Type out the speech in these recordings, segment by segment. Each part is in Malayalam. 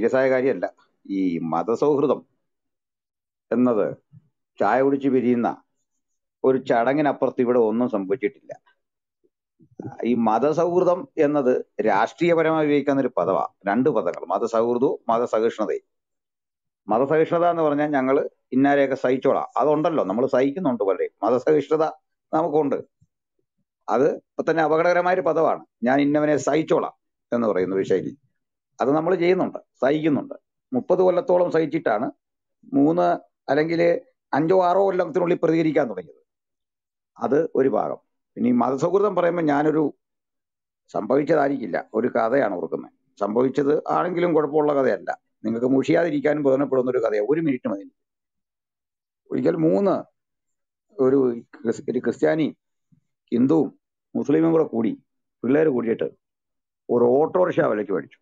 സീരിയസ് ആയ കാര്യമല്ല ഈ മതസൗഹൃദം എന്നത് ചായ കുടിച്ച് പിരിയുന്ന ഒരു ചടങ്ങിനപ്പുറത്ത് ഇവിടെ ഒന്നും സംഭവിച്ചിട്ടില്ല ഈ മതസൗഹൃദം എന്നത് രാഷ്ട്രീയപരമായി ഉപയോഗിക്കുന്ന ഒരു പദമാണ് രണ്ട് പദങ്ങൾ മതസൗഹൃദവും മതസഹിഷ്ണുതയും മതസഹിഷ്ണുത എന്ന് പറഞ്ഞാൽ ഞങ്ങൾ ഇന്നാരെയൊക്കെ സഹിച്ചോളാം അതുണ്ടല്ലോ നമ്മൾ സഹിക്കുന്നുണ്ട് പലരെയും മതസഹിഷ്ണുത നമുക്കുണ്ട് അത് ഇപ്പൊ തന്നെ അപകടകരമായ ഒരു പദമാണ് ഞാൻ ഇന്നവനെ സഹിച്ചോളാം എന്ന് പറയുന്ന ഒരു ശൈലി അത് നമ്മൾ ചെയ്യുന്നുണ്ട് സഹിക്കുന്നുണ്ട് മുപ്പത് കൊല്ലത്തോളം സഹിച്ചിട്ടാണ് മൂന്ന് അല്ലെങ്കിൽ അഞ്ചോ ആറോ കൊല്ലത്തിനുള്ളിൽ പ്രതികരിക്കാൻ തുടങ്ങിയത് അത് ഒരു ഭാഗം ഇനി മതസൗഹൃദം പറയുമ്പോൾ ഞാനൊരു സംഭവിച്ചതായിരിക്കില്ല ഒരു കഥയാണ് ഓർക്കുന്നത് സംഭവിച്ചത് ആണെങ്കിലും കുഴപ്പമുള്ള കഥയല്ല നിങ്ങൾക്ക് മുഷിയാതിരിക്കാനും പ്രയോജനപ്പെടുന്ന ഒരു കഥയാണ് ഒരു മിനിറ്റ് മതി ഒരിക്കൽ മൂന്ന് ഒരു ക്രിസ്- ഒരു ക്രിസ്ത്യാനിയും ഹിന്ദുവും മുസ്ലിമും കൂടെ കൂടി പിള്ളേർ കൂടിയിട്ട് ഒരു ഓട്ടോറിക്ഷ വിലയ്ക്ക് മേടിച്ചു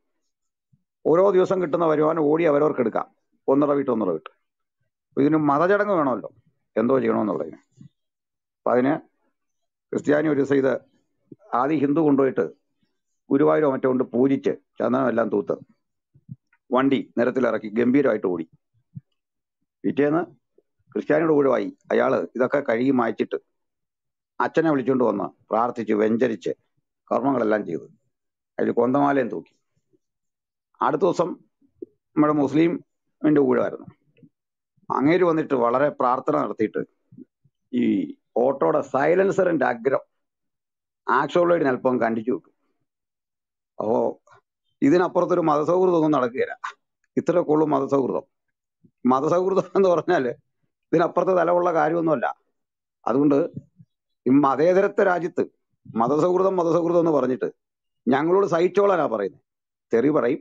ഓരോ ദിവസം കിട്ടുന്ന വരുമാനം ഓടി അവരവർക്ക് എടുക്കാം ഒന്നര വീട്ട് ഒന്നര വീട്ട് അപ്പൊ ഇതിന് മതചടങ്ങ് വേണമല്ലോ എന്തോ ചെയ്യണമെന്നുള്ളതിന് അപ്പൊ അതിന് ക്രിസ്ത്യാനി ഒരു ദിവസം ഇത് ആദ്യം ഹിന്ദു കൊണ്ടുപോയിട്ട് ഗുരുവായൂരോ മറ്റോ കൊണ്ട് പൂജിച്ച് ചന്ദനം എല്ലാം തൂത്ത് വണ്ടി നിരത്തിലിറക്കി ഗംഭീരമായിട്ട് ഓടി പിറ്റേന്ന് ക്രിസ്ത്യാനിയുടെ ഒഴിവായി അയാള് ഇതൊക്കെ കഴുകി മായ്ച്ചിട്ട് അച്ഛനെ വിളിച്ചുകൊണ്ട് വന്ന് പ്രാർത്ഥിച്ച് വെഞ്ചരിച്ച് കർമ്മങ്ങളെല്ലാം ചെയ്തു അതിൽ കൊന്തമാലയും തൂക്കി അടുത്ത ദിവസം നമ്മുടെ മുസ്ലിമിന്റെ ഊഴമായിരുന്നു അങ്ങേര് വന്നിട്ട് വളരെ പ്രാർത്ഥന നടത്തിയിട്ട് ഈ ഓട്ടോയുടെ സൈലൻസറിന്റെ അഗ്രം ആക്സോളോയിഡിന് അല്പം കണ്ടിച്ചു വിട്ടു അപ്പോ ഇതിനപ്പുറത്തൊരു മതസൗഹൃദം ഒന്നും നടക്കുകയില്ല ഇത്രയൊക്കെ ഉള്ളൂ മതസൗഹൃദം മതസൗഹൃദം എന്ന് പറഞ്ഞാല് ഇതിനപ്പുറത്ത് തലമുള്ള കാര്യമൊന്നുമല്ല അതുകൊണ്ട് ഈ മതേതരത്വ രാജ്യത്ത് മതസൗഹൃദം മതസൗഹൃദം എന്ന് പറഞ്ഞിട്ട് ഞങ്ങളോട് സഹിച്ചോളാനാ പറയുന്നത് തെറി പറയും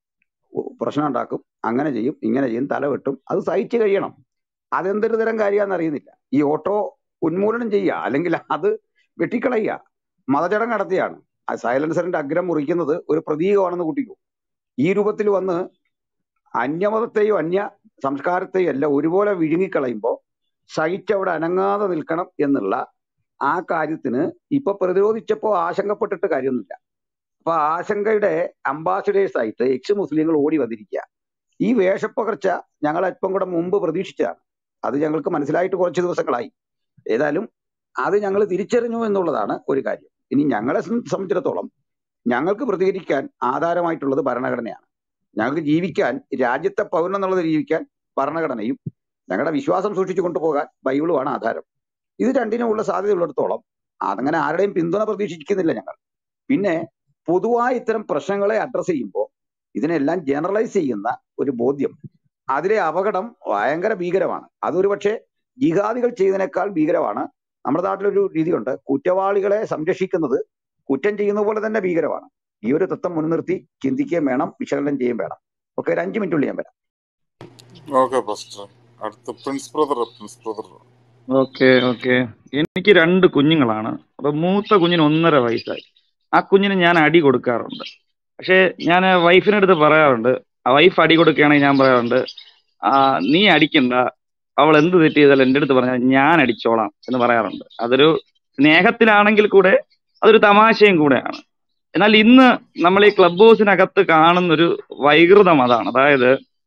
ഉ- പ്രശ്നം ഉണ്ടാക്കും അങ്ങനെ ചെയ്യും ഇങ്ങനെ ചെയ്യും തല വെട്ടും അത് സഹിച്ചു കഴിയണം അതെന്തൊരു തരം കാര്യമാണെന്ന് അറിയുന്നില്ല ഈ ഓട്ടോ ഉന്മൂലനം ചെയ്യുക അല്ലെങ്കിൽ അത് വെട്ടിക്കളയുക മതചടങ്ങ് നടത്തിയാണ് ആ സൈലൻസറിന്റെ അഗ്രം മുറിക്കുന്നത് ഒരു പ്രതീകമാണെന്ന് കൂട്ടിക്കോ ഈ രൂപത്തിൽ വന്ന് അന്യമതത്തെയും അന്യ സംസ്കാരത്തെയും എല്ലാം ഒരുപോലെ വിഴുങ്ങിക്കളയുമ്പോൾ സഹിച്ചവിടെ അനങ്ങാതെ നിൽക്കണം എന്നുള്ള ആ കാര്യത്തിന് ഇപ്പൊ പ്രതിരോധിച്ചപ്പോ ആശങ്കപ്പെട്ടിട്ട് കാര്യമൊന്നുമില്ല അപ്പൊ ആ ആശങ്കയുടെ അംബാസിഡേഴ്സ് ആയിട്ട് എക്സ് മുസ്ലിങ്ങൾ ഓടി വന്നിരിക്കുക ഈ വേഷപ്പകർച്ച ഞങ്ങൾ അല്പം കൂടെ മുമ്പ് പ്രതീക്ഷിച്ചതാണ് അത് ഞങ്ങൾക്ക് മനസ്സിലായിട്ട് കുറച്ച് ദിവസങ്ങളായി ഏതായാലും അത് ഞങ്ങൾ തിരിച്ചറിഞ്ഞു എന്നുള്ളതാണ് ഒരു കാര്യം ഇനി ഞങ്ങളെ സം- സംബന്ധിച്ചിടത്തോളം ഞങ്ങൾക്ക് പ്രതികരിക്കാൻ ആധാരമായിട്ടുള്ളത് ഭരണഘടനയാണ് ഞങ്ങൾക്ക് ജീവിക്കാൻ രാജ്യത്തെ പൗരൻ എന്നുള്ളത് ജീവിക്കാൻ ഭരണഘടനയും ഞങ്ങളുടെ വിശ്വാസം സൂക്ഷിച്ചു കൊണ്ടുപോകാൻ ബൈബിളുമാണ് ആധാരം ഇത് രണ്ടിനുമുള്ള സാധ്യതയുള്ളിടത്തോളം അതങ്ങനെ ആരുടെയും പിന്തുണ പ്രതീക്ഷിക്കുന്നില്ല ഞങ്ങൾ പിന്നെ പൊതുവായ ഇത്തരം പ്രശ്നങ്ങളെ അഡ്രസ് ചെയ്യുമ്പോൾ ഇതിനെല്ലാം ജനറലൈസ് ചെയ്യുന്ന ഒരു ബോധ്യം അതിലെ അപകടം ഭയങ്കര ഭീകരമാണ് അതൊരു പക്ഷേ ജിഹാദികൾ ചെയ്തതിനേക്കാൾ ഭീകരമാണ് നമ്മുടെ നാട്ടിലൊരു രീതിയുണ്ട് കുറ്റവാളികളെ സംരക്ഷിക്കുന്നത് കുറ്റം ചെയ്യുന്ന പോലെ തന്നെ ഭീകരമാണ് ഈ ഒരു തത്വം മുൻനിർത്തി ചിന്തിക്കുകയും വേണം വിശകലനം ചെയ്യുകയും വേണം ഓക്കെ ഒരു അഞ്ചു മിനിറ്റുള്ളിൽ ഞാൻ വരാം ഓക്കെ പാസ്റ്റർ അടുത്ത Prince brother Prince brother okay okay എനിക്ക് രണ്ട് കുഞ്ഞുങ്ങളാണ് അപ്പൊ മൂത്ത കുഞ്ഞിന് ഒന്നര വയസ്സായി ആ കുഞ്ഞിന് ഞാൻ അടി കൊടുക്കാറുണ്ട് പക്ഷെ ഞാൻ വൈഫിന്റെ അടുത്ത് പറയാറുണ്ട് ആ വൈഫ് അടി കൊടുക്കുകയാണെങ്കിൽ ഞാൻ പറയാറുണ്ട് ആ നീ അടിക്കണ്ട അവൾ എന്ത് തെറ്റ് ചെയ്താലും എൻ്റെ അടുത്ത് പറഞ്ഞാൽ ഞാൻ അടിച്ചോളാം എന്ന് പറയാറുണ്ട് അതൊരു സ്നേഹത്തിലാണെങ്കിൽ കൂടെ അതൊരു തമാശയും കൂടെയാണ് എന്നാൽ ഇന്ന് നമ്മൾ ഈ ക്ലബ് ഹൗസിനകത്ത് കാണുന്നൊരു വൈകൃതം അതാണ് അതായത്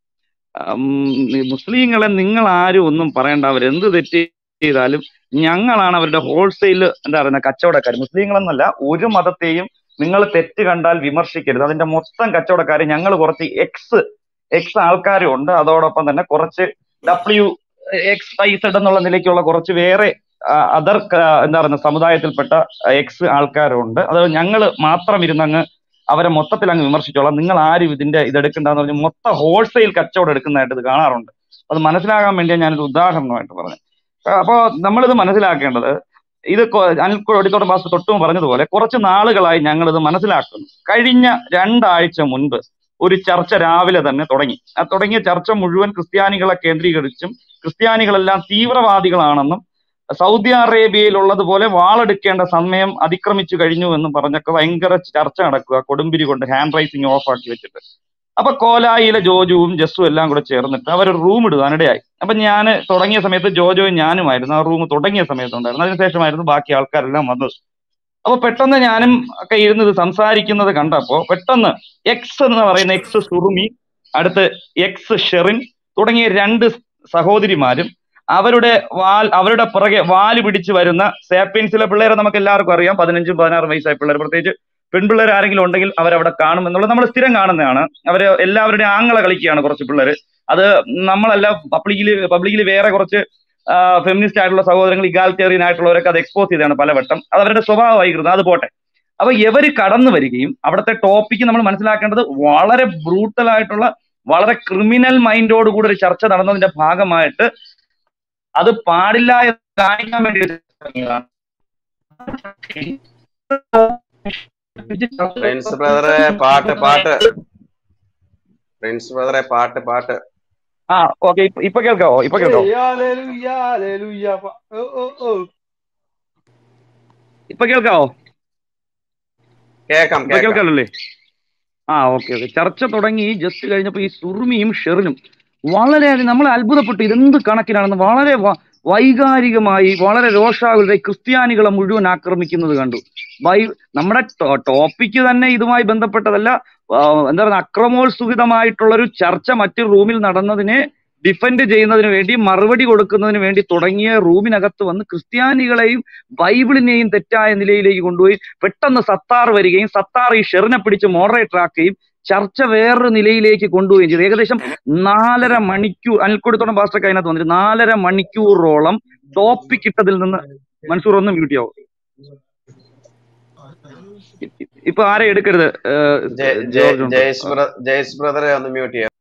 ഉം, ഈ മുസ്ലിങ്ങളെ നിങ്ങൾ ആരും ഒന്നും പറയണ്ട അവരെന്ത് തെറ്റ് ചെയ്താലും ഞങ്ങളാണ് അവരുടെ ഹോൾസെയിൽ എന്താ പറയുക കച്ചവടക്കാർ മുസ്ലിങ്ങളെന്നല്ല ഒരു മതത്തെയും നിങ്ങൾ തെറ്റ് കണ്ടാൽ വിമർശിക്കരുത് അതിന്റെ മൊത്തം കച്ചവടക്കാർ ഞങ്ങൾ കുറച്ച് എക്സ് എക്സ് ആൾക്കാരും ഉണ്ട് അതോടൊപ്പം തന്നെ കുറച്ച് ഡബ്ല്യു എക്സ് ഐ സെഡ് എന്നുള്ള നിലയ്ക്കുള്ള കുറച്ച് വേറെ അതർ എന്താ പറയുക സമുദായത്തിൽപ്പെട്ട എക്സ് ആൾക്കാരുണ്ട് അത് ഞങ്ങൾ മാത്രം ഇരുന്നങ്ങ് അവരെ മൊത്തത്തിൽ അങ്ങ് വിമർശിച്ചോളാം നിങ്ങൾ ആരും ഇതിന്റെ ഇതെടുക്കണ്ടെന്ന് പറഞ്ഞ് മൊത്തം ഹോൾസെയിൽ കച്ചവടം എടുക്കുന്നതായിട്ട് ഇത് കാണാറുണ്ട് അത് മനസ്സിലാകാൻ വേണ്ടിയാണ് ഞാനൊരു ഉദാഹരണമായിട്ട് പറഞ്ഞത് അപ്പോൾ നമ്മളിത് മനസ്സിലാക്കേണ്ടത് ഇത് കൊ- അനിൽ കൊടിത്തോട്ടം പാസ് തൊട്ടും പറഞ്ഞതുപോലെ കുറച്ച് നാളുകളായി ഞങ്ങൾ ഇത് മനസ്സിലാക്കുന്നു കഴിഞ്ഞ രണ്ടാഴ്ച മുൻപ് ഒരു ചർച്ച രാവിലെ തന്നെ തുടങ്ങി ആ തുടങ്ങിയ ചർച്ച മുഴുവൻ ക്രിസ്ത്യാനികളെ കേന്ദ്രീകരിച്ചും ക്രിസ്ത്യാനികളെല്ലാം തീവ്രവാദികളാണെന്നും സൗദി അറേബ്യയിൽ ഉള്ളതുപോലെ വാളെടുക്കേണ്ട സമയം അതിക്രമിച്ചു കഴിഞ്ഞു എന്ന് പറഞ്ഞൊക്കെ ഭയങ്കര ചർച്ച നടക്കുക കൊടുമ്പിരി കൊണ്ട് ഹാൻഡ് റൈസിങ് ഓഫ് ആക്കി വെച്ചിട്ട് അപ്പൊ കോലായിലെ ജോജുവും ജസ്സും എല്ലാം കൂടെ ചേർന്നിട്ട് അവർ റൂം ഇടുവാനിടയായി അപ്പൊ ഞാൻ തുടങ്ങിയ സമയത്ത് ജോജോയും ഞാനുമായിരുന്നു ആ റൂം തുടങ്ങിയ സമയത്തുണ്ടായിരുന്നു അതിനുശേഷമായിരുന്നു ബാക്കി ആൾക്കാരെല്ലാം വന്നത് അപ്പൊ പെട്ടെന്ന് ഞാനും ഒക്കെ ഇരുന്ന് ഇത് സംസാരിക്കുന്നത് കണ്ടപ്പോ പെട്ടെന്ന് എക്സ് എന്ന് പറയുന്ന എക്സ് സുറുമി അടുത്ത് എക്സ് ഷെറിൻ തുടങ്ങിയ രണ്ട് സഹോദരിമാരും അവരുടെ വാൽ അവരുടെ പുറകെ വാല് പിടിച്ച് വരുന്ന സാപ്പിയൻസിലെ പിള്ളേരെ നമുക്ക് എല്ലാവർക്കും അറിയാം പതിനഞ്ചും പതിനാറും വയസ്സായ പിള്ളേർ പ്രത്യേകിച്ച് പെൺപിള്ളേർ ആരെങ്കിലും ഉണ്ടെങ്കിൽ അവരവിടെ കാണും എന്നുള്ളത് നമ്മൾ സ്ഥിരം കാണുന്നതാണ് അവര് എല്ലാവരുടെയും ആങ്ങളെ കളിക്കുകയാണ് കുറച്ച് പിള്ളേർ അത് നമ്മളല്ല പബ്ലിക്കിൽ പബ്ലിക്കിൽ വേറെ കുറച്ച് ഫെമിനിസ്റ്റ് ആയിട്ടുള്ള സഹോദരങ്ങൾ ഇഗാലിറ്റേറിയൻ ആയിട്ടുള്ളവരൊക്കെ അത് എക്സ്പോസ് ചെയ്തതാണ് പലവട്ടം അത് അവരുടെ സ്വഭാവമായിരുന്നു അത് പോട്ടെ അപ്പൊ ഇവര് കടന്നു വരികയും അവിടുത്തെ ടോപ്പിക്ക് നമ്മൾ മനസ്സിലാക്കേണ്ടത് വളരെ ബ്രൂട്ടൽ ആയിട്ടുള്ള വളരെ ക്രിമിനൽ മൈൻഡോട് കൂടി ഒരു ചർച്ച നടന്നതിന്റെ ഭാഗമായിട്ട് അത് പാടില്ല എന്ന് കാണിക്കാൻ വേണ്ടി ഒരു ഇറങ്ങിയതാണ്. പ്രിൻസ് ബ്രദറെ പാട്ട് പാട്ട് പ്രിൻസ് ബ്രദറെ പാട്ട് പാട്ട് ആ ഓക്കെ ഇപ്പൊ കേൾക്കാവോ ഇപ്പൊ കേൾക്കാവോ Hey, hallelujah, hallelujah. Oh, oh, oh. ഇപ്പൊ കേൾക്കാവോ കേക്കാം ഇപ്പൊ കേക്കാം കേൾക്കാമല്ലേ ആ ഓക്കെ ഓക്കെ ചർച്ച തുടങ്ങി ജസ്റ്റ് കഴിഞ്ഞപ്പോ ഈ സുറുമിയും ഷെറിനും വളരെയധികം നമ്മൾ അത്ഭുതപ്പെട്ടു ഇതെന്ത് കണക്കിനാണെന്ന് വളരെ വ- വൈകാരികമായി വളരെ രോഷാകുലരായി ക്രിസ്ത്യാനികളെ മുഴുവൻ ആക്രമിക്കുന്നത് കണ്ടു ബൈ നമ്മുടെ ടോപ്പിക്ക് തന്നെ ഇതുമായി ബന്ധപ്പെട്ടതല്ല ആ, എന്താ പറയുക അക്രമോത്സുകിതമായിട്ടുള്ള ഒരു ചർച്ച മറ്റു റൂമിൽ നടന്നതിനെ ഡിഫെൻഡ് ചെയ്യുന്നതിന് വേണ്ടി മറുപടി കൊടുക്കുന്നതിന് വേണ്ടി തുടങ്ങിയ റൂമിനകത്ത് വന്ന് ക്രിസ്ത്യാനികളെയും ബൈബിളിനെയും തെറ്റായ നിലയിലേക്ക് കൊണ്ടുപോയി പെട്ടെന്ന് സത്താർ വരികയും സത്താർ ഈ ഷെറിനെ പിടിച്ച് മോഡറേറ്റർ ആക്കുകയും ചർച്ച വേറൊരു നിലയിലേക്ക് കൊണ്ടുപോവുകയും ചെയ്തു ഏകദേശം നാലര മണിക്കൂർ അനിൽക്കൊടുത്തോളം പാസ്റ്റർക്ക് അതിനകത്ത് വന്നിട്ട് നാലര മണിക്കൂറോളം ടോപ്പിക് ഇട്ടതിൽ നിന്ന് മൻസൂർ ഒന്ന് മ്യൂട്ട് ആവും ഇപ്പൊ ആരെ എടുക്കരുത് ഏഹ്, ജയ- ജയ- ജോർജ് ഉണ്ട് ജയേഷ് ബ്ര- ജയേഷ് ബ്രദറെ ഒന്ന് മ്യൂട്ട് ചെയ്യാം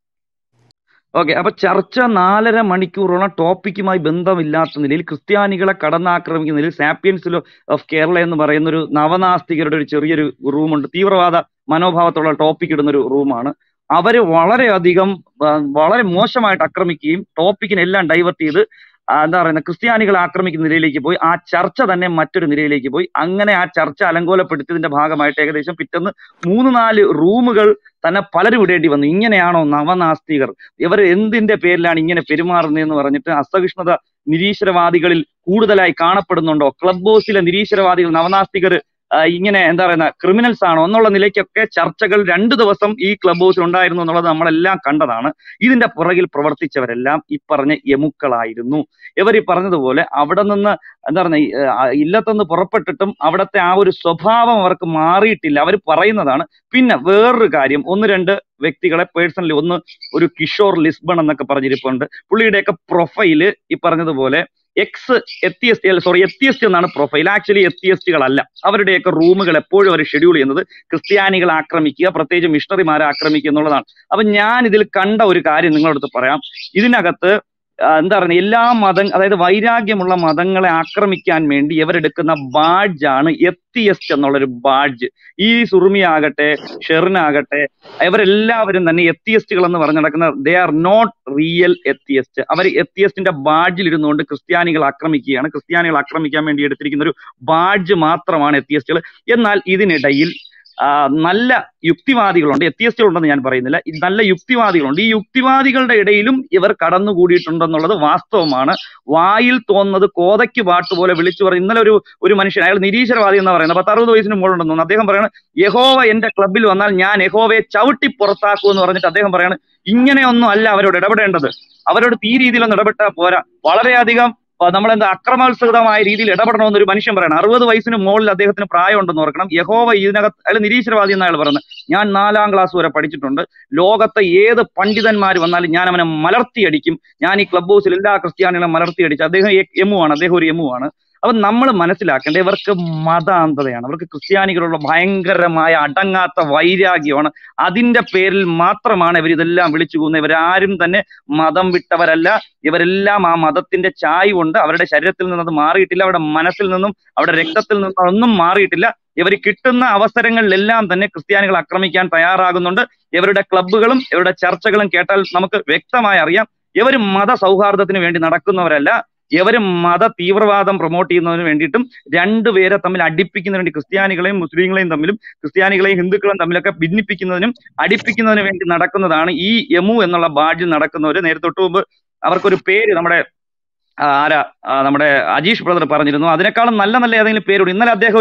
ഓക്കെ അപ്പൊ ചർച്ച നാലര മണിക്കൂറോളം ടോപ്പിക്കുമായി ബന്ധമില്ലാത്ത നിലയിൽ ക്രിസ്ത്യാനികളെ കടന്നാക്രമിക്കുന്ന നിലയിൽ സാപ്പിയൻസിൽ ഓഫ് കേരള എന്ന് പറയുന്ന ഒരു നവനാസ്തികരുടെ ഒരു ചെറിയൊരു റൂമുണ്ട് തീവ്രവാദ മനോഭാവത്തുള്ള ടോപ്പിക് ഇടുന്ന ഒരു റൂമാണ് അവര് വളരെയധികം ആ, വളരെ മോശമായിട്ട് ആക്രമിക്കുകയും ടോപ്പിക്കിനെല്ലാം ഡൈവേർട്ട് ചെയ്ത് ആ, എന്താ പറയുന്നത് ക്രിസ്ത്യാനികളെ ആക്രമിക്കുന്ന നിലയിലേക്ക് പോയി ആ ചർച്ച തന്നെ മറ്റൊരു നിലയിലേക്ക് പോയി അങ്ങനെ ആ ചർച്ച അലങ്കോലപ്പെടുത്തിയതിന്റെ ഭാഗമായിട്ട് ഏകദേശം പിറ്റേന്ന് മൂന്ന് നാല് റൂമുകൾ തന്നെ പലരും ഇടേണ്ടി വന്നു ഇങ്ങനെയാണോ നവനാസ്തികർ ഇവർ എന്തിന്റെ പേരിലാണ് ഇങ്ങനെ പെരുമാറുന്നതെന്ന് പറഞ്ഞിട്ട് അസഹിഷ്ണുത നിരീശ്വരവാദികളിൽ കൂടുതലായി കാണപ്പെടുന്നുണ്ടോ ക്ലബ് ഹൗസിലെ നിരീശ്വരവാദികൾ നവനാസ്തികർ ആ, ഇങ്ങനെ എന്താ പറയുന്ന ക്രിമിനൽസ് ആണോ എന്നുള്ള നിലയ്ക്കൊക്കെ ചർച്ചകൾ രണ്ടു ദിവസം ഈ ക്ലബ് ഹൗസിൽ ഉണ്ടായിരുന്നു എന്നുള്ളത് നമ്മളെല്ലാം കണ്ടതാണ് ഇതിന്റെ പുറകിൽ പ്രവർത്തിച്ചവരെല്ലാം ഈ പറഞ്ഞ എമുക്കളായിരുന്നു ഇവർ ഈ പറഞ്ഞതുപോലെ അവിടെ നിന്ന് എന്താ പറയുക ഇല്ലത്തുനിന്ന് പുറപ്പെട്ടിട്ടും അവിടുത്തെ ആ ഒരു സ്വഭാവം അവർക്ക് മാറിയിട്ടില്ല അവർ പറയുന്നതാണ് പിന്നെ വേറൊരു കാര്യം ഒന്ന് രണ്ട് വ്യക്തികളെ പേഴ്സണലി ഒന്ന് ഒരു കിഷോർ ലിസ്ബൺ എന്നൊക്കെ പറഞ്ഞിരിപ്പുണ്ട് പുള്ളിയുടെയൊക്കെ പ്രൊഫൈല് ഈ പറഞ്ഞതുപോലെ എക്സ് എത്തിയസ്റ്റ് സോറി എത്തിയസ്റ്റ് എന്നാണ് പ്രൊഫൈൽ ആക്ച്വലി എത്തിയസ്റ്റുകളല്ല അവരുടെയൊക്കെ റൂമുകൾ എപ്പോഴും അവർ ഷെഡ്യൂൾ ചെയ്യുന്നത് ക്രിസ്ത്യാനികളെ ആക്രമിക്കുക പ്രത്യേകിച്ച് മിഷണറിമാരെ ആക്രമിക്കുക എന്നുള്ളതാണ് അപ്പൊ ഞാൻ ഇതിൽ കണ്ട ഒരു കാര്യം നിങ്ങളടുത്ത് പറയാം ഇതിനകത്ത് ആ, എന്താ പറയുക എല്ലാ മതം അതായത് വൈരാഗ്യമുള്ള മതങ്ങളെ ആക്രമിക്കാൻ വേണ്ടി ഇവരെടുക്കുന്ന ബാഡ്ജാണ് എത്തിയസ്റ്റ് എന്നുള്ളൊരു ബാഡ്ജ് ഈ സുറുമി ആകട്ടെ ഷെറിനാകട്ടെ ഇവരെല്ലാവരും തന്നെ എത്തിയസ്റ്റുകൾ എന്ന് പറഞ്ഞു നടക്കുന്ന they are not real atheist അവർ എത്തിയസ്റ്റിന്റെ ബാഡ്ജിൽ ഇരുന്നുകൊണ്ട് ക്രിസ്ത്യാനികൾ ആക്രമിക്കുകയാണ് ക്രിസ്ത്യാനികൾ ആക്രമിക്കാൻ വേണ്ടി എടുത്തിരിക്കുന്ന ഒരു ബാഡ്ജ് മാത്രമാണ് എത്തിയസ്റ്റുകൾ എന്നാൽ ഇതിനിടയിൽ ആ, നല്ല യുക്തിവാദികളുണ്ട് എത്തിയസ്റ്റുകളുണ്ടെന്ന് ഞാൻ പറയുന്നില്ല ഈ നല്ല യുക്തിവാദികളുണ്ട് ഈ യുക്തിവാദികളുടെ ഇടയിലും ഇവർ കടന്നുകൂടിയിട്ടുണ്ടെന്നുള്ളത് വാസ്തവമാണ് വായിൽ തോന്നുന്നത് കോതയ്ക്ക് പാട്ട് പോലെ വിളിച്ചു പറയും ഇന്നലെ ഒരു ഒരു മനുഷ്യൻ അയാൾ നിരീശ്വരവാദി എന്ന് പറയുന്നത് പത്ത് അറുപത് വയസ്സിന് മുകളിലുണ്ടെന്ന് തോന്നുന്നു അദ്ദേഹം പറയുന്നത് യഹോവ എന്റെ ക്ലബിൽ വന്നാൽ ഞാൻ യഹോവയെ ചവിട്ടി പുറത്താക്കൂ എന്ന് പറഞ്ഞിട്ട് അദ്ദേഹം പറയാണ് ഇങ്ങനെയൊന്നും അല്ല അവരോട് ഇടപെടേണ്ടത് അവരോട് ഈ രീതിയിലൊന്നും ഇടപെട്ടാൽ പോരാ വളരെയധികം ആ, നമ്മളെന്താ അക്രമോത്സുകമായ രീതിയിൽ ഇടപെടണമെന്ന് ഒരു മനുഷ്യൻ പറയണം അറുപത് വയസ്സിന് മുകളിൽ അദ്ദേഹത്തിന് പ്രായമുണ്ടെന്ന് ഓർക്കണം യഹോവ ഇതിനകത്ത് അയാൾ നിരീശ്വരവാദി എന്ന് അയാൾ പറയുന്നത് ഞാൻ നാലാം ക്ലാസ് വരെ പഠിച്ചിട്ടുണ്ട് ലോകത്തെ ഏത് പണ്ഡിതന്മാർ വന്നാലും ഞാൻ അവനെ മലർത്തിയടിക്കും ഞാൻ ഈ ക്ലബ് ഹൗസിൽ എല്ലാ ക്രിസ്ത്യാനികളെ മലർത്തിയടിച്ച് അദ്ദേഹം എമു ആണ് അദ്ദേഹം ഒരു എമു ആണ് അപ്പൊ നമ്മൾ മനസ്സിലാക്കേണ്ടത് ഇവർക്ക് മതാന്തതയാണ് അവർക്ക് ക്രിസ്ത്യാനികളുള്ള ഭയങ്കരമായ അടങ്ങാത്ത വൈരാഗ്യമാണ് അതിന്റെ പേരിൽ മാത്രമാണ് ഇവർ ഇതെല്ലാം വിളിച്ചു പോകുന്നത് ഇവരാരും തന്നെ മതം വിട്ടവരല്ല ഇവരെല്ലാം ആ മതത്തിന്റെ ചായ് കൊണ്ട് അവരുടെ ശരീരത്തിൽ നിന്ന് അത് മാറിയിട്ടില്ല അവരുടെ മനസ്സിൽ നിന്നും അവരുടെ രക്തത്തിൽ നിന്നും ഒന്നും മാറിയിട്ടില്ല ഇവർ കിട്ടുന്ന അവസരങ്ങളിലെല്ലാം തന്നെ ക്രിസ്ത്യാനികൾ ആക്രമിക്കാൻ തയ്യാറാകുന്നുണ്ട് ഇവരുടെ ക്ലബ്ബുകളും ഇവരുടെ ചർച്ചകളും കേട്ടാൽ നമുക്ക് വ്യക്തമായി അറിയാം ഇവർ മത സൗഹാർദ്ദത്തിന് വേണ്ടി നടക്കുന്നവരല്ല ഇവർ മത തീവ്രവാദം പ്രൊമോട്ട് ചെയ്യുന്നതിന് വേണ്ടിയിട്ടും രണ്ടുപേരെ തമ്മിൽ അടുപ്പിക്കുന്നതിന് വേണ്ടി ക്രിസ്ത്യാനികളെയും മുസ്ലിങ്ങളെയും തമ്മിലും ക്രിസ്ത്യാനികളെയും ഹിന്ദുക്കളെയും തമ്മിലൊക്കെ ഭിന്നിപ്പിക്കുന്നതിനും അടുപ്പിക്കുന്നതിന് വേണ്ടി നടക്കുന്നതാണ് ഈ യമു എന്നുള്ള ബാഡ്ജിൽ നടക്കുന്നവര് നേരെ തൊട്ട് മുമ്പ് അവർക്കൊരു പേര് നമ്മുടെ ആ, ആരാ ആ, നമ്മുടെ അജീഷ് ബ്രദർ പറഞ്ഞിരുന്നു അതിനേക്കാളും നല്ല നല്ല ഏതെങ്കിലും പേരോട് ഇന്നലെ അദ്ദേഹം ഒരു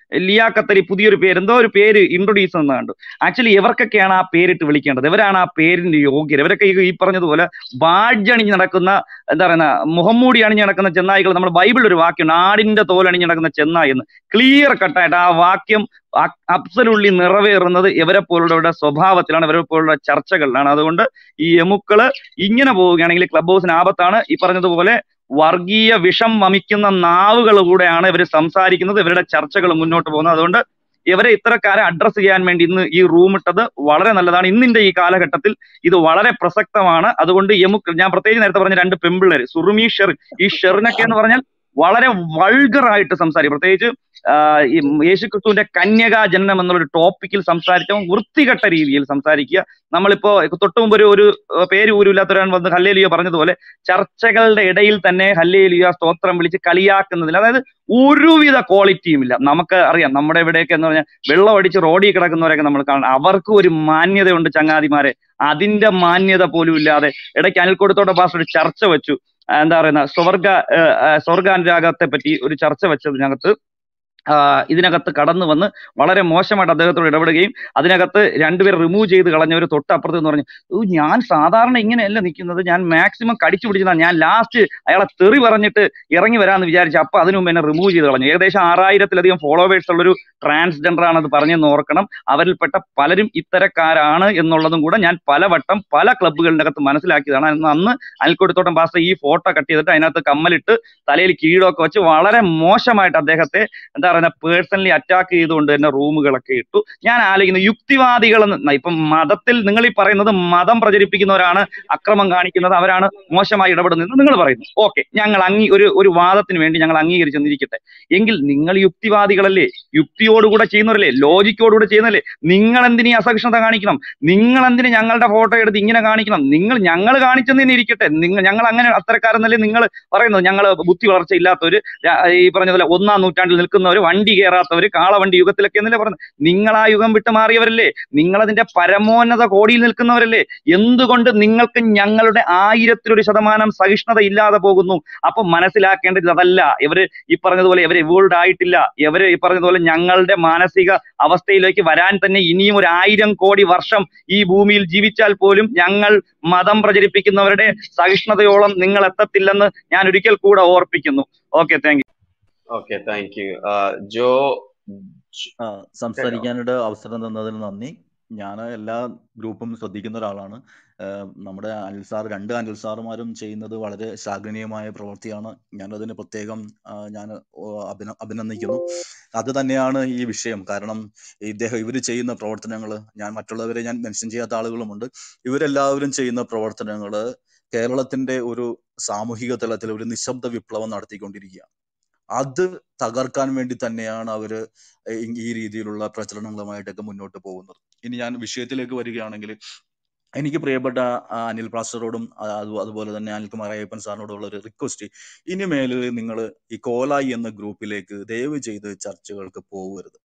ലിയാക്കത്തലി പുതിയൊരു പേര് എന്തോ ഒരു പേര് ഇൻട്രൊഡ്യൂസ് ചെയ്യുന്നത് കണ്ടു ആക്ച്വലി ഇവർക്കൊക്കെയാണ് ആ പേരിട്ട് വിളിക്കേണ്ടത് ഇവരാണ് ആ പേരിന്റെ യോഗ്യർ ഇവരൊക്കെ ഈ ഈ പറഞ്ഞതുപോലെ ബാഡ്ജ് അണിഞ്ഞ് നടക്കുന്ന എന്താ പറയുന്ന മുഖംമൂടി അണിഞ്ഞ് നടക്കുന്ന ചെന്നായികൾ നമ്മൾ ബൈബിളിൽ ഒരു വാക്യമുണ്ട് ആടിന്റെ തോലണിഞ്ഞ് നടക്കുന്ന ചെന്നായി എന്ന് ക്ലിയർ കട്ടായിട്ട് ആ വാക്യം അബ്സലുള്ളി നിറവേറുന്നത് ഇവരെ പോലുള്ളവരുടെ സ്വഭാവത്തിലാണ് ഇവരെ പോലുള്ള ചർച്ചകളിലാണ് അതുകൊണ്ട് ഈ എമുക്കള് ഇങ്ങനെ പോവുകയാണെങ്കിൽ ക്ലബ് ഹൗസിന് ആപത്താണ് ഈ പറഞ്ഞതുപോലെ വർഗീയ വിഷം വമിക്കുന്ന നാവുകൾ കൂടെയാണ് ഇവർ സംസാരിക്കുന്നത് ഇവരുടെ ചർച്ചകൾ മുന്നോട്ട് പോകുന്നത് അതുകൊണ്ട് ഇവരെ ഇത്തരക്കാരെ അഡ്രസ് ചെയ്യാൻ വേണ്ടി ഇന്ന് ഈ റൂം ഇട്ടത് വളരെ നല്ലതാണ് ഇന്നിന്റെ ഈ കാലഘട്ടത്തിൽ ഇത് വളരെ പ്രസക്തമാണ് അതുകൊണ്ട് എമുക്ക് ഞാൻ പ്രത്യേകിച്ച് നേരത്തെ പറഞ്ഞ രണ്ട് പെമ്പിള്ളേര് സുറുമി ഷെർ ഈ ഷെറിനൊക്കെ എന്ന് പറഞ്ഞാൽ വളരെ വൾഗറായിട്ട് സംസാരിക്കും പ്രത്യേകിച്ച് ആഹ് ഈ യേശുക്രിസ്തുവിന്റെ കന്യകാ ജനനം എന്നുള്ള ഒരു ടോപ്പിക്കിൽ സംസാരിച്ച വൃത്തികെട്ട രീതിയിൽ സംസാരിക്കുക നമ്മളിപ്പോ തൊട്ടു മുമ്പ് ഒരു ഒരു പേര് ഊരില്ലാത്തൊരാൾ വന്ന് ഹല്ലേലിയ പറഞ്ഞതുപോലെ ചർച്ചകളുടെ ഇടയിൽ തന്നെ ഹല്ലേലിയ സ്തോത്രം വിളിച്ച് കളിയാക്കുന്നതിൽ അതായത് ഒരുവിധ ക്വാളിറ്റിയും ഇല്ല നമുക്ക് അറിയാം നമ്മുടെ ഇവിടെയൊക്കെ എന്ന് പറഞ്ഞാൽ വെള്ളം അടിച്ച് റോഡിൽ കിടക്കുന്നവരൊക്കെ നമ്മൾ കാണണം അവർക്ക് ഒരു മാന്യതയുണ്ട് ചങ്ങാതിമാരെ അതിന്റെ മാന്യത പോലും ഇല്ലാതെ ഇടയ്ക്ക് അനിൽക്കൊടുത്തോടെ പാസ് ഒരു ചർച്ച വെച്ചു ആ, എന്താ പറയുന്ന സ്വർഗ ആ, ആ, സ്വർഗാനുരാഗത്തെ പറ്റി ഒരു ചർച്ച വെച്ചതിനകത്ത് ആ, ഇതിനകത്ത് കടന്നു വന്ന് വളരെ മോശമായിട്ട് അദ്ദേഹത്തോട് ഇടപെടുകയും അതിനകത്ത് രണ്ടുപേർ റിമൂവ് ചെയ്ത് കളഞ്ഞവർ തൊട്ടപ്പുറത്ത് എന്ന് പറഞ്ഞു "ഓ, ഞാൻ സാധാരണ ഇങ്ങനെയല്ല നിൽക്കുന്നത് ഞാൻ മാക്സിമം കടിച്ചു പിടിച്ചതാണ് ഞാൻ ലാസ്റ്റ് അയാളെ തെറി പറഞ്ഞിട്ട് ഇറങ്ങി വരാമെന്ന് വിചാരിച്ചു അപ്പൊ അതിനു മുമ്പ് എന്നെ റിമൂവ് ചെയ്ത് കളഞ്ഞു ഏകദേശം ആറായിരത്തിലധികം ഫോളോവേഴ്സ് ഉള്ളൊരു ട്രാൻസ്ജെൻഡർ ആണത് പറഞ്ഞെന്ന് ഓർക്കണം അവരിൽപ്പെട്ട പലരും ഇത്തരക്കാരാണ് എന്നുള്ളതും കൂടെ ഞാൻ പലവട്ടം പല ക്ലബ്ബുകളുടെ അകത്ത് മനസ്സിലാക്കിയതാണ് അന്ന് അന്ന് അൽക്കൊടുത്തോട്ടം പാസ്റ്റർ ഈ ഫോട്ടോ കട്ട് ചെയ്തിട്ട് അതിനകത്ത് കമ്മലിട്ട് തലയിൽ കീഴൊക്കെ വെച്ച് വളരെ മോശമായിട്ട് അദ്ദേഹത്തെ എന്താ പറയുക പേഴ്സണലി അറ്റാക്ക് ചെയ്തുകൊണ്ട് തന്നെ റൂമുകളൊക്കെ ഇട്ടു ഞാൻ ആലോചിക്കുന്നു യുക്തിവാദികൾ എന്ന് ഇപ്പം മതത്തിൽ നിങ്ങൾ ഈ പറയുന്നത് മതം പ്രചരിപ്പിക്കുന്നവരാണ് അക്രമം കാണിക്കുന്നത് അവരാണ് മോശമായി ഇടപെടുന്നത് നിങ്ങൾ പറയുന്നു ഓക്കെ ഞങ്ങൾ അംഗീ ഒരു ഒരു വാദത്തിന് വേണ്ടി ഞങ്ങൾ അംഗീകരിച്ചെന്നിരിക്കട്ടെ എങ്കിൽ നിങ്ങൾ യുക്തിവാദികളല്ലേ യുക്തിയോടുകൂടെ ചെയ്യുന്നവരല്ലേ ലോജിക്കോടുകൂടെ ചെയ്യുന്നതല്ലേ നിങ്ങൾ എന്തിനീ അസഹിഷ്ണുത കാണിക്കണം നിങ്ങൾ എന്തിന് ഞങ്ങളുടെ ഫോട്ടോ എടുത്ത് ഇങ്ങനെ കാണിക്കണം നിങ്ങൾ ഞങ്ങൾ കാണിച്ചെന്ന് തന്നെ ഇരിക്കട്ടെ നിങ്ങൾ ഞങ്ങൾ അങ്ങനെ അത്തരക്കാരെന്നല്ലേ നിങ്ങൾ പറയുന്നത് ഞങ്ങൾ ബുദ്ധി വളർച്ച ഇല്ലാത്തവര് രാ- ഈ പറഞ്ഞ പോലെ ഒന്നാം നൂറ്റാണ്ടിൽ നിൽക്കുന്നവർ വണ്ടി കയറാത്തവര് കാളവണ്ടി യുഗത്തിലൊക്കെ എന്നല്ലേ പറയുന്നത് നിങ്ങൾ ആ യുഗം വിട്ടു മാറിയവരല്ലേ നിങ്ങൾ അതിന്റെ പരമോന്നത കോടിയിൽ നിൽക്കുന്നവരല്ലേ എന്തുകൊണ്ട് നിങ്ങൾക്ക് ഞങ്ങളുടെ ആയിരത്തിലൊരു ശതമാനം സഹിഷ്ണുത ഇല്ലാതെ പോകുന്നു അപ്പൊ മനസ്സിലാക്കേണ്ടത് അതല്ല ഇവര് ഈ പറഞ്ഞതുപോലെ ഇവർ ഇവോൾഡ് ആയിട്ടില്ല ഇവര് ഈ പറഞ്ഞതുപോലെ ഞങ്ങളുടെ മാനസിക അവസ്ഥയിലേക്ക് വരാൻ തന്നെ ഇനിയും ഒരു ആയിരം കോടി വർഷം ഈ ഭൂമിയിൽ ജീവിച്ചാൽ പോലും ഞങ്ങൾ മതം പ്രചരിപ്പിക്കുന്നവരുടെ സഹിഷ്ണുതയോളം നിങ്ങൾ എത്തത്തില്ലെന്ന് ഞാൻ ഒരിക്കൽ കൂടെ ഓർപ്പിക്കുന്നു okay thank okay thank you Joe ആ, സംസാരിക്കാനായിട്ട് അവസരം തന്നതിന് നന്ദി ഞാൻ എല്ലാ ഗ്രൂപ്പും ശ്രദ്ധിക്കുന്ന ഒരാളാണ് ഏഹ് നമ്മുടെ അനിൽ സാർ രണ്ട് അനിൽ സാറുമാരും ചെയ്യുന്നത് വളരെ ശ്ലാഘനീയമായ പ്രവൃത്തിയാണ് ഞാനതിന് പ്രത്യേകം ആ, ഞാൻ ഓ, അഭിന അഭിനന്ദിക്കുന്നു അത് തന്നെയാണ് ഈ വിഷയം കാരണം ഇദ്ദേഹം ഇവർ ചെയ്യുന്ന പ്രവർത്തനങ്ങൾ ഞാൻ മറ്റുള്ളവരെ ഞാൻ മെൻഷൻ ചെയ്യാത്ത ആളുകളുമുണ്ട് ഇവരെല്ലാവരും ചെയ്യുന്ന പ്രവർത്തനങ്ങൾ കേരളത്തിന്റെ ഒരു സാമൂഹിക തലത്തിൽ ഒരു നിശബ്ദ വിപ്ലവം നടത്തിക്കൊണ്ടിരിക്കുകയാണ് അത് തകർക്കാൻ വേണ്ടി തന്നെയാണ് അവര് ഈ ഈ രീതിയിലുള്ള പ്രചരണങ്ങളുമായിട്ടൊക്കെ മുന്നോട്ട് പോകുന്നത് ഇനി ഞാൻ വിഷയത്തിലേക്ക് വരികയാണെങ്കിൽ എനിക്ക് പ്രിയപ്പെട്ട ആ, അനിൽ പാസ്റ്ററോടും ആ, അത് അതുപോലെ തന്നെ അനിൽകുമാർ അയ്യപ്പൻ സാറിനോടും ഉള്ള ഒരു റിക്വസ്റ്റ് ഇനി മേലിൽ നിങ്ങൾ ഈ കോലായി എന്ന ഗ്രൂപ്പിലേക്ക് ദയവ് ചെയ്ത് ചർച്ചകൾക്ക് പോകരുത്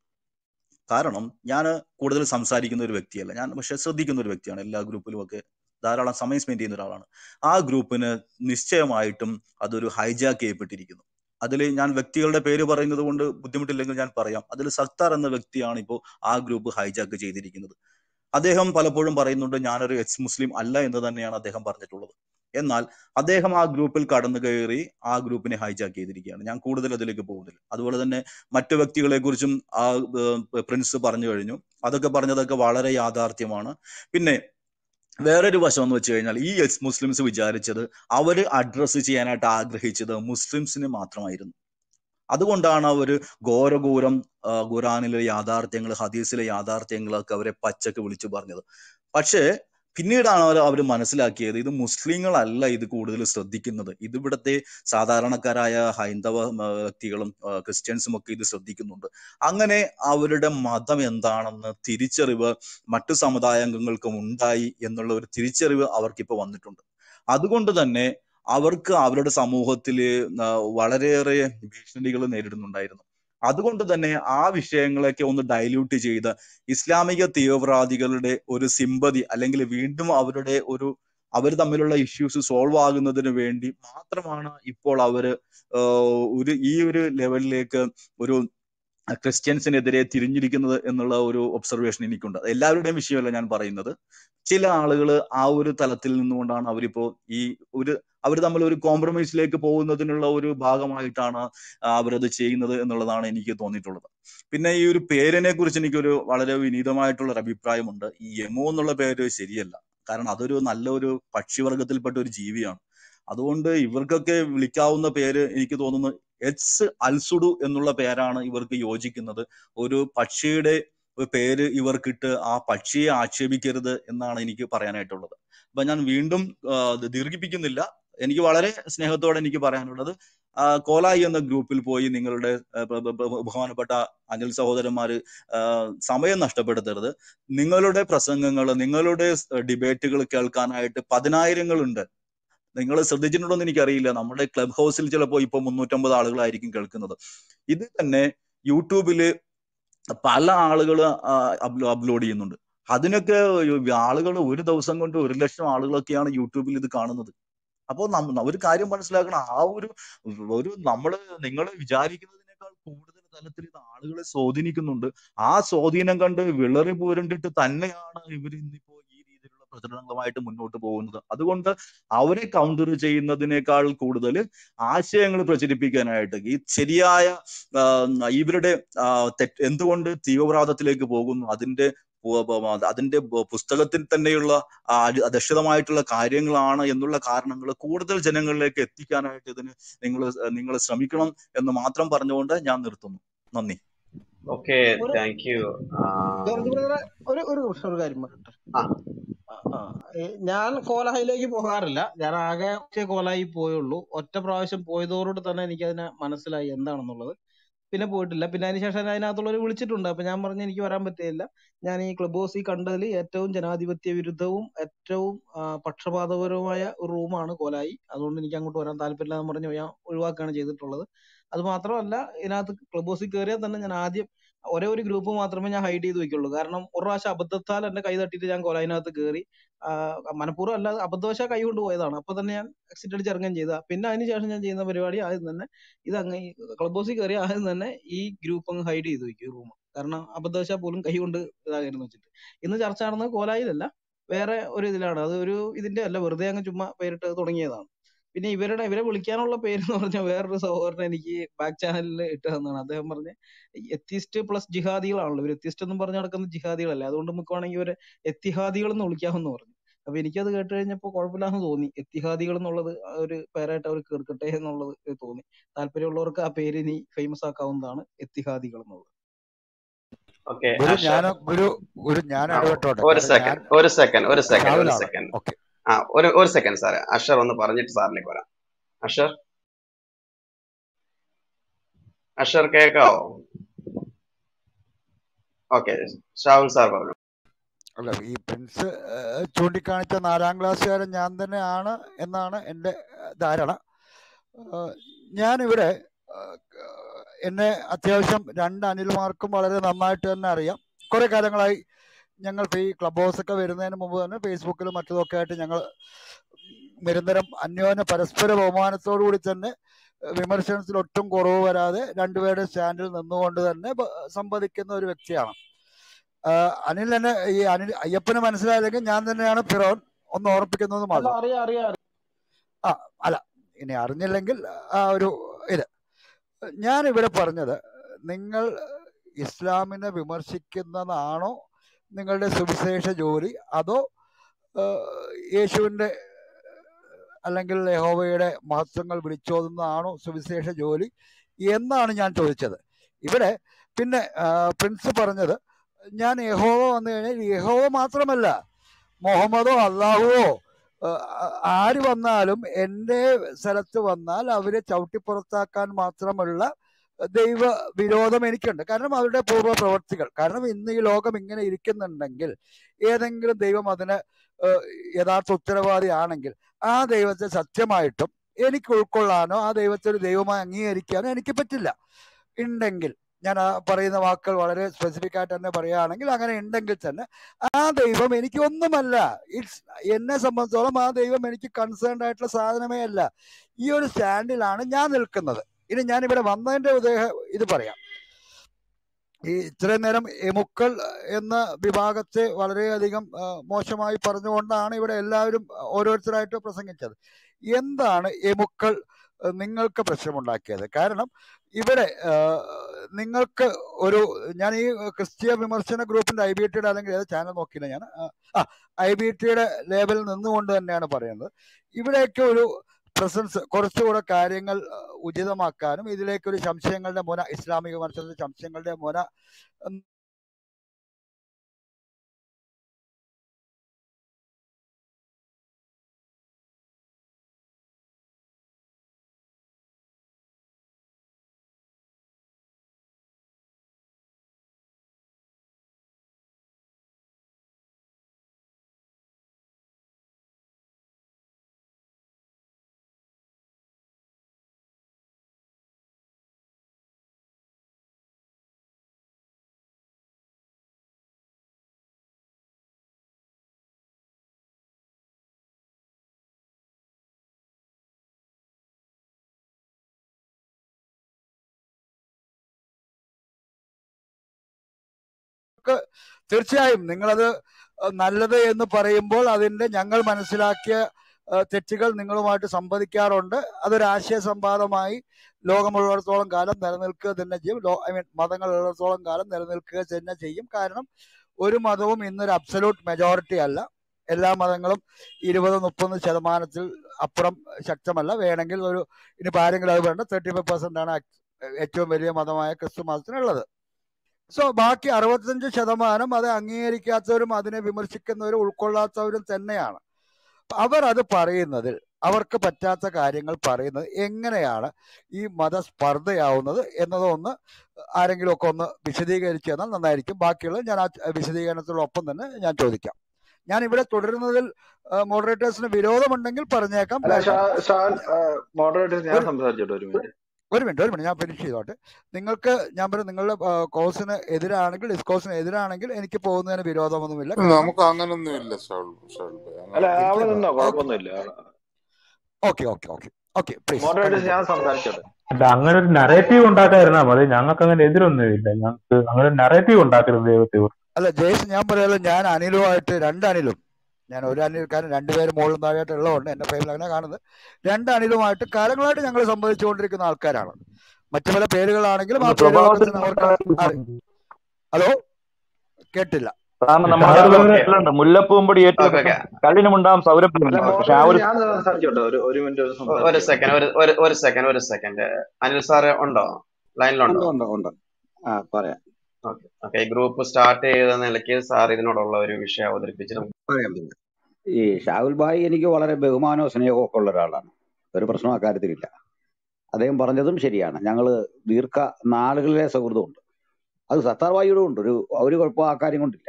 കാരണം ഞാൻ കൂടുതൽ സംസാരിക്കുന്ന ഒരു വ്യക്തിയല്ല ഞാൻ പക്ഷെ ശ്രദ്ധിക്കുന്ന ഒരു വ്യക്തിയാണ് എല്ലാ ഗ്രൂപ്പിലും ഒക്കെ ധാരാളം സമയം സ്പെൻഡ് ചെയ്യുന്ന ഒരാളാണ് ആ ഗ്രൂപ്പിന് നിശ്ചയമായിട്ടും അതൊരു ഹൈജാക്ക് ചെയ്യപ്പെട്ടിരിക്കുന്നു അതിൽ ഞാൻ വ്യക്തികളുടെ പേര് പറയുന്നത് കൊണ്ട് ബുദ്ധിമുട്ടില്ലെങ്കിൽ ഞാൻ പറയാം അതിൽ സത്താർ എന്ന വ്യക്തിയാണ് ഇപ്പോൾ ആ ഗ്രൂപ്പ് ഹൈജാക്ക് ചെയ്തിരിക്കുന്നത് അദ്ദേഹം പലപ്പോഴും പറയുന്നുണ്ട് ഞാനൊരു എക്സ് മുസ്ലിം അല്ല എന്ന് തന്നെയാണ് അദ്ദേഹം പറഞ്ഞിട്ടുള്ളത് എന്നാൽ അദ്ദേഹം ആ ഗ്രൂപ്പിൽ കടന്നു കയറി ആ ഗ്രൂപ്പിനെ ഹൈജാക്ക് ചെയ്തിരിക്കുകയാണ് ഞാൻ കൂടുതൽ അതിലേക്ക് പോകുന്നില്ല അതുപോലെ തന്നെ മറ്റു വ്യക്തികളെ കുറിച്ചും ആ ഏഹ്, പ്രിൻസ് പറഞ്ഞു കഴിഞ്ഞു അതൊക്കെ പറഞ്ഞതൊക്കെ വളരെ യാഥാർത്ഥ്യമാണ് പിന്നെ വേറൊരു വശം എന്ന് വെച്ച് കഴിഞ്ഞാൽ ഈ എക്സ് മുസ്ലിംസ് വിചാരിച്ചത് അവര് അഡ്രസ്സ് ചെയ്യാനായിട്ട് ആഗ്രഹിച്ചത് മുസ്ലിംസിനെ മാത്രമായിരുന്നു അതുകൊണ്ടാണ് അവര് ഘോരഘോരം ആ, ഖുറാനിലെ യാഥാർത്ഥ്യങ്ങൾ ഹദീസിലെ യാഥാർത്ഥ്യങ്ങളൊക്കെ അവരെ പച്ചക്ക് വിളിച്ചു പറഞ്ഞത് പക്ഷേ പിന്നീടാണ് അവർ അവർ മനസ്സിലാക്കിയത് ഇത് മുസ്ലിങ്ങളല്ല ഇത് കൂടുതൽ ശ്രദ്ധിക്കുന്നത് ഇത് ഇവിടുത്തെ സാധാരണക്കാരായ ഹൈന്ദവ ആ, വ്യക്തികളും ആ, ക്രിസ്ത്യൻസും ഒക്കെ ഇത് ശ്രദ്ധിക്കുന്നുണ്ട് അങ്ങനെ അവരുടെ മതം എന്താണെന്ന് തിരിച്ചറിവ് മറ്റു സമുദായാംഗങ്ങൾക്കും ഉണ്ടായി എന്നുള്ള ഒരു തിരിച്ചറിവ് അവർക്കിപ്പോ വന്നിട്ടുണ്ട് അതുകൊണ്ട് തന്നെ അവർക്ക് അവരുടെ സമൂഹത്തില് ആ, വളരെയേറെ ഭീഷണികൾ നേരിടുന്നുണ്ടായിരുന്നു അതുകൊണ്ട് തന്നെ ആ വിഷയങ്ങളൊക്കെ ഒന്ന് ഡൈല്യൂട്ട് ചെയ്ത് ഇസ്ലാമിക തീവ്രവാദികളുടെ ഒരു സിമ്പതി അല്ലെങ്കിൽ വീണ്ടും അവരുടെ ഒരു അവർ തമ്മിലുള്ള ഇഷ്യൂസ് സോൾവ് ആകുന്നതിന് വേണ്ടി മാത്രമാണ് ഇപ്പോൾ അവര് ആഹ് ഒരു ഈ ഒരു ലെവലിലേക്ക് ഒരു ക്രിസ്ത്യൻസിനെതിരെ തിരിഞ്ഞിരിക്കുന്നത് എന്നുള്ള ഒരു ഒബ്സർവേഷൻ എനിക്കുണ്ട് അത് എല്ലാവരുടെയും വിഷയമല്ല ഞാൻ പറയുന്നത് ചില ആളുകൾ ആ ഒരു തലത്തിൽ നിന്നുകൊണ്ടാണ് അവരിപ്പോ ഈ ഒരു അവർ തമ്മിൽ ഒരു കോംപ്രമൈസിലേക്ക് പോകുന്നതിനുള്ള ഒരു ഭാഗമായിട്ടാണ് അവരത് ചെയ്യുന്നത് എന്നുള്ളതാണ് എനിക്ക് തോന്നിയിട്ടുള്ളത് പിന്നെ ഈ ഒരു പേരിനെ കുറിച്ച് എനിക്കൊരു വളരെ വിനീതമായിട്ടുള്ള ഒരു അഭിപ്രായമുണ്ട് ഈ യമോ എന്നുള്ള പേര് ശരിയല്ല കാരണം അതൊരു നല്ലൊരു പക്ഷിവർഗത്തിൽപ്പെട്ട ഒരു ജീവിയാണ് അതുകൊണ്ട് ഇവർക്കൊക്കെ വിളിക്കാവുന്ന പേര് എനിക്ക് തോന്നുന്നു എച്ച് അൽസുഡു എന്നുള്ള പേരാണ് ഇവർക്ക് യോജിക്കുന്നത് ഒരു പക്ഷിയുടെ ഒരു പേര് ഇവർക്കിട്ട് ആ പക്ഷിയെ ആക്ഷേപിക്കരുത് എന്നാണ് എനിക്ക് പറയാനായിട്ടുള്ളത് അപ്പൊ ഞാൻ വീണ്ടും ആ, ഇത് ദീർഘിപ്പിക്കുന്നില്ല എനിക്ക് വളരെ സ്നേഹത്തോടെ എനിക്ക് പറയാനുള്ളത് ആ, കോലായി എന്ന ഗ്രൂപ്പിൽ പോയി നിങ്ങളുടെ ആ, ബ- ബ- ബ- ബഹുമാനപ്പെട്ട അനിൽ സഹോദരന്മാര് ആ, സമയം നഷ്ടപ്പെടുത്തരുത് നിങ്ങളുടെ പ്രസംഗങ്ങൾ നിങ്ങളുടെ ഡിബേറ്റുകൾ കേൾക്കാനായിട്ട് പതിനായിരങ്ങളുണ്ട് നിങ്ങൾ ശ്രദ്ധിച്ചിട്ടുണ്ടോന്ന് എനിക്കറിയില്ല നമ്മുടെ ക്ലബ് ഹൗസിൽ ചിലപ്പോൾ ഇപ്പൊ മുന്നൂറ്റമ്പത് ആളുകളായിരിക്കും കേൾക്കുന്നത് ഇത് തന്നെ യൂട്യൂബില് പല ആളുകൾ അപ്ലോഡ് ചെയ്യുന്നുണ്ട് അതിനൊക്കെ ആളുകൾ ഒരു ദിവസം കൊണ്ട് ഒരു ലക്ഷം ആളുകളൊക്കെയാണ് യൂട്യൂബിൽ ഇത് കാണുന്നത് അപ്പോൾ നമ്മ ഒരു കാര്യം മനസ്സിലാക്കണം ആ ഒരു ഒരു നമ്മള് നിങ്ങൾ വിചാരിക്കുന്നതിനേക്കാൾ കൂടുതൽ തലത്തിൽ ഇത് ആളുകളെ സ്വാധീനിക്കുന്നുണ്ട് ആ സ്വാധീനം കണ്ട് വിളറി പൂരണ്ടിട്ട് തന്നെയാണ് ഇവർ ഇന്നിപ്പോ ഈ രീതിയിലുള്ള പ്രചരണങ്ങളുമായിട്ട് മുന്നോട്ട് പോകുന്നത് അതുകൊണ്ട് അവരെ കൗണ്ടർ ചെയ്യുന്നതിനേക്കാൾ കൂടുതൽ ആശയങ്ങൾ പ്രചരിപ്പിക്കാനായിട്ട് ഈ ശരിയായ ആ, ഇവരുടെ ആ, തെറ്റ് എന്തുകൊണ്ട് തീവ്രവാദത്തിലേക്ക് പോകുന്നു അതിന്റെ പു- പു- അതിന്റെ പു- പുസ്തകത്തിൽ തന്നെയുള്ള ആ അടി- അധിഷ്ഠിതമായിട്ടുള്ള കാര്യങ്ങളാണ് എന്നുള്ള കാരണങ്ങൾ കൂടുതൽ ജനങ്ങളിലേക്ക് എത്തിക്കാനായിട്ട് ഇതിന് നിങ്ങൾ നിങ്ങൾ ശ്രമിക്കണം എന്ന് മാത്രം പറഞ്ഞുകൊണ്ട് ഞാൻ നിർത്തുന്നു നന്ദി ഓക്കെ ഒരു താങ്ക് യു ജോർജ് ബ്രദറെ ഒരു ഒരു നിമിഷം ഒരു കാര്യം പറയട്ടെ ആ ആ, ആ. ഏ, ഞാൻ കോലായിലേക്ക് പോകാറില്ല ഞാൻ ആകെ ഒറ്റ കോലായി പോയുള്ളൂ ഒറ്റ പ്രാവശ്യം പോയതോടുകൂടി തന്നെ എനിക്ക് അതിനെ മനസ്സിലായി എന്താണെന്നുള്ളത് പിന്നെ പോയിട്ടില്ല പിന്നെ അതിനുശേഷം എന്നെ അതിനകത്തുള്ളവർ വിളിച്ചിട്ടുണ്ട് അപ്പൊ ഞാൻ പറഞ്ഞു എനിക്ക് വരാൻ പറ്റിയില്ല ഞാൻ ഈ ക്ലബ് ഹൗസിൽ കണ്ടതിൽ ഏറ്റവും ജനാധിപത്യ വിരുദ്ധവും ഏറ്റവും ആ, പക്ഷപാതപരവുമായ ഒരു റൂമാണ് കോലായി അതുകൊണ്ട് എനിക്ക് അങ്ങോട്ട് വരാൻ താല്പര്യമില്ല എന്ന് പറഞ്ഞ് ഞാൻ ഒഴിവാക്കുകയാണ് ചെയ്തിട്ടുള്ളത് അത് മാത്രമല്ല ഇതിനകത്ത് ക്ലബ് ഹൗസിൽ കയറിയാൽ തന്നെ ഞാൻ ആദ്യം ഒരേ ഒരു ഗ്രൂപ്പ് മാത്രമേ ഞാൻ ഹൈഡ് ചെയ്ത് വെക്കുള്ളൂ കാരണം ഒരു പ്രാവശ്യം അബദ്ധത്താൽ എന്റെ കൈ തട്ടിയിട്ട് ഞാൻ കൊലയിനകത്ത് കയറി മനഃപൂർവ്വം അല്ലാതെ അബദ്ധവശാ കൈ കൊണ്ട് പോയതാണ് അപ്പൊ തന്നെ ഞാൻ എക്സിറ്റ് അടിച്ച് ഇറങ്ങുകയും ചെയ്ത പിന്നെ അതിന് ശേഷം ഞാൻ ചെയ്യുന്ന പരിപാടി ആദ്യം തന്നെ ഇത് അങ്ങ് ക്ലബ് ഹൗസിൽ കയറി ആദ്യം തന്നെ ഈ ഗ്രൂപ്പ് അങ്ങ് ഹൈഡ് ചെയ്ത് വെക്കും റൂം കാരണം അബദ്ധവശാൽ പോലും കൈ കൊണ്ട് ഇതാകായിരുന്നു വെച്ചിട്ട് ഇന്ന് ചർച്ച നടന്നത് കോലായിലല്ല വേറെ ഒരു ഇതിലാണ് അത് ഒരു ഇതിന്റെ അല്ല വെറുതെ അങ്ങ് ചുമ്മാ പേരിട്ട് തുടങ്ങിയതാണ് പിന്നെ ഇവരുടെ ഇവരെ വിളിക്കാനുള്ള പേര് എന്ന് പറഞ്ഞാൽ വേറൊരു സഹോദരൻ എനിക്ക് ബാക്ക് ചാനലിൽ ഇട്ട് തന്നതാണ് അദ്ദേഹം പറഞ്ഞ എത്തിസ്റ്റ് പ്ലസ് ജിഹാദികളാണല്ലോ ഇവർ എത്തിസ്റ്റ് എന്നും പറഞ്ഞ് നടക്കുന്ന ജിഹാദികളല്ലേ അതുകൊണ്ട് നമുക്ക് വേണമെങ്കിൽ ഇവരെ എത്തിഹാദികൾ എന്ന് വിളിക്കാമെന്ന് പറഞ്ഞു അപ്പൊ എനിക്കത് കേട്ട് കഴിഞ്ഞപ്പോ കുഴപ്പമില്ലാന്ന് തോന്നി എത്തിഹാദികൾ എന്നുള്ളത് ആ ഒരു പേരായിട്ട് അവർ കേൾക്കട്ടെ എന്നുള്ളത് തോന്നി താല്പര്യമുള്ളവർക്ക് ആ പേര് ഇനി ഫേമസ് ആക്കാവുന്നതാണ് എത്തിഹാദികൾ എന്നുള്ളത് ഓക്കെ ഗുരു അഷർ ഞാൻ ഗുരു ഗുരു ഞാൻ ആ ഇടപെട്ടോട്ടെ ഒരു കാരണം ഞാൻ സെക്കൻഡ് ഒരു സെക്കൻഡ് ഒരു സെക്കൻഡ് ഒരു ട്രാവലാണ് സെക്കൻഡ് ഓക്കെ ആ ഒരു ഒരു സെക്കൻഡ് സാറേ അഷർ ഒന്ന് പറഞ്ഞിട്ട് സാറിലേക്ക് വരാം അഷർ അഷർ കേക്കാവോ ഓക്കെ ഷാഹുൽ സാർ പറഞ്ഞു അല്ല ഈ പ്രിൻസ് ഏഹ്, ചൂണ്ടിക്കാണിച്ച നാലാം ക്ലാസ്സുകാരൻ ഞാൻ തന്നെയാണ് എന്നാണ് എൻ്റെ ഏഹ്, ധാരണ ഏഹ്, ഞാനിവിടെ ഏഹ്, എന്നെ അത്യാവശ്യം രണ്ട് അനിൽമാർക്കും വളരെ നന്നായിട്ട് തന്നെ അറിയാം കുറെ കാലങ്ങളായി ഞങ്ങൾ ഈ ക്ലബ് ഹൗസ് ഒക്കെ വരുന്നതിന് മുമ്പ് തന്നെ ഫേസ്ബുക്കിലും മറ്റതൊക്കെ ആയിട്ട് ഞങ്ങൾ നിരന്തരം അന്യോന്യ പരസ്പര ബഹുമാനത്തോടു കൂടി തന്നെ ഏഹ്, വിമർശനത്തിൽ ഒട്ടും കുറവ് വരാതെ രണ്ടുപേരുടെ സ്റ്റാൻഡിൽ നിന്നുകൊണ്ട് തന്നെ ബ- സംവദിക്കുന്ന ഒരു വ്യക്തിയാണ് ആഹ് അനിൽ തന്നെ ഈ അനിൽ അയ്യപ്പന് മനസ്സിലായില്ലെങ്കിൽ ഞാൻ തന്നെയാണ് ഫിറോൻ ഒന്ന് ഓർപ്പിക്കുന്നത് അല്ല മാത്രം അറിയാം അറിയാം അറിയാം. ആ അല്ല ഇനി അറിഞ്ഞില്ലെങ്കിൽ ആ ഒരു ഇത് ഞാൻ ഇവിടെ പറഞ്ഞത് നിങ്ങൾ ഇസ്ലാമിനെ വിമർശിക്കുന്നതാണോ നിങ്ങളുടെ സുവിശേഷ ജോലി അതോ ആഹ് യേശുവിൻ്റെ അല്ലെങ്കിൽ യഹോവയുടെ മഹത്വങ്ങൾ വിളിച്ചോതുന്നതാണോ സുവിശേഷ ജോലി എന്നാണ് ഞാൻ ചോദിച്ചത് ഇവിടെ പിന്നെ ആ, പ്രിൻസ് പറഞ്ഞത് ഞാൻ യഹോവ വന്നു കഴിഞ്ഞാൽ യഹോവ മാത്രമല്ല മുഹമ്മദോ അള്ളാഹുവോ ആ, ആര് വന്നാലും എൻ്റെ സ്ഥലത്ത് വന്നാൽ അവരെ ചവിട്ടിപ്പുറത്താക്കാൻ മാത്രമുള്ള ദൈവ വിരോധം എനിക്കുണ്ട് കാരണം അവരുടെ പൂർവ്വ പ്രവർത്തികൾ കാരണം ഇന്ന് ഈ ലോകം ഇങ്ങനെ ഇരിക്കുന്നുണ്ടെങ്കിൽ ഏതെങ്കിലും ദൈവം അതിന് ഏഹ്, യഥാർത്ഥ ഉത്തരവാദിയാണെങ്കിൽ ആ ദൈവത്തെ സത്യമായിട്ടും എനിക്ക് ഉൾക്കൊള്ളാനോ ആ ദൈവത്തെ ഒരു ദൈവമായി അംഗീകരിക്കാനോ എനിക്ക് പറ്റില്ല ഉണ്ടെങ്കിൽ ഞാൻ ആ പറയുന്ന വാക്കുകൾ വളരെ സ്പെസിഫിക് ആയിട്ട് തന്നെ പറയുകയാണെങ്കിൽ അങ്ങനെ ഉണ്ടെങ്കിൽ തന്നെ ആ ദൈവം എനിക്ക് ഒന്നുമല്ല ഇറ്റ്സ് എന്നെ സംബന്ധിച്ചോളം ആ ദൈവം എനിക്ക് കൺസേൺഡ് ആയിട്ടുള്ള സാധനമേ അല്ല ഈ ഒരു സ്റ്റാൻഡിലാണ് ഞാൻ നിൽക്കുന്നത് ഇനി ഞാൻ ഇവിടെ വന്നതിന്റെ ഉദ്ദേ ഇത് പറയാം ഈ ഇത്രയും നേരം എമുക്കൾ എന്ന വിഭാഗത്തെ വളരെയധികം ആ, മോശമായി പറഞ്ഞുകൊണ്ടാണ് ഇവിടെ എല്ലാവരും ഓരോരുത്തരായിട്ട് പ്രസംഗിച്ചത് എന്താണ് എമുക്കൾ ആ, നിങ്ങൾക്ക് പ്രശ്നമുണ്ടാക്കിയത് കാരണം ഇവിടെ ആ, നിങ്ങൾക്ക് ഒരു ഞാൻ ഈ ക്രിസ്തീയ വിമർശന ഗ്രൂപ്പിന്റെ ഐ ബി ടിയുടെ അല്ലെങ്കിൽ ഏത് ചാനൽ നോക്കിയില്ല ഞാൻ ആ ഐ ബി ടിയുടെ ലേബലിൽ നിന്നുകൊണ്ട് തന്നെയാണ് പറയുന്നത് ഇവിടെയൊക്കെ ഒരു പ്രസൻസ് കുറച്ചുകൂടെ കാര്യങ്ങൾ ആ, ഉചിതമാക്കാനും ഇതിലേക്കൊരു സംശയങ്ങളുടെ മുന ഇസ്ലാമിക വിമർശനത്തിൽ സംശയങ്ങളുടെ മുന ഉം, ക്ക് തീർച്ചയായും നിങ്ങളത് നല്ലത് എന്ന് പറയുമ്പോൾ അതിന്റെ ഞങ്ങൾ മനസ്സിലാക്കിയ ആ, തെറ്റുകൾ നിങ്ങളുമായിട്ട് സംവദിക്കാറുണ്ട് അതൊരു ആശയ സംവാദമായി ലോകമുള്ളിടത്തോളം കാലം നിലനിൽക്കുക തന്നെ ചെയ്യും ലോ ഐ മീൻ മതങ്ങൾ ഉള്ളിടത്തോളം കാലം നിലനിൽക്കുക തന്നെ ചെയ്യും കാരണം ഒരു മതവും ഇന്നൊരു അബ്സല്യൂട്ട് മെജോറിറ്റി അല്ല എല്ലാ മതങ്ങളും ഇരുപത് മുപ്പത് ശതമാനത്തിൽ അപ്പുറം ശക്തമല്ല വേണമെങ്കിൽ ഒരു ഇനിയിപ്പോൾ ആരെങ്കിലും അത് വേണ്ട തേർട്ടി ഫൈവ് പെർസെന്റ് ആണ് ഏറ്റവും വലിയ മതമായ ക്രിസ്തു മതത്തിനുള്ളത് സോ ബാക്കി അറുപത്തഞ്ച് ശതമാനം അത് അംഗീകരിക്കാത്തവരും അതിനെ വിമർശിക്കുന്നവരും ഉൾക്കൊള്ളാത്തവരും തന്നെയാണ് അപ്പൊ അവർ അത് പറയുന്നതിൽ അവർക്ക് പറ്റാത്ത കാര്യങ്ങൾ പറയുന്നത് എങ്ങനെയാണ് ഈ മതസ്പർദ്ധയാവുന്നത് എന്നതൊന്ന് ആരെങ്കിലും ഒക്കെ ഒന്ന് വിശദീകരിച്ചു തന്നാൽ നന്നായിരിക്കും ബാക്കിയുള്ളത് ഞാൻ ആ വിശദീകരണത്തോടൊപ്പം തന്നെ ഞാൻ ചോദിക്കാം ഞാൻ ഇവിടെ തുടരുന്നതിൽ മോഡറേറ്റേഴ്സിന് വിരോധമുണ്ടെങ്കിൽ പറഞ്ഞേക്കാം അല്ല വേണ്ട ഷാ ഷാൻ മോഡറേറ്റേഴ്സ് ഞാൻ ഒരു സംസാരിച്ചോട്ടെ ഒരു മിനിറ്റ് ഒരു മിനിറ്റ് ഒരു മിനിറ്റ് ഞാൻ ഫിനിഷ് ചെയ്തോട്ടെ നിങ്ങൾക്ക് ഞാൻ പറയും നിങ്ങളുടെ കോഴ്സിന് എതിരാണെങ്കിൽ ഡിസ്കോഴ്സിന് എതിരാണെങ്കിൽ എനിക്ക് പോകുന്നതിന് വിരോധമൊന്നുമില്ല കാരണം നമുക്ക് അങ്ങനൊന്നും ഇല്ല ഷാൾ ഷാൾ ഭായ് അല്ല അങ്ങനെ അവിടെ ഇല്ല നിന്നോ ഓക്കെ കുഴപ്പമൊന്നുമില്ല okay okay okay okay please moderators continue ഞാൻ സംസാരിച്ചോട്ടെ അല്ല അങ്ങനെ ഒരു നറേറ്റീവ് ഉണ്ടാക്കാതിരുന്നാ മതി ഞങ്ങൾക്ക് അങ്ങനെ എതിരൊന്നുമില്ല ഞങ്ങൾക്ക് അങ്ങനെ ഒരു നറേറ്റീവ് ഉണ്ടാക്കരുത് ദൈവത്തെ ഓർത്ത്. അല്ല ജേസ് ഞാൻ പറയാലോ ഞാൻ അനിലുമായിട്ട് രണ്ട് അനിലും ഞാൻ ഒരു അനിൽ കാരണം രണ്ടുപേരും മുകളിലും താഴെയായിട്ട് ഉള്ളതുകൊണ്ട് എന്റെ ഫൈമിൽ അങ്ങനെ കാണുന്നത് രണ്ട് അനിലുമായിട്ട് കാലങ്ങളായിട്ട് ഞങ്ങൾ സംബന്ധിച്ചുകൊണ്ടിരിക്കുന്ന ആൾക്കാരാണ് മറ്റു പല പേരുകളാണെങ്കിലും ആ ഒന്ന് പേരുകളൊക്കെ സ്വഭാവത്തിൽ തന്നെ അവർക്ക് അറി- ഹലോ കേട്ടില്ല കാരണം പക്ഷെ നമ്മുടെ ആളുകൾ ഓക്കെ ചൊല്ലുണ്ട് മുല്ലപ്പൂമ്പടി ഓക്കെ ഏറ്റെടുക്കും ഓക്കെ കല്ലിനുമുണ്ടാം അല്ല സൗരഭ്യമുണ്ടാം പക്ഷെ ആ മോഡറേറ്റർ ഒരു ഞാൻ സംസാരിച്ചോട്ടെ ഒരു ഒരു മിനിറ്റ് ഒരു ഒരു സംസാരിച്ചോട്ടെ സെക്കൻഡ് ഒരു ഒരു ഒരു സെക്കൻഡ് ഒരു സെക്കൻഡ് അനിൽ സാറ് ഉണ്ടോ ഉണ്ട് ലൈനിലുണ്ടോ ഉണ്ട് ഉണ്ട് ആ പറയാം ഓക്കെ ഓക്കെ ഗ്രൂപ്പ് സ്റ്റാർട്ട് ചെയ്ത നിലയ്ക്ക് സാർ ഇതിനോടുള്ള ഒരു വിഷയം അവതരിപ്പിച്ച് നമുക്ക് പറയാം പറയാം ഈ ഷാഹുൽ ഭായി എനിക്ക് വളരെ ബഹുമാനവും സ്നേഹവും ഒക്കെ ഉള്ള ഒരാളാണ് ഒരു പ്രശ്നം അക്കാര്യത്തിലില്ല അദ്ദേഹം പറഞ്ഞതും ശരിയാണ് ഞങ്ങൾ ദീർഘ നാളുകളിലെ സൗഹൃദമുണ്ട് അത് സത്താർവായിയുടെ ഉണ്ട് ഒരു ഒരു കുഴപ്പം ആ കാര്യം കൊണ്ടില്ല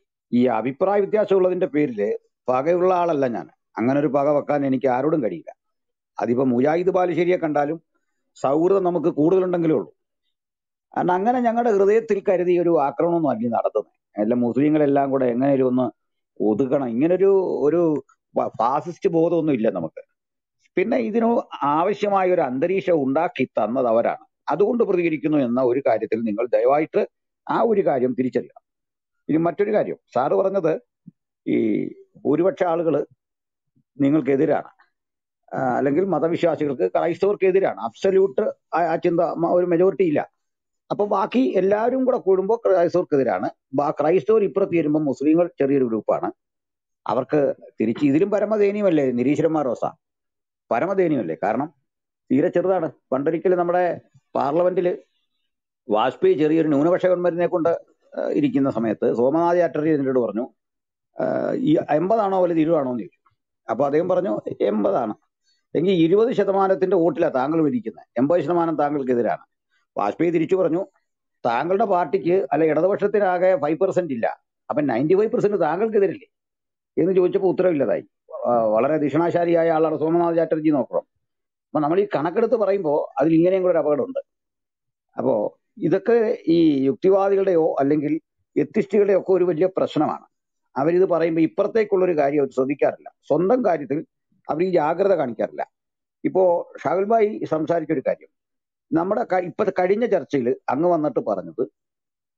ഈ അഭിപ്രായ വ്യത്യാസമുള്ളതിന്റെ പേരിൽ പകയുള്ള ആളല്ല ഞാൻ അങ്ങനെ ഒരു പക വെക്കാൻ എനിക്ക് ആരോടും കഴിയില്ല അതിപ്പോ മുജാഹിദ് ബാലുശ്ശേരിയെ കണ്ടാലും സൗഹൃദം നമുക്ക് കൂടുതലുണ്ടെങ്കിലേ ഉള്ളൂ കാരണം അങ്ങനെ ഞങ്ങളുടെ ഹൃദയത്തിൽ കരുതി ഒരു ആക്രമണമൊന്നും അല്ല ഈ നടത്തുന്നത് എല്ലാം മുസ്ലിങ്ങളെല്ലാം കൂടെ എങ്ങനെയും ഒന്ന് ഒതുക്കണം ഇങ്ങനൊരു ഒരു ഫ- ഫാസിസ്റ്റ് ബോധമൊന്നും ഇല്ല നമുക്ക് പിന്നെ ഇതിന് ആവശ്യമായ ഒരു അന്തരീക്ഷം ഉണ്ടാക്കി തന്നത് അവരാണ് അതുകൊണ്ട് പ്രതികരിക്കുന്നു എന്ന ഒരു കാര്യത്തിൽ നിങ്ങൾ ദയവായിട്ട് ആ ഒരു കാര്യം തിരിച്ചറിയണം ഇനി മറ്റൊരു കാര്യം സാറ് പറഞ്ഞത് ഈ ഭൂരിപക്ഷ ആളുകൾ നിങ്ങൾക്കെതിരാണ് ആ, അല്ലെങ്കിൽ മതവിശ്വാസികൾക്ക് ക്രൈസ്തവർക്കെതിരാണ് അബ്സല്യൂട്ട് ആ ആ ചിന്ത മ- ഒരു മെജോറിറ്റി ഇല്ല അപ്പൊ ബാക്കി എല്ലാവരും കൂടെ കൂടുമ്പോൾ ക്രൈസ്തവർക്കെതിരാണ് ബാ- ക്രൈസ്തവർ ഇപ്പുറത്ത് വരുമ്പോൾ മുസ്ലിങ്ങൾ ചെറിയൊരു ഗ്രൂപ്പാണ് അവർക്ക് തിരിച്ച് ഇതിലും പരമദയനീയമല്ലേ നിരീശ്വരന്മാർ അവസ്ഥ പരമദയനീയമല്ലേ കാരണം തീരെ ചെറുതാണ് പണ്ടൊരിക്കൽ നമ്മുടെ പാർലമെന്റിൽ വാജ്പേയി ചെറിയൊരു ന്യൂനപക്ഷ ഗവൺമെന്റിനെ കൊണ്ട് ആ, ഇരിക്കുന്ന സമയത്ത് സോമനാഥ് ചാറ്റർജി എന്നോട് പറഞ്ഞു ആ, ഈ എൺപതാണോ വലുത് ഇരുപതാണോ എന്ന് ചോദിച്ചു അപ്പൊ അദ്ദേഹം പറഞ്ഞു എൺപതാണ് എങ്കിൽ ഇരുപത് ശതമാനത്തിന്റെ വോട്ടിലാണ് താങ്കൾ വിധിക്കുന്നത് എൺപത് ശതമാനം താങ്കൾക്കെതിരാണ് വാജ്പേയി തിരിച്ചു പറഞ്ഞു താങ്കളുടെ പാർട്ടിക്ക് അല്ല ഇടതുപക്ഷത്തിനാകെ ഫൈവ് പെർസെന്റ് ഇല്ല അപ്പൊ നയൻറ്റി ഫൈവ് പെർസെന്റ് താങ്കൾക്കെതിരല്ലേ എന്ന് ചോദിച്ചപ്പോൾ ഉത്തരവില്ലതായി ആ, വളരെ ദിഷണാശാലിയായ ആളാണ് സോമനാഥ് ചാറ്റർജി നോക്കണം അപ്പൊ നമ്മൾ ഈ കണക്കെടുത്ത് പറയുമ്പോൾ അതിൽ ഇങ്ങനെയും കൂടെ ഒരു അപകടമുണ്ട് അപ്പോ ഇതൊക്കെ ഈ യുക്തിവാദികളുടെയോ അല്ലെങ്കിൽ എത്തിസ്റ്റുകളുടെയോ ഒക്കെ ഒരു വലിയ പ്രശ്നമാണ് അവരിത് പറയുമ്പോൾ ഇപ്പുറത്തേക്കുള്ള ഒരു കാര്യം അവർ ശ്രദ്ധിക്കാറില്ല സ്വന്തം കാര്യത്തിൽ അവർ ഈ ജാഗ്രത കാണിക്കാറില്ല ഇപ്പോ ഷാഹുൽ ഭായി സംസാരിച്ച ഒരു കാര്യം നമ്മുടെ ക- ഇപ്പൊ കഴിഞ്ഞ ചർച്ചയിൽ അങ്ങ് വന്നിട്ട് പറഞ്ഞത്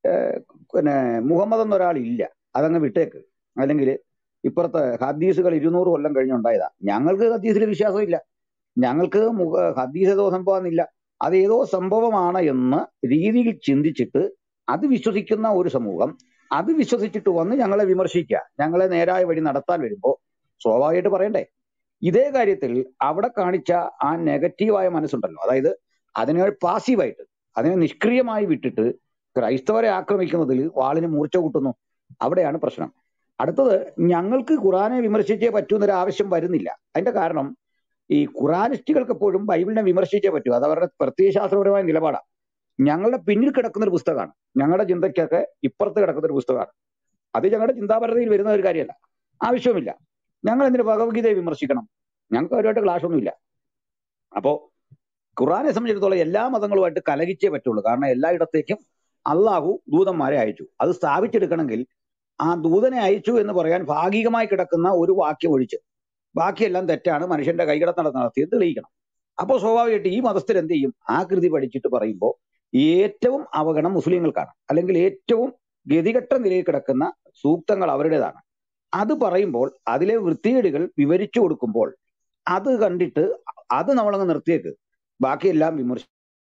ഏഹ്, പിന്നെ മുഹമ്മദ് എന്നൊരാളില്ല അതങ്ങ് വിട്ടേക്ക് അല്ലെങ്കിൽ ഇപ്പുറത്തെ ഹദീസുകൾ ഇരുന്നൂറ് കൊല്ലം കഴിഞ്ഞുണ്ടായതാ ഞങ്ങൾക്ക് ഹദീസിൽ വിശ്വാസമില്ല ഞങ്ങൾക്ക് മുഹ- ഹദീസ് ഏതോ സംഭവമെന്നില്ല അത് ഏതോ സംഭവമാണ് എന്ന് രീതിയിൽ ചിന്തിച്ചിട്ട് അത് വിശ്വസിക്കുന്ന ഒരു സമൂഹം അത് വിശ്വസിച്ചിട്ട് വന്ന് ഞങ്ങളെ വിമർശിക്കുക ഞങ്ങളെ നേരായ വഴി നടത്താൻ വരുമ്പോൾ സ്വാഭാവികമായിട്ട് പറയണ്ടേ ഇതേ കാര്യത്തിൽ അവിടെ കാണിച്ച ആ നെഗറ്റീവായ മനസ്സുണ്ടല്ലോ അതായത് അതിനെ പാസീവായിട്ട് അതിനെ നിഷ്ക്രിയമായി വിട്ടിട്ട് ക്രൈസ്തവരെ ആക്രമിക്കുന്നതിൽ വാളിന് മൂർച്ച കൂട്ടുന്നു അവിടെയാണ് പ്രശ്നം അടുത്തത് ഞങ്ങൾക്ക് ഖുറാനെ വിമർശിച്ചേ പറ്റൂ എന്നൊരു ആവശ്യം വരുന്നില്ല അതിന്റെ കാരണം ഈ ഖുറാനിസ്റ്റുകൾക്ക് എപ്പോഴും ബൈബിളിനെ വിമർശിച്ചേ പറ്റൂ അത് അവരുടെ പ്രത്യയശാസ്ത്രപരമായ നിലപാടാണ് ഞങ്ങളുടെ പിന്നിൽ കിടക്കുന്ന ഒരു പുസ്തകമാണ് ഞങ്ങളുടെ ചിന്തയ്ക്കൊക്കെ ഇപ്പുറത്ത് കിടക്കുന്ന ഒരു പുസ്തകമാണ് അത് ഞങ്ങളുടെ ചിന്താപരതയിൽ വരുന്ന ഒരു കാര്യമല്ല ആവശ്യവുമില്ല ഞങ്ങൾ എന്തിനു ഭഗവത്ഗീതയെ വിമർശിക്കണം ഞങ്ങൾക്ക് അവരുമായിട്ട് ക്ലാഷ് ഒന്നുമില്ല അപ്പോ ഖുറാനെ സംബന്ധിച്ചിടത്തോളം എല്ലാ മതങ്ങളുമായിട്ട് കലഹിച്ചേ പറ്റുള്ളൂ കാരണം എല്ലായിടത്തേക്കും അള്ളാഹു ദൂതന്മാരെ അയച്ചു അത് സ്ഥാപിച്ചെടുക്കണമെങ്കിൽ ആ ദൂതനെ അയച്ചു എന്ന് പറയാൻ ഭാഗികമായി കിടക്കുന്ന ഒരു വാക്യം ഒഴിച്ച് ബാക്കിയെല്ലാം തെറ്റാണ് മനുഷ്യന്റെ കൈകടത്തട നടത്തിയത് തെളിയിക്കണം അപ്പോൾ സ്വാഭാവികമായിട്ട് ഈ മതസ്ഥർ എന്ത് ചെയ്യും ആ കൃതി പഠിച്ചിട്ട് പറയുമ്പോൾ ഏറ്റവും അവഗണം മുസ്ലിങ്ങൾക്കാണ് അല്ലെങ്കിൽ ഏറ്റവും ഗതികെട്ട നിലയിൽ കിടക്കുന്ന സൂക്തങ്ങൾ അവരുടേതാണ് അത് പറയുമ്പോൾ അതിലെ വൃത്തികേടുകൾ വിവരിച്ചു കൊടുക്കുമ്പോൾ അത് കണ്ടിട്ട് അത് നമ്മളങ്ങ് നിർത്തിയേക്ക് ബാക്കിയെല്ലാം വിമർശിക്കും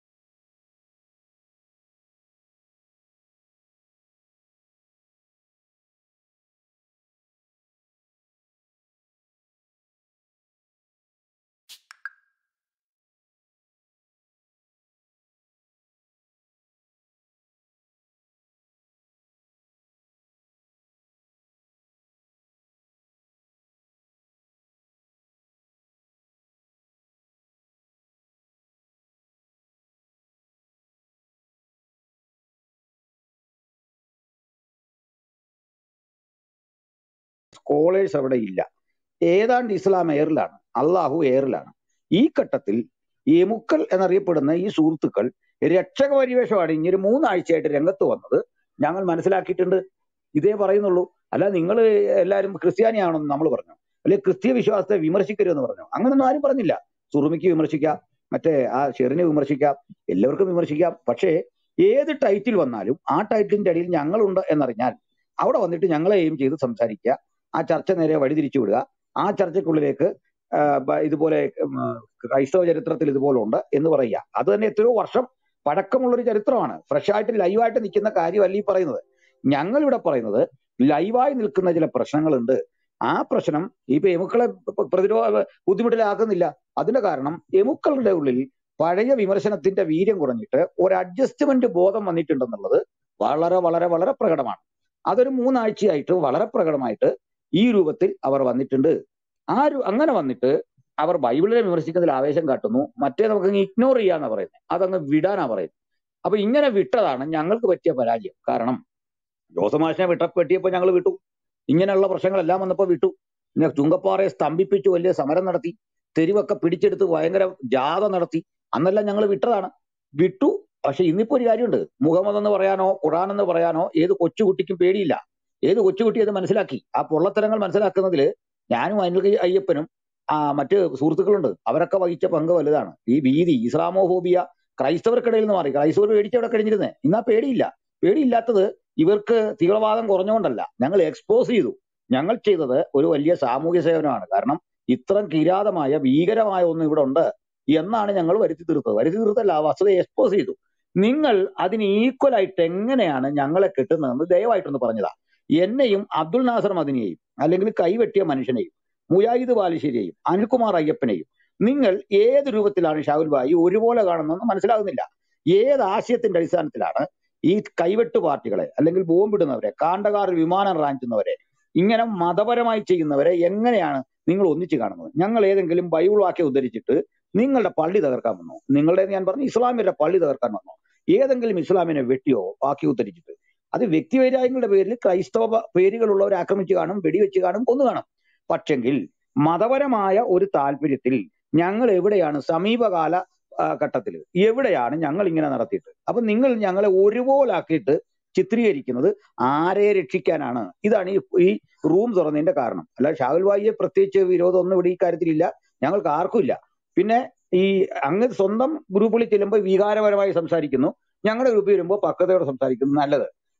സ്കോളേഴ്സ് അവിടെ ഇല്ല ഏതാണ്ട് ഇസ്ലാം എയറിലാണ് അള്ളാഹു എയറിലാണ് ഈ ഘട്ടത്തിൽ എമുക്കൽ എന്നറിയപ്പെടുന്ന ഈ സുഹൃത്തുക്കൾ രക്ഷക പരിവേഷമാണ് ഇനി ഒരു മൂന്നാഴ്ചയായിട്ട് രംഗത്ത് വന്നത് ഞങ്ങൾ മനസ്സിലാക്കിയിട്ടുണ്ട് ഇതേ പറയുന്നുള്ളൂ അല്ല നിങ്ങൾ എല്ലാവരും ക്രിസ്ത്യാനിയാണെന്ന് നമ്മൾ പറഞ്ഞു അല്ലെ ക്രിസ്തീയ വിശ്വാസത്തെ വിമർശിക്കരുതെന്ന് പറഞ്ഞു അങ്ങനൊന്നും ആരും പറഞ്ഞില്ല സുറുമിക്ക് വിമർശിക്കാം മറ്റേ ആ ഷെറിനെ വിമർശിക്കാം എല്ലാവർക്കും വിമർശിക്കാം പക്ഷേ ഏത് ടൈറ്റിൽ വന്നാലും ആ ടൈറ്റിലിന്റെ അടിയിൽ ഞങ്ങളുണ്ട് എന്നറിഞ്ഞാൽ അവിടെ വന്നിട്ട് ഞങ്ങളെ എയിം ചെയ്ത് സംസാരിക്കുക ആ ചർച്ച നേരെ വഴിതിരിച്ചു വിടുക ആ ചർച്ചയ്ക്കുള്ളിലേക്ക് ആ, ബ- ഇതുപോലെ ഉം, ക്രൈസ്തവ ചരിത്രത്തിൽ ഇതുപോലെ ഉണ്ട് എന്ന് പറയുക അത് തന്നെ എത്രയോ വർഷം പഴക്കമുള്ള ഒരു ചരിത്രമാണ് ഫ്രഷ് ആയിട്ട് ലൈവായിട്ട് നിൽക്കുന്ന കാര്യമല്ല ഈ പറയുന്നത് ഞങ്ങൾ ഇവിടെ പറയുന്നത് ലൈവായി നിൽക്കുന്ന ചില പ്രശ്നങ്ങളുണ്ട് ആ പ്രശ്നം ഇപ്പൊ എമുക്കളെ പ- പ്രതിരോധ ബുദ്ധിമുട്ടിലാക്കുന്നില്ല അതിന്റെ കാരണം എമുക്കളുടെ ഉള്ളിൽ പഴയ വിമർശനത്തിന്റെ വീര്യം കുറഞ്ഞിട്ട് ഒരു അഡ്ജസ്റ്റ്മെന്റ് ബോധം വന്നിട്ടുണ്ടെന്നുള്ളത് വളരെ വളരെ വളരെ പ്രകടമാണ് അതൊരു മൂന്നാഴ്ചയായിട്ട് വളരെ പ്രകടമായിട്ട് ഈ രൂപത്തിൽ അവർ വന്നിട്ടുണ്ട് ആ ഒരു അങ്ങനെ വന്നിട്ട് അവർ ബൈബിളിനെ വിമർശിക്കുന്നതിൽ ആവേശം കാട്ടുന്നു മറ്റേ നമുക്ക് ഇഗ്നോർ ചെയ്യാന്നാ പറയുന്നത് അതങ്ങ് വിടാനാ പറയുന്നത് അപ്പൊ ഇങ്ങനെ വിട്ടതാണ് ഞങ്ങൾക്ക് പറ്റിയ പരാജയം കാരണം ജോസമാഷിനെ വിട്ട വെട്ടിയപ്പോൾ ഞങ്ങൾ വിട്ടു ഇങ്ങനെയുള്ള പ്രശ്നങ്ങളെല്ലാം വന്നപ്പോൾ വിട്ടു പിന്നെ ചുങ്കപ്പാറയെ സ്തംഭിപ്പിച്ച് വലിയ സമരം നടത്തി തെരുവൊക്കെ പിടിച്ചെടുത്ത് ഭയങ്കര ജാഥ നടത്തി അന്നെല്ലാം ഞങ്ങൾ വിട്ടതാണ് വിട്ടു പക്ഷെ ഇന്നിപ്പോ ഒരു കാര്യമുണ്ട് മുഹമ്മദ് എന്ന് പറയാനോ ഖുറാൻ എന്ന് പറയാനോ ഏത് കൊച്ചുകുട്ടിക്കും പേടിയില്ല ഏത് കൊച്ചുകുട്ടി അത് മനസ്സിലാക്കി ആ പൊള്ളത്തരങ്ങൾ മനസ്സിലാക്കുന്നതിൽ ഞാനും അനിൽ അയ്യപ്പനും ആ മറ്റ് സുഹൃത്തുക്കളുണ്ട് അവരൊക്കെ വഹിച്ച പങ്ക് വലുതാണ് ഈ ഭീതി ഇസ്ലാമോഫോബിയ ക്രൈസ്തവർക്കിടയിൽ നിന്ന് മാറി ക്രൈസ്തവർ പേടിച്ച് അവിടെ കഴിഞ്ഞിരുന്നേ ഇന്നാ പേടിയില്ല പേടിയില്ലാത്തത് ഇവർക്ക് തീവ്രവാദം കുറഞ്ഞുകൊണ്ടല്ല ഞങ്ങൾ എക്സ്പോസ് ചെയ്തു ഞങ്ങൾ ചെയ്തത് ഒരു വലിയ സാമൂഹ്യ സേവനമാണ് കാരണം ഇത്ര കിരാതമായ ഭീകരമായ ഒന്ന് ഇവിടെ ഉണ്ട് എന്നാണ് ഞങ്ങൾ വരുത്തി തീർത്തത് വരുത്തി തീർത്തല്ല ആ വസ്തുതയെ എക്സ്പോസ് ചെയ്തു നിങ്ങൾ അതിന് ഈക്വൽ ആയിട്ട് എങ്ങനെയാണ് ഞങ്ങളെ കിട്ടുന്നതെന്ന് ദയവായിട്ടൊന്ന് പറഞ്ഞതാ എന്നെയും അബ്ദുൽ നാസർ മദിനിയെയും അല്ലെങ്കിൽ കൈവെട്ടിയ മനുഷ്യനെയും മുജാഹിദ് ബാലുശ്ശേരിയെയും അനിൽകുമാർ അയ്യപ്പനെയും നിങ്ങൾ ഏത് രൂപത്തിലാണ് ഷാഹുൽ ബായി ഒരുപോലെ കാണുന്നതെന്ന് മനസ്സിലാകുന്നില്ല ഏത് ആശയത്തിന്റെ അടിസ്ഥാനത്തിലാണ് ഈ കൈവെട്ട് പാർട്ടികളെ അല്ലെങ്കിൽ ബോംബിടുന്നവരെ കാണ്ടകാറിൽ വിമാനം റാഞ്ചുന്നവരെ ഇങ്ങനെ മതപരമായി ചെയ്യുന്നവരെ എങ്ങനെയാണ് നിങ്ങൾ ഒന്നിച്ചു കാണുന്നത് ഞങ്ങൾ ഏതെങ്കിലും ബൈബിൾ വാക്യം ഉദ്ധരിച്ചിട്ട് നിങ്ങളുടെ പള്ളി തകർക്കാൻ വന്നോ നിങ്ങളുടെ ഞാൻ പറഞ്ഞു ഇസ്ലാമിന്റെ പള്ളി തകർക്കാൻ വന്നോ ഏതെങ്കിലും ഇസ്ലാമിനെ വെട്ടിയോ വാക്യം ഉദ്ധരിച്ചിട്ട് അത് വ്യക്തിവൈരാഗ്യങ്ങളുടെ പേരിൽ ക്രൈസ്തവ പ- പേരുകളുള്ളവർ ആക്രമിച്ചു കാണും വെടിവെച്ച് കാണും കൊന്നു കാണും പക്ഷെങ്കിൽ മതപരമായ ഒരു താല്പര്യത്തിൽ ഞങ്ങൾ എവിടെയാണ് സമീപകാല ആ, ഘട്ടത്തിൽ എവിടെയാണ് ഞങ്ങൾ ഇങ്ങനെ നടത്തിയിട്ട് അപ്പൊ നിങ്ങൾ ഞങ്ങളെ ഒരുപോലാക്കിയിട്ട് ചിത്രീകരിക്കുന്നത് ആരെ രക്ഷിക്കാനാണ് ഇതാണ് ഈ ഈ റൂം തുറന്നതിന്റെ കാരണം അല്ല ഷാഹുൽ വായിയെ പ്രത്യേകിച്ച് വിരോധം ഒന്നും ഇവിടെ ഈ കാര്യത്തിലില്ല ഞങ്ങൾക്ക് ആർക്കും ഇല്ല പിന്നെ ഈ അങ്ങ് സ്വന്തം ഗ്രൂപ്പുകളിൽ ചെല്ലുമ്പോൾ വികാരപരമായി സംസാരിക്കുന്നു ഞങ്ങളുടെ ഗ്രൂപ്പിൽ വരുമ്പോൾ പക്വതയോടെ സംസാരിക്കുന്നു നല്ലത്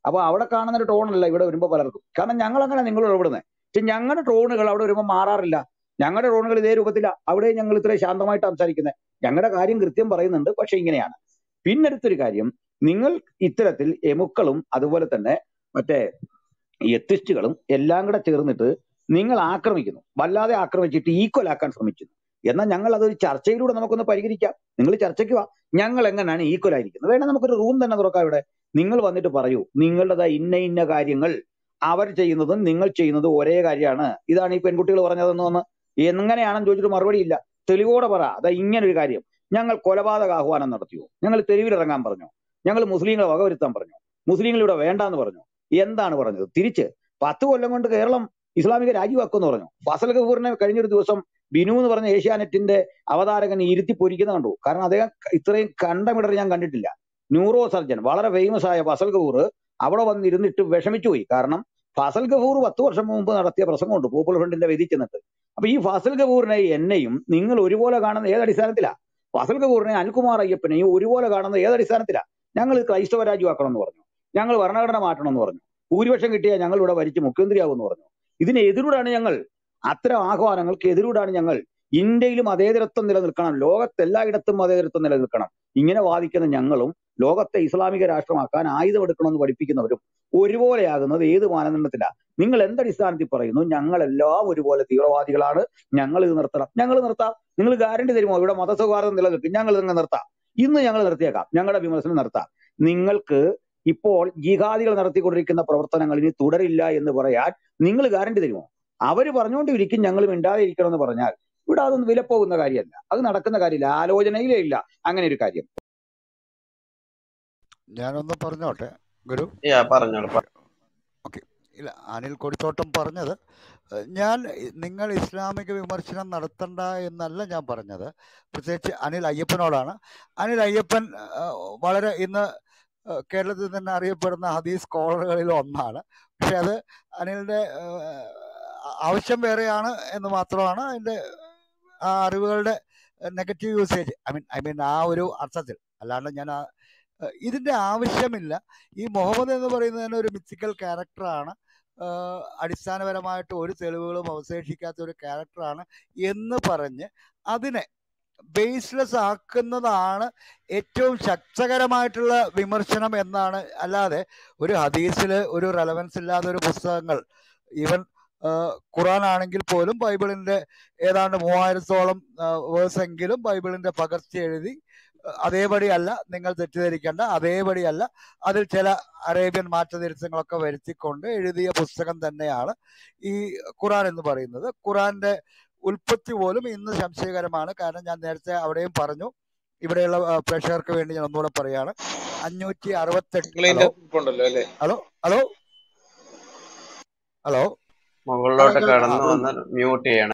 അപ്പൊ അവിടെ കാണുന്ന ഒരു ടോണല്ല ഇവിടെ വരുമ്പോൾ പലർക്കും കാരണം ഞങ്ങൾ അങ്ങനെ നിങ്ങൾ ഇടപെടുന്നത് പക്ഷെ ഞങ്ങളുടെ ടോണുകൾ അവിടെ വരുമ്പോൾ മാറാറില്ല ഞങ്ങളുടെ ടോണുകൾ ഇതേ രൂപത്തില അവിടെ ഞങ്ങൾ ഇത്രയും ശാന്തമായിട്ട് സംസാരിക്കുന്നത് ഞങ്ങളുടെ കാര്യം കൃത്യം പറയുന്നുണ്ട് പക്ഷെ ഇങ്ങനെയാണ് പിന്നടുത്തൊരു കാര്യം നിങ്ങൾ ഇത്തരത്തിൽ എമുക്കളും അതുപോലെ തന്നെ മറ്റേ എത്തിസ്റ്റുകളും എല്ലാം കൂടെ ചേർന്നിട്ട് നിങ്ങൾ ആക്രമിക്കുന്നു വല്ലാതെ ആക്രമിച്ചിട്ട് ഈക്വൽ ആക്കാൻ ശ്രമിക്കുന്നു എന്നാൽ ഞങ്ങൾ അതൊരു ചർച്ചയിലൂടെ നമുക്കൊന്ന് പരിഹരിക്കാം നിങ്ങൾ ചർച്ചയ്ക്ക് വാ ഞങ്ങൾ എങ്ങനെയാണ് ഈക്വൽ ആയിരിക്കുന്നത് വേണേ നമുക്കൊരു റൂം തന്നെ തുറക്കാം ഇവിടെ നിങ്ങൾ വന്നിട്ട് പറയൂ നിങ്ങളുടേതായ ഇന്ന ഇന്ന കാര്യങ്ങൾ അവർ ചെയ്യുന്നതും നിങ്ങൾ ചെയ്യുന്നതും ഒരേ കാര്യമാണ് ഇതാണ് ഈ പെൺകുട്ടികൾ പറഞ്ഞതെന്ന് വന്ന് എങ്ങനെയാണെന്ന് ചോദിച്ചിട്ട് മറുപടി ഇല്ല തെളിവോടെ പറ അതാ ഇങ്ങനെ ഒരു കാര്യം ഞങ്ങൾ കൊലപാതക ആഹ്വാനം നടത്തിയോ ഞങ്ങൾ തെരുവിലിറങ്ങാൻ പറഞ്ഞോ ഞങ്ങൾ മുസ്ലിങ്ങളെ വകവരുത്താൻ പറഞ്ഞു മുസ്ലിങ്ങൾ ഇവിടെ വേണ്ടാന്ന് പറഞ്ഞു എന്താണ് പറഞ്ഞത് തിരിച്ച് പത്ത് കൊല്ലം കൊണ്ട് കേരളം ഇസ്ലാമിക രാജ്യമാക്കുമെന്ന് പറഞ്ഞു ഫസൽ ഗഫൂറിനെ കഴിഞ്ഞൊരു ദിവസം ബിനു എന്ന് പറഞ്ഞ ഏഷ്യാനെറ്റിന്റെ അവതാരകൻ ഇരുത്തി പൊരിക്കുന്ന കണ്ടു കാരണം അദ്ദേഹം ഇത്രയും കണ്ടമിടർ ഞാൻ കണ്ടിട്ടില്ല ന്യൂറോ സർജൻ വളരെ ഫേമസ് ആയ ഫസൽ ഗഫൂർ അവിടെ വന്നിരുന്നിട്ട് വിഷമിച്ചു പോയി കാരണം ഫസൽ ഗഫൂർ പത്ത് വർഷം മുമ്പ് നടത്തിയ പ്രസംഗമുണ്ട് പോപ്പുലർ ഫ്രണ്ടിന്റെ വേദി ചെന്നിട്ട് അപ്പൊ ഈ ഫസൽ ഗഫൂറിനെ എന്നെയും നിങ്ങൾ ഒരുപോലെ കാണുന്ന ഏത് അടിസ്ഥാനത്തിലാ ഫസൽ ഗഫൂറിനെ അനിൽകുമാർ അയ്യപ്പനെയും ഒരുപോലെ കാണുന്ന ഏത് അടിസ്ഥാനത്തിലാ ഞങ്ങൾ ക്രൈസ്തവ രാജ്യമാക്കണം എന്ന് പറഞ്ഞു ഞങ്ങൾ ഭരണഘടന മാറ്റണം എന്ന് പറഞ്ഞു ഭൂരിപക്ഷം കിട്ടിയാൽ ഞങ്ങൾ ഇവിടെ ഭരിച്ച് മുഖ്യമന്ത്രിയാകുമെന്ന് പറഞ്ഞു ഇതിന് എതിരൂടാണ് ഞങ്ങൾ അത്തരം ആഹ്വാനങ്ങൾക്ക് എതിരൂടാണ് ഞങ്ങൾ ഇന്ത്യയിലും മതേതരത്വം നിലനിൽക്കണം ലോകത്തെല്ലായിടത്തും മതേതരത്വം നിലനിൽക്കണം ഇങ്ങനെ വാദിക്കുന്ന ഞങ്ങളും ലോകത്തെ ഇസ്ലാമിക രാഷ്ട്രമാക്കാൻ ആയുധം എടുക്കണമെന്ന് പഠിപ്പിക്കുന്നവരും ഒരുപോലെയാകുന്നത് ഏത് മാനദണ്ഡത്തിലാണ് നിങ്ങൾ എന്തടിസ്ഥാനത്തിൽ പറയുന്നു ഞങ്ങളെല്ലാം ഒരുപോലെ തീവ്രവാദികളാണ് ഞങ്ങൾ ഇത് നിർത്തണം ഞങ്ങൾ നിർത്താം നിങ്ങൾ ഗ്യാരണ്ടി തരുമോ ഇവിടെ മതസൗഹാർദ്ദം നിലനിൽക്കും ഞങ്ങൾ നിങ്ങൾ നിർത്താം ഇന്ന് ഞങ്ങൾ നിർത്തിയേക്കാം ഞങ്ങളുടെ വിമർശനം നിർത്താം നിങ്ങൾക്ക് ഇപ്പോൾ ജിഹാദികൾ നടത്തിക്കൊണ്ടിരിക്കുന്ന പ്രവർത്തനങ്ങൾ ഇനി തുടരില്ല എന്ന് പറയാൻ നിങ്ങൾ ഗ്യാരണ്ടി തരുമോ അവര് പറഞ്ഞുകൊണ്ടിരിക്കും ഞങ്ങൾ മിണ്ടാതെ ഇരിക്കണം എന്ന് പറഞ്ഞാൽ ഇവിടെ അതൊന്നും വിലപ്പോകുന്ന കാര്യമല്ല അത് നടക്കുന്ന കാര്യമില്ല ആലോചനയിലേ ഇല്ല അങ്ങനെ ഒരു കാര്യം ഞാനൊന്ന് പറഞ്ഞോട്ടെ ഗുരു യാ പറഞ്ഞോളൂ പ- ഓക്കെ ഇല്ല അനിൽ കൊടിത്തോട്ടം പറഞ്ഞത് ഏഹ്, ഞാൻ ഇ- നിങ്ങൾ ഇസ്ലാമിക വിമർശനം നടത്തണ്ട എന്നല്ല ഞാൻ പറഞ്ഞത് പ്രത്യേകിച്ച് അനിൽ അയ്യപ്പനോടാണ് അനിൽ അയ്യപ്പൻ ഏഹ്, വളരെ ഇന്ന് ഏഹ്, കേരളത്തിൽ തന്നെ അറിയപ്പെടുന്ന ഹദീസ് സ്കോളറുകളിൽ ഒന്നാണ് പക്ഷെ അത് അനിലിന്റെ ഏഹ്, ആവശ്യം വേറെയാണ് എന്ന് മാത്രമാണ് അതിന്റെ ആ അറിവുകളുടെ negative usage I mean I mean ആ ഒരു അർത്ഥത്തിൽ അല്ലാണ്ട് ഞാൻ ആ ഏഹ് ഇതിന്റെ ആവശ്യമില്ല ഈ മുഹമ്മദ് എന്ന് പറയുന്നത് തന്നെ ഒരു മിത്തിക്കൽ ക്യാരക്ടറാണ് അടിസ്ഥാനപരമായിട്ട് ഒരു തെളിവുകളും അവശേഷിക്കാത്ത ഒരു ക്യാരക്ടറാണ് എന്ന് പറഞ്ഞ് അതിനെ ബേസ്ലെസ് ആക്കുന്നതാണ് ഏറ്റവും ശക്തകരമായിട്ടുള്ള വിമർശനം എന്നാണ് അല്ലാതെ ഒരു ഹദീസിൽ ഒരു റെലവൻസ് ഇല്ലാത്ത ഒരു പുസ്തകങ്ങൾ ഈവൻ ഖുറാൻ ആണെങ്കിൽ പോലും ബൈബിളിന്റെ ഏതാണ്ട് മൂവായിരത്തോളം വേഴ്സ് എങ്കിലും ബൈബിളിന്റെ പകർത്തി എഴുതി അഹ് അതേപടി അല്ല നിങ്ങൾ തെറ്റിദ്ധരിക്കേണ്ട അതേപടി അല്ല അതിൽ ചില അറേബ്യൻ മാറ്റതിരുത്തങ്ങളൊക്കെ വരുത്തിക്കൊണ്ട് എഴുതിയ പുസ്തകം തന്നെയാണ് ഈ ഖുറാൻ എന്ന് പറയുന്നത് ഖുറാന്റെ ഉൽപ്പത്തി പോലും ഇന്ന് സംശയകരമാണ് കാരണം ഞാൻ നേരത്തെ അവിടെയും പറഞ്ഞു ഇവിടെയുള്ള ആ, പ്രേക്ഷകർക്ക് വേണ്ടി ഞാൻ ഒന്നുകൂടെ പറയാണ് അഞ്ഞൂറ്റി അറുപത്തെട്ട് നിങ്ങൾ ഹലോ ഇതിന്റെ ഉണ്ടല്ലോ അല്ലേ ഹലോ ഹലോ ഹലോ മുകളിലോട്ട് കേൾക്കാം ആ കടന്നു വന്ന് മ്യൂട്ട് ചെയ്യണം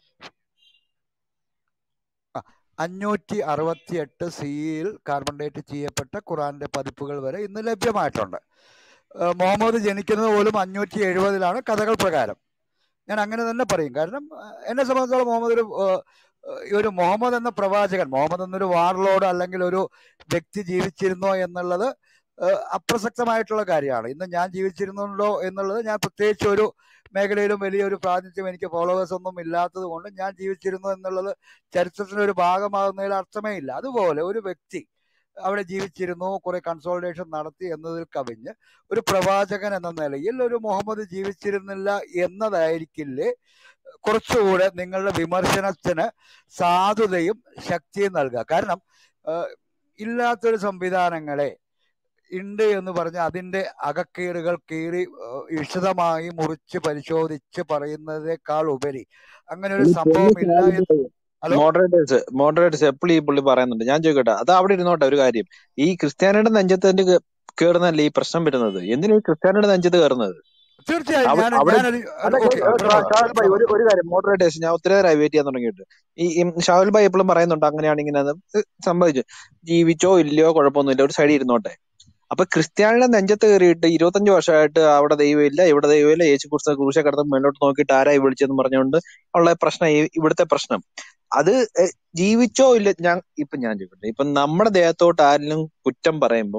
ആ, അഞ്ഞൂറ്റി അറുപത്തി എട്ട് സിയിൽ കാർബൺ ഡേറ്റ് ചെയ്യപ്പെട്ട ഖുറാന്റെ പതിപ്പുകൾ വരെ ഇന്ന് ലഭ്യമായിട്ടുണ്ട് ആ, മുഹമ്മദ് ജനിക്കുന്നത് പോലും അഞ്ഞൂറ്റി എഴുപതിലാണ് കഥകൾ പ്രകാരം ഞാൻ അങ്ങനെ തന്നെ പറയും കാരണം ആ, എന്നെ സംബന്ധിച്ചോളം മുഹമ്മദ് ഒരു ആ, ഈ ഒരു മുഹമ്മദ് എന്ന പ്രവാചകൻ മുഹമ്മദ് എന്നൊരു വാർലോഡ് അല്ലെങ്കിൽ ഒരു വ്യക്തി ജീവിച്ചിരുന്നോ എന്നുള്ളത് ആ, അപ്രസക്തമായിട്ടുള്ള കാര്യമാണ് ഇന്ന് ഞാൻ ജീവിച്ചിരുന്നുണ്ടോ എന്നുള്ളത് ഞാൻ പ്രത്യേകിച്ച് ഒരു മേഖലയിലും വലിയൊരു പ്രാതിനിധ്യം എനിക്ക് ഫോളോവേഴ്സ് ഒന്നും ഇല്ലാത്തത് കൊണ്ട് ഞാൻ ജീവിച്ചിരുന്നു എന്നുള്ളത് ചരിത്രത്തിന്റെ ഒരു ഭാഗമാകുന്നതിൽ അർത്ഥമേ ഇല്ല അതുപോലെ ഒരു വ്യക്തി അവിടെ ജീവിച്ചിരുന്നു കുറെ കൺസോൾട്ടേഷൻ നടത്തി എന്നതിൽ കവിഞ്ഞ് ഒരു പ്രവാചകൻ എന്ന നിലയിൽ ഒരു മുഹമ്മദ് ജീവിച്ചിരുന്നില്ല എന്നതായിരിക്കില്ലേ കുറച്ചുകൂടെ നിങ്ങളുടെ വിമർശനത്തിന് സാധുതയും ശക്തിയും നൽകുക കാരണം ആഹ്, ഇല്ലാത്തൊരു സംവിധാനങ്ങളെ ഉണ്ട് എന്ന് പറഞ്ഞ് അതിന്റെ അകക്കീറുകൾ കീറി ആഹ്, വിശദമായി മുറിച്ച് പരിശോധിച്ച് പറയുന്നതിനേക്കാൾ ഉപരി അങ്ങനെ ഒരു ഈ സംഭവം പുള്ളി ഇല്ല എന്ന് ഹലോ മോഡറേറ്റേഴ്സ് മോഡറേറ്റേഴ്സ് എപ്പോഴും ഈ പുള്ളി പറയുന്നുണ്ട് ഞാൻ ചോദിക്കട്ടെ അത് അവിടെ ഇരുന്നോട്ടെ ഒരു കാര്യം ഈ ക്രിസ്ത്യാനിയുടെ നെഞ്ചത്തിന്റെ കയറുന്നല്ലേ ഈ പ്രശ്നം വരുന്നത് എന്തിനാ ഈ ക്രിസ്ത്യാനിയുടെ നെഞ്ചത്ത് കയറുന്നത് തീർച്ചയായും അവിടെ ഞാൻ അവിടെ ഞാനത് അല്ല ഓക്കെ ഷാഹുൽ ഭായി ഒരു ഒരു കാര്യം മോഡറേറ്റേഴ്സ് ഞാൻ ഒത്തിരി നേരമായി വെയിറ്റ് ചെയ്യാൻ തുടങ്ങിയിട്ട് ഈ ഈ ഷാഹുൽ ഭായി എപ്പോഴും പറയുന്നുണ്ട് അങ്ങനെയാണ് ഇങ്ങനെ സംഭവിച്ചു ജീവിച്ചോ ഇല്ലയോ കുഴപ്പമൊന്നുമില്ല ഒരു സൈഡിൽ ഇരുന്നോട്ടെ അപ്പൊ ക്രിസ്ത്യാനിയുടെ നെഞ്ചത്ത് കയറിയിട്ട് ഇരുപത്തഞ്ച് വർഷമായിട്ട് അവിടെ ദൈവമില്ല ഇവിടെ ദൈവമില്ല യേശു കുറിച്ച് ക്രൂശ കടന്ന് മുന്നോട്ട് നോക്കിയിട്ട് ആരായി വിളിച്ചെന്ന് പറഞ്ഞുകൊണ്ട് ഉള്ള പ്രശ്നം ഈ ഇവിടുത്തെ പ്രശ്നം അത് എ, ജീവിച്ചോ ഇല്ല ഞാൻ ഇപ്പൊ ഞാൻ ചോദിക്കട്ടെ ഇപ്പൊ നമ്മുടെ ദേഹത്തോട്ട് ആരെങ്കിലും കുറ്റം പറയുമ്പം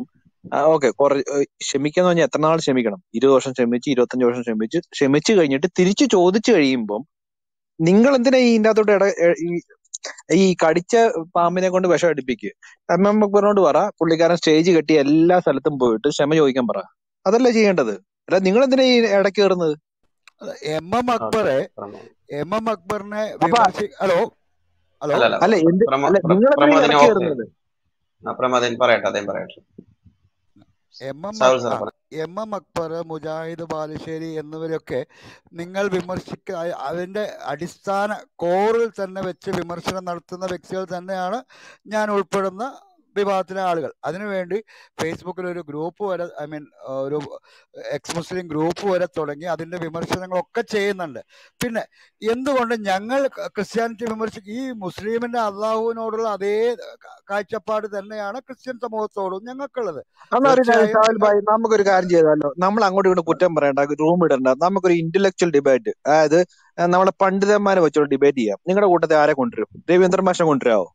ഓക്കെ കുറെ ഏഹ് ക്ഷമിക്കാന്ന് പറഞ്ഞാൽ എത്ര നാൾ ക്ഷമിക്കണം ഇരുപത് വർഷം ക്ഷമിച്ച് ഇരുപത്തഞ്ച് വർഷം ക്ഷമിച്ച് ക്ഷമിച്ചു കഴിഞ്ഞിട്ട് തിരിച്ചു ചോദിച്ചു കഴിയുമ്പോൾ നിങ്ങൾ എന്തിനാ ഈ ഇതിന്റെ അകത്തോട്ട് ഇട ഏ- ഈ ഈ കടിച്ച പാമ്പിനെ കൊണ്ട് വിഷം അടുപ്പിക്കുക എം എം അക്ബറിനോട് പറ പുള്ളിക്കാരൻ സ്റ്റേജ് കെട്ടി എല്ലാ സ്ഥലത്തും പോയിട്ട് ക്ഷമ ചോദിക്കാൻ പറ അതല്ലേ ചെയ്യേണ്ടത് അല്ല നിങ്ങൾ എന്തിനാ ഈ ഇടയ്ക്ക് കയറുന്നത് എം എം ഓക്കെ അക്ബറെ പ്രമോദ് എം എം അക്ബറിനെ അപ്പൊ വിമർശി ഹലോ ഹലോ അല്ല അല്ല അല്ല എന്ത് പ്രമോ അല്ല പ്ര- നിങ്ങൾ എന്തിനാ ഈ പ്രമോദിന് ഇടയ്ക്ക് ഓക്കെ കയറുന്നത് പ്രമോദൻ പറയട്ടെ അദ്ദേഹം പറയട്ടെ എം എം സാഹുൽ അക്- സാർ ആ പറ എം എം അക്ബർ മുജാഹിദ് ബാലുശ്ശേരി എന്നിവരൊക്കെ നിങ്ങൾ വിമർശിക്ക അ- അതിൻ്റെ അടിസ്ഥാന കോറിൽ തന്നെ വെച്ച് വിമർശനം നടത്തുന്ന വ്യക്തികൾ തന്നെയാണ് ഞാൻ ഉൾപ്പെടുന്ന വിഭാഗത്തിലെ ആളുകൾ അതിനുവേണ്ടി ഫേസ്ബുക്കിൽ ഒരു ഗ്രൂപ്പ് വരെ ഐ മീൻ ഒരു എക്സ് മുസ്ലിം ഗ്രൂപ്പ് വരെ തുടങ്ങി അതിൻ്റെ വിമർശനങ്ങളൊക്കെ ചെയ്യുന്നുണ്ട് പിന്നെ എന്തുകൊണ്ട് ഞങ്ങൾ ക- ക്രിസ്ത്യാനിറ്റി വിമർശിക്കും ഈ മുസ്ലിമിൻ്റെ അള്ളാഹുവിനോടുള്ള അതേ ക- കാഴ്ചപ്പാട് തന്നെയാണ് ക്രിസ്ത്യൻ സമൂഹത്തോടും ഞങ്ങൾക്കുള്ളത് എന്നാ ഒരു കാര്യം തീർച്ചയായും സാഹൽ നിങ്ങൾ ഭായി നമുക്കൊരു കാര്യം ചെയ്താലോ നമ്മൾ അങ്ങോട്ടും ഇങ്ങോട്ടും കുറ്റം പറയണ്ട റൂം ഇടണ്ട നമുക്കൊരു ഇന്റലക്ച്വൽ ഡിബേറ്റ് അതായത് ഏഹ് നമ്മളെ പണ്ഡിതന്മാരെ വെച്ചോണ്ട് ഡിബേറ്റ് ചെയ്യാം നിങ്ങളുടെ കൂട്ടത്തിൽ ആരെ കൊണ്ടുവരും രവീന്ദ്രൻ മാഷിനെ കൊണ്ടുവരാവോ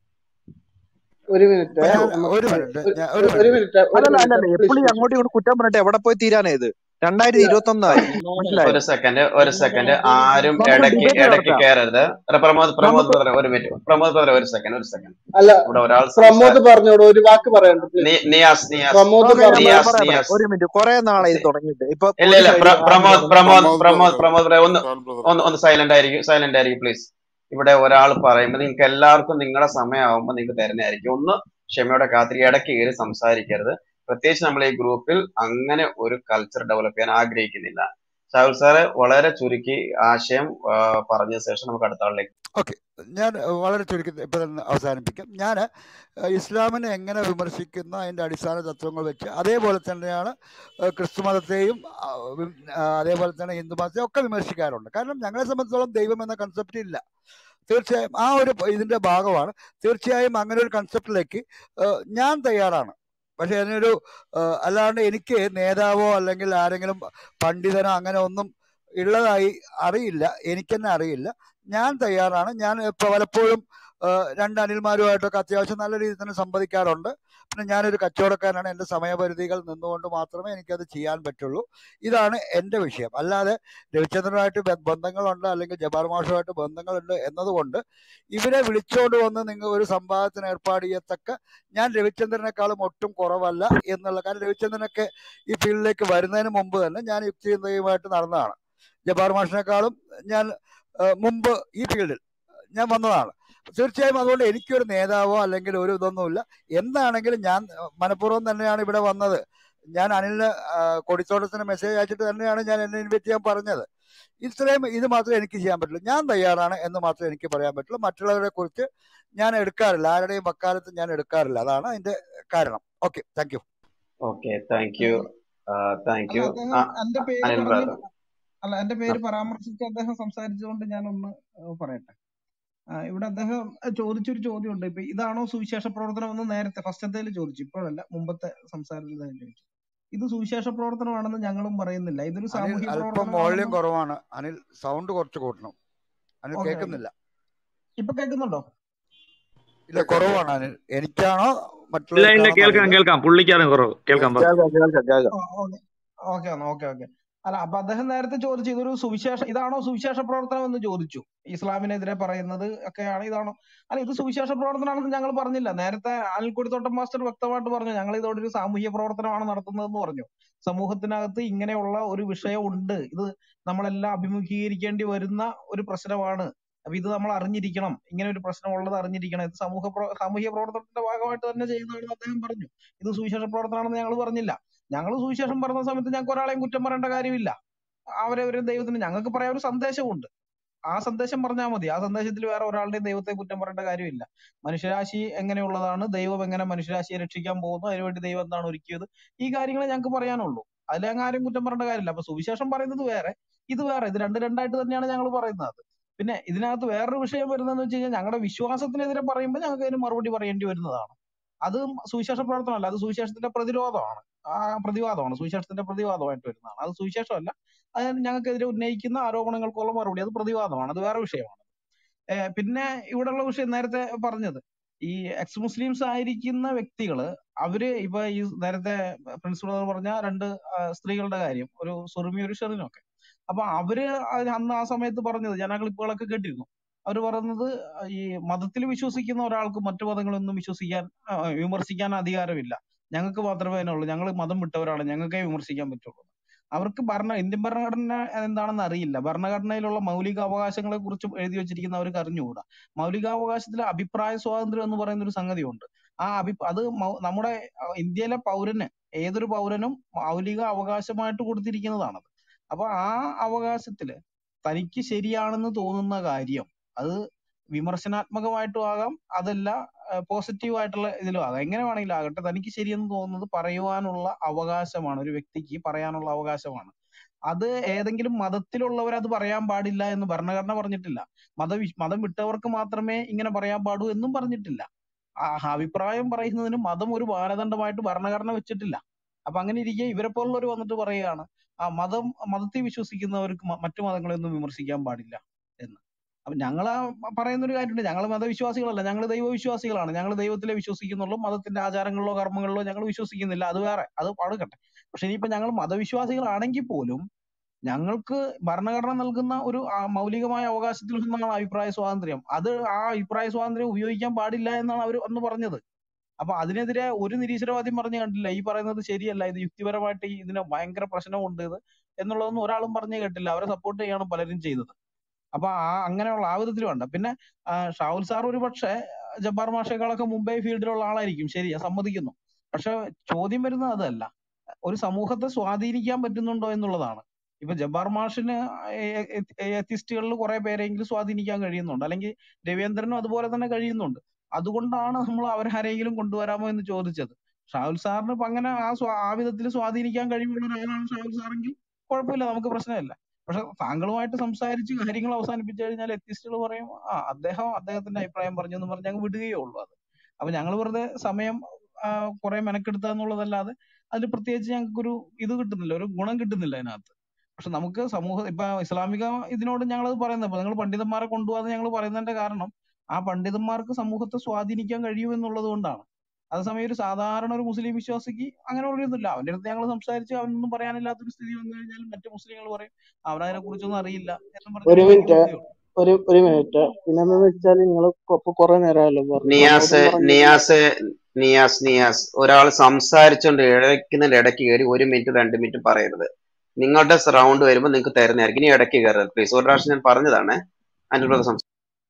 ഒരു മിനിറ്റ് ഇപ്പൊ ഞാൻ നമുക്ക് ഒരു മിനിറ്റ് ഒരു ഞാൻ ഒരു ഒരു മിനിറ്റ് മിനിറ്റ് ഒരു അല്ലല്ല മിനിറ്റ് അല്ലല്ല പ്ലീസ് എപ്പോഴും പ്ലീസ് അങ്ങോട്ടും ഇങ്ങോട്ടും കുറ്റം പറഞ്ഞിട്ട് എവിടെ പോയി തീരാനാ ഇത് രണ്ടായിരത്തി ഇല്ല ഇരുപത്തി ഒന്നായി മോനെ മനസ്സിലായോ ഒരു സെക്കൻഡ് ഒരു സെക്കൻഡ് ആരും നമുക്കൊരു ഇടയ്ക്ക് ഡിബേറ്റ് ഇടയ്ക്ക് നടത്താം കയറരുത് എടാ, പ്രമോദ് പ്രമോദ് നമുക്ക് ബ്രദറെ ഒരു മിനിറ്റ് പ്രമോദ് ബ്രദറെ ഒരു സെക്കൻഡ് ഒരു സെക്കൻഡ് അല്ല ഇവിടെ ഒരാൾ പ്രമോദ് സംസാ പറഞ്ഞോളൂ ഒരു വാക്ക് പറയണ്ട നി- പ്ലീസ് നിയാസ് നിയാസ് പ്രമോദ് ഓക്കെ ഞാൻ പറഞ്ഞു പറയാം നിയാസ് പറയാം പറയാം നിയാസ് ഒരു മിനിറ്റ് കുറെ നാളായി ഇത് നി- തുടങ്ങിയിട്ട് ഇപ്പൊ ഇല്ല ഒരു ഇല്ല സൈഡിൽ പ്ര- ആദ്യം പ്രമോദ് പറഞ്ഞു പ്രമോദ് പ്രമോദ് പ്രമോദ് ബ്രദർ പ്രമോദ് ബ്രദറെ ഒന്ന് ഷാൽ ബ്രദർ ഒന്ന് ഒന്ന് സൈലന്റ് ആയിരിക്കും സൈലന്റ് ആയിരിക്കും പ്ലീസ് ഇവിടെ ഒരാൾ പറയുമ്പോൾ നിങ്ങൾക്ക് എല്ലാവർക്കും നിങ്ങളുടെ സമയമാകുമ്പോൾ നിങ്ങൾക്ക് തരുന്നതായിരിക്കും ഒന്ന് ക്ഷമയോടെ കാത്തിരി ഇടയ്ക്ക് കയറി സംസാരിക്കരുത് പ്രത്യേകിച്ച് നമ്മൾ ഈ ഗ്രൂപ്പിൽ അങ്ങനെ ഒരു കൾച്ചർ ഡെവലപ്പ് ചെയ്യാൻ ആഗ്രഹിക്കുന്നില്ല ഷാഹുൽ സാറ് വളരെ ചുരുക്കി ആശയം ആ, പറഞ്ഞ ശേഷം നമുക്ക് അടുത്ത ആളിലേക്ക് ഓക്കെ ഞാൻ അഹ് വളരെ ചുരുക്കി ഇപ്പം തന്നെ അവസാനിപ്പിക്കാം ഞാൻ ഇസ്ലാമിനെ എങ്ങനെ വിമർശിക്കുന്ന അതിൻ്റെ അടിസ്ഥാന തത്വങ്ങൾ വെച്ച് അതേപോലെ തന്നെയാണ് അഹ് ക്രിസ്തു മതത്തെയും ആ, വിം- ആ, അതേപോലെ തന്നെ ഹിന്ദു മതത്തെയും ഒക്കെ വിമർശിക്കാറുണ്ട് കാരണം ഞങ്ങളെ സംബന്ധിച്ചോളം ദൈവം എന്ന കൺസെപ്റ്റ് ഇല്ല തീർച്ചയായും ആ ഒരു പ- ഇതിൻ്റെ ഭാഗമാണ് തീർച്ചയായും അങ്ങനെ ഒരു കൺസെപ്റ്റിലേക്ക് ഞാൻ തയ്യാറാണ് പക്ഷെ അതിനൊരു ഏഹ്, അല്ലാണ്ട് എനിക്ക് നേതാവോ അല്ലെങ്കിൽ ആരെങ്കിലും പണ്ഡിതനോ അങ്ങനെ ഒന്നും ഉള്ളതായി അറിയില്ല എനിക്ക് തന്നെ അറിയില്ല ഞാൻ തയ്യാറാണ് ഞാൻ ഇപ്പോൾ പലപ്പോഴും ഏഹ്, രണ്ട് അനിൽമാരുമായിട്ടൊക്കെ അത്യാവശ്യം നല്ല രീതിയിൽ തന്നെ സംവദിക്കാറുണ്ട് പിന്നെ ഞാനൊരു കച്ചവടക്കാരനാണ് എൻ്റെ സമയപരിധികൾ നിന്നുകൊണ്ട് മാത്രമേ എനിക്കത് ചെയ്യാൻ പറ്റുള്ളൂ ഇതാണ് എൻ്റെ വിഷയം അല്ലാതെ രവിചന്ദ്രനുമായിട്ട് ബ- ബന്ധങ്ങളുണ്ട് അല്ലെങ്കിൽ ജബാർ മാഷുമായിട്ട് ബന്ധങ്ങളുണ്ട് എന്നതുകൊണ്ട് ഇവരെ വിളിച്ചോണ്ട് വന്ന് നിങ്ങൾ ഒരു സംവാദത്തിന് ഏർപ്പാട് ചെയ്യത്തക്ക ഞാൻ രവിചന്ദ്രനേക്കാളും ഒട്ടും കുറവല്ല എന്നുള്ള കാരണം രവിചന്ദ്രനൊക്കെ ഈ ഫീൽഡിലേക്ക് വരുന്നതിന് മുമ്പ് തന്നെ ഞാൻ യുക്തിയുമായിട്ട് നടന്നതാണ് ജബാർ മാഷിനേക്കാളും ഞാൻ ഏഹ്, മുമ്പ് ഈ ഫീൽഡിൽ ഞാൻ വന്നതാണ് തീർച്ചയായും അതുകൊണ്ട് എനിക്കൊരു നേതാവോ അല്ലെങ്കിൽ ഒരു ഇതൊന്നുമില്ല എന്താണെങ്കിലും ഞാൻ ഏഹ്, മനഃപൂർവ്വം തന്നെയാണ് ഇവിടെ വന്നത് ഞാൻ അനിലിന് ആഹ്, കൊടിത്തോട്ടത്തിന് മെസ്സേജ് അയച്ചിട്ട് തന്നെയാണ് ഞാൻ എന്നെ ഇൻവൈറ്റ് ചെയ്യാൻ പറഞ്ഞത് ഇത്രയും ഇത് മാത്രമേ എനിക്ക് ചെയ്യാൻ പറ്റുള്ളൂ ഞാൻ തയ്യാറാണ് എന്ന് മാത്രമേ എനിക്ക് പറയാൻ പറ്റുള്ളൂ മറ്റുള്ളവരെ കുറിച്ച് ഞാൻ എടുക്കാറില്ല ആരുടെയും വക്കാലത്ത് ഞാൻ എടുക്കാറില്ല അതാണ് അതിന്റെ കാരണം okay thank you okay thank you thank അല്ല യു അദ്ദേഹം എന്റെ പേര് അനിൽ പറഞ്ഞ് ബ്രദർ അല്ല എന്റെ പേര് പരാമർശിച്ച് അദ്ദേഹം സംസാരിച്ചുകൊണ്ട് ഞാനൊന്ന് ഏഹ് പറയട്ടെ ആ, ഇവിടെ അദ്ദേഹം ചോദിച്ചൊരു ചോദ്യമുണ്ട് ഇപ്പൊ ഇതാണോ സുവിശേഷ പ്രവർത്തനം എന്ന് നേരത്തെ ഫസ്റ്റത്തേൽ ചോദിച്ചു ഇപ്പോഴല്ല മുമ്പത്തെ സംസാരത്തിൽ തന്നെ ചോദിച്ചു ഇത് സുവിശേഷ പ്രവർത്തനമാണെന്ന് ഞങ്ങളും പറയുന്നില്ല ഇതൊരു അനിൽ സാമൂഹ്യ അല്പം വോള്യം പ്രവർത്തനമാണെന്നും കുറവാണ് അനിൽ സൗണ്ട് കുറച്ച് കൂട്ടണം അനിൽ ഓക്കെ ഓക്കെ കേൾക്കുന്നില്ല ഇപ്പൊ കേൾക്കുന്നുണ്ടോ ഇല്ല കുറവാണ് അനിൽ എനിക്കാണോ ഇല്ല ഇല്ല മറ്റുള്ളവർക്കാണോ കേൾക്കാം അറിയില്ല കേൾക്കാം പുള്ളിക്കാണ് കുറവ് കേൾക്കാം പറ കേൾക്കാം കേൾക്കാം കേൾക്കാം ഓക്കെ ഓക്കെ ഓക്കെ അല്ല അപ്പൊ അദ്ദേഹം നേരത്തെ ചോദിച്ചു ഇതൊരു സുവിശേഷ ഇതാണോ സുവിശേഷ പ്രവർത്തനം എന്ന് ചോദിച്ചു ഇസ്ലാമിനെതിരെ പറയുന്നത് ഒക്കെയാണ് ഇതാണോ അല്ല ഇത് സുവിശേഷ പ്രവർത്തനമാണെന്ന് ഞങ്ങൾ പറഞ്ഞില്ല നേരത്തെ അനിൽക്കുടിത്തോട്ടം മാസ്റ്റർ വ്യക്തമായിട്ട് പറഞ്ഞു ഞങ്ങൾ ഇതോടെ ഒരു സാമൂഹ്യ പ്രവർത്തനമാണ് നടത്തുന്നതെന്ന് പറഞ്ഞു സമൂഹത്തിനകത്ത് ഇങ്ങനെയുള്ള ഒരു വിഷയം ഉണ്ട് ഇത് നമ്മളെല്ലാം അഭിമുഖീകരിക്കേണ്ടി വരുന്ന ഒരു പ്രശ്നമാണ് അപ്പൊ ഇത് നമ്മൾ അറിഞ്ഞിരിക്കണം ഇങ്ങനെ ഒരു പ്രശ്നം ഉള്ളത് അറിഞ്ഞിരിക്കണം ഇത് സമൂഹ പ്രവ- സാമൂഹ്യ പ്രവർത്തനത്തിന്റെ ഭാഗമായിട്ട് തന്നെ ചെയ്യുന്നതാണെന്ന് അദ്ദേഹം പറഞ്ഞു ഇത് സുവിശേഷ പ്രവർത്തനമാണെന്ന് ഞങ്ങൾ പറഞ്ഞില്ല ഞങ്ങൾ സുവിശേഷം പറയുന്ന സമയത്ത് ഞങ്ങൾക്ക് ഒരാളെയും കുറ്റം പറയേണ്ട കാര്യമില്ല അവരവരും ദൈവത്തിന് ഞങ്ങൾക്ക് പറയാൻ ഒരു സന്ദേശമുണ്ട് ആ സന്ദേശം പറഞ്ഞാൽ മതി ആ സന്ദേശത്തിൽ വേറെ ഒരാളുടെയും ദൈവത്തെ കുറ്റം പറയേണ്ട കാര്യമില്ല മനുഷ്യരാശി എങ്ങനെയുള്ളതാണ് ദൈവം എങ്ങനെ മനുഷ്യരാശിയെ രക്ഷിക്കാൻ പോകുന്നു അതിനുവേണ്ടി ദൈവം എന്താണ് ഒരുക്കിയത് ഈ കാര്യങ്ങളെ ഞങ്ങൾക്ക് പറയാനുള്ളൂ അതിലങ്ങ് ആരും കുറ്റം പറയേണ്ട കാര്യമില്ല അപ്പൊ സുവിശേഷം പറയുന്നത് വേറെ ഇത് വേറെ ഇത് രണ്ട് രണ്ടായിട്ട് തന്നെയാണ് ഞങ്ങൾ പറയുന്നത് പിന്നെ ഇതിനകത്ത് വേറൊരു വിഷയം വരുന്നതെന്ന് വെച്ച് കഴിഞ്ഞാൽ ഞങ്ങളുടെ വിശ്വാസത്തിനെതിരെ പറയുമ്പോൾ ഞങ്ങൾക്ക് അതിന് മറുപടി പറയേണ്ടി വരുന്നതാണ് അത് സുവിശേഷ പ്രവർത്തനമല്ല അത് സുവിശേഷത്തിന്റെ പ്രതിരോധമാണ് ആ പ്രതിവാദമാണ് സുവിശേഷത്തിന്റെ പ്രതിവാദമായിട്ട് വരുന്നതാണ് അത് സുവിശേഷമല്ല അത് ഞങ്ങൾക്കെതിരെ ഉന്നയിക്കുന്ന ആരോപണങ്ങൾക്കുള്ള മറുപടി അത് പ്രതിവാദമാണ് അത് വേറെ വിഷയമാണ് ഏഹ് പിന്നെ ഇവിടെയുള്ള വിഷയം നേരത്തെ പറഞ്ഞത് ഈ എക്സ് മുസ്ലിംസ് ആയിരിക്കുന്ന വ്യക്തികള് അവര് ഇപ്പൊ ഈ നേരത്തെ പ്രിൻസിപ്പൾ പറഞ്ഞ രണ്ട് ആ, സ്ത്രീകളുടെ കാര്യം ഒരു സുറുമി ഒരു ഷെറിനും ഒക്കെ അപ്പൊ അവര് അതിന് അന്ന് ആ സമയത്ത് പറഞ്ഞത് ഞാൻ ആ ക്ലിപ്പുകളൊക്കെ കേട്ടിരുന്നു അവര് പറയുന്നത് ഈ മതത്തിൽ വിശ്വസിക്കുന്ന ഒരാൾക്ക് മറ്റു മതങ്ങളൊന്നും വിശ്വസിക്കാൻ ആ, വിമർശിക്കാൻ അധികാരമില്ല ഞങ്ങൾക്ക് മാത്രമേ അതിനുള്ളൂ ഞങ്ങൾ മതം വിട്ടവരാണ് ഞങ്ങൾക്കേ വിമർശിക്കാൻ പറ്റുള്ളൂ അവർക്ക് ഭരണ ഇന്ത്യൻ ഭരണഘടന എന്താണെന്ന് അറിയില്ല ഭരണഘടനയിലുള്ള മൗലിക അവകാശങ്ങളെ കുറിച്ച് എഴുതി വെച്ചിരിക്കുന്ന അവർക്ക് അറിഞ്ഞുകൂടാ മൗലികാവകാശത്തിലെ അഭിപ്രായ സ്വാതന്ത്ര്യം എന്ന് പറയുന്ന ഒരു സംഗതിയുണ്ട് ആ അഭി അത് മൗ- നമ്മുടെ ആ, ഇന്ത്യയിലെ പൗരന് ഏതൊരു പൗരനും മൗലിക അവകാശമായിട്ട് കൊടുത്തിരിക്കുന്നതാണത് അപ്പൊ ആ അവകാശത്തില് തനിക്ക് ശരിയാണെന്ന് തോന്നുന്ന കാര്യം അത് വിമർശനാത്മകമായിട്ടും ആകാം അതല്ല പോസിറ്റീവ് ആയിട്ടുള്ള ഇതിലും ആകാം എങ്ങനെ വേണമെങ്കിലും ആകട്ടെ തനിക്ക് ശരിയെന്ന് തോന്നുന്നത് പറയുവാനുള്ള അവകാശമാണ് ഒരു വ്യക്തിക്ക് പറയാനുള്ള അവകാശമാണ് അത് ഏതെങ്കിലും മതത്തിലുള്ളവർ അത് പറയാൻ പാടില്ല എന്ന് ഭരണഘടന പറഞ്ഞിട്ടില്ല മത മതം വിട്ടവർക്ക് മാത്രമേ ഇങ്ങനെ പറയാൻ പാടൂ എന്നും പറഞ്ഞിട്ടില്ല ആ അഭിപ്രായം പറയുന്നതിന് മതം ഒരു മാനദണ്ഡമായിട്ട് ഭരണഘടന വെച്ചിട്ടില്ല അപ്പൊ അങ്ങനെ ഇരിക്കെ ഇവരെ പോലുള്ളവർ വന്നിട്ട് പറയുകയാണ് ആ മതം മതത്തിൽ വിശ്വസിക്കുന്നവർക്ക് മ- മറ്റു മതങ്ങളെയൊന്നും വിമർശിക്കാൻ പാടില്ല എന്ന് അപ്പൊ ഞങ്ങൾ പറയുന്ന ഒരു കാര്യമുണ്ട് ഞങ്ങൾ മതവിശ്വാസികളല്ല ഞങ്ങൾ ദൈവവിശ്വാസികളാണ് ഞങ്ങൾ ദൈവത്തിലെ വിശ്വസിക്കുന്നുള്ളൂ മതത്തിന്റെ ആചാരങ്ങളിലോ കർമ്മങ്ങളിലോ ഞങ്ങൾ വിശ്വസിക്കുന്നില്ല അത് വേറെ അത് അടുക്കട്ടെ പക്ഷെ ഇനിയിപ്പോ ഞങ്ങൾ മതവിശ്വാസികളാണെങ്കിൽ പോലും ഞങ്ങൾക്ക് ഭരണഘടന നൽകുന്ന ഒരു ആ, മൗലികമായ അവകാശത്തിൽ ഒന്നാണ് അഭിപ്രായ സ്വാതന്ത്ര്യം അത് ആ അഭിപ്രായ സ്വാതന്ത്ര്യം ഉപയോഗിക്കാൻ പാടില്ല എന്നാണ് അവർ അന്ന് പറഞ്ഞത് അപ്പൊ അതിനെതിരെ ഒരു നിരീശ്വരവാദിയും പറഞ്ഞു കണ്ടില്ല ഈ പറയുന്നത് ശരിയല്ല ഇത് യുക്തിപരമായിട്ട് ഈ ഇതിന് ഭയങ്കര പ്രശ്നമുണ്ട് ഇത് എന്നുള്ളതൊന്നും ഒരാളും പറഞ്ഞു കേട്ടില്ല അവരെ സപ്പോർട്ട് ചെയ്യാണ് പലരും ചെയ്തത് അപ്പൊ ആ അങ്ങനെയുള്ള ആ വിധത്തിൽ വേണ്ട പിന്നെ ആ, ഷാഹുൽ സാർ ഒരു പക്ഷേ ജബ്ബാർ മാഷേക്കാളൊക്കെ മുംബൈ ഫീൽഡിലുള്ള ആളായിരിക്കും ശരിയാ സമ്മതിക്കുന്നു പക്ഷെ ചോദ്യം വരുന്നത് അതല്ല ഒരു സമൂഹത്തെ സ്വാധീനിക്കാൻ പറ്റുന്നുണ്ടോ എന്നുള്ളതാണ് ഇപ്പൊ ജബ്ബാർ മാഷിന് എത്തിസ്റ്റുകളിൽ കുറെ പേരെങ്കിലും സ്വാധീനിക്കാൻ കഴിയുന്നുണ്ട് അല്ലെങ്കിൽ രവീന്ദ്രനും അതുപോലെ തന്നെ കഴിയുന്നുണ്ട് അതുകൊണ്ടാണ് നമ്മൾ അവരെ ആരെങ്കിലും കൊണ്ടുവരാമോ എന്ന് ചോദിച്ചത് ഷാഹുൽ സാറിന് ഇപ്പൊ അങ്ങനെ ആ സ്വാ- ആ വിധത്തിൽ സ്വാധീനിക്കാൻ കഴിവുള്ള ഒരാളാണ് ഷാഹുൽ സാറെങ്കിൽ കുഴപ്പമില്ല നമുക്ക് പ്രശ്നമില്ല പക്ഷെ താങ്കളുമായിട്ട് സംസാരിച്ച് കാര്യങ്ങൾ അവസാനിപ്പിച്ചു കഴിഞ്ഞാൽ എത്തിസ്റ്റുകൾ പറയും ആ അദ്ദേഹം അദ്ദേഹത്തിന്റെ അഭിപ്രായം പറഞ്ഞു എന്ന് പറഞ്ഞ് ഞങ്ങൾ വിടുകയേ ഉള്ളൂ അത് അപ്പൊ ഞങ്ങൾ വെറുതെ സമയം കുറെ മെനക്കെടുത്തുക എന്നുള്ളതല്ലാതെ അതിൽ പ്രത്യേകിച്ച് ഞങ്ങൾക്കൊരു ഇത് കിട്ടുന്നില്ല ഒരു ഗുണം കിട്ടുന്നില്ല അതിനകത്ത് പക്ഷെ നമുക്ക് സമൂഹ ഇപ്പൊ ഇസ്ലാമിക ഇതിനോട് ഞങ്ങൾ അത് പറയുന്നത് ഇപ്പൊ നിങ്ങൾ പണ്ഡിതന്മാരെ കൊണ്ടുപോകാതെ ഞങ്ങൾ പറയുന്നതിന്റെ കാരണം ആ പണ്ഡിതന്മാർക്ക് സമൂഹത്തെ സ്വാധീനിക്കാൻ കഴിയും എന്നുള്ളത് കൊണ്ടാണ് അതേസമയം ഒരു സാധാരണ ഒരു മുസ്ലിം വിശ്വാസിക്ക് അങ്ങനെ ഒരു ഇതില്ല അവന്റെ അടുത്ത് ഞങ്ങൾ സംസാരിച്ച് അവനൊന്നും പറയാനില്ലാത്തൊരു സ്ഥിതി വന്നു കഴിഞ്ഞാൽ മറ്റു മുസ്ലിങ്ങൾ പറയും അവനതിനെ കുറിച്ചൊന്നും അറിയില്ല എന്നും പറഞ്ഞ് ഒരു ഞങ്ങൾ മിനിറ്റ് വിടുകയേ ഉള്ളൂ ഒരു ഒരു മിനിറ്റ് പിന്നെന്ന് വെച്ചാൽ നിങ്ങൾ ഇപ്പൊ കുറെ നേരമല്ലോ പറഞ്ഞു നിയാസ് അങ്ങോട്ടും പറഞ്ഞില്ല നിയാസ് നിയാസ് നിയാസ് ഒരാൾ സംസാരിച്ചുകൊണ്ട് ഇടയ്ക്കുന്നതിന്റെ ഇടയ്ക്ക് കയറി ഒരു മിനിറ്റ് രണ്ട് മിനിറ്റ് പറയരുത് നിങ്ങളുടെ റൗണ്ട് വരുമ്പോൾ നിങ്ങൾക്ക് തരുന്നതായിരിക്കും ഇനി ഇടയ്ക്ക് കയറരുത് പ്ലീസ് ഒരു പ്രാവശ്യം ഞാൻ പറഞ്ഞതാണ് അനിൽ ബ്രദർ സംസാരിച്ചു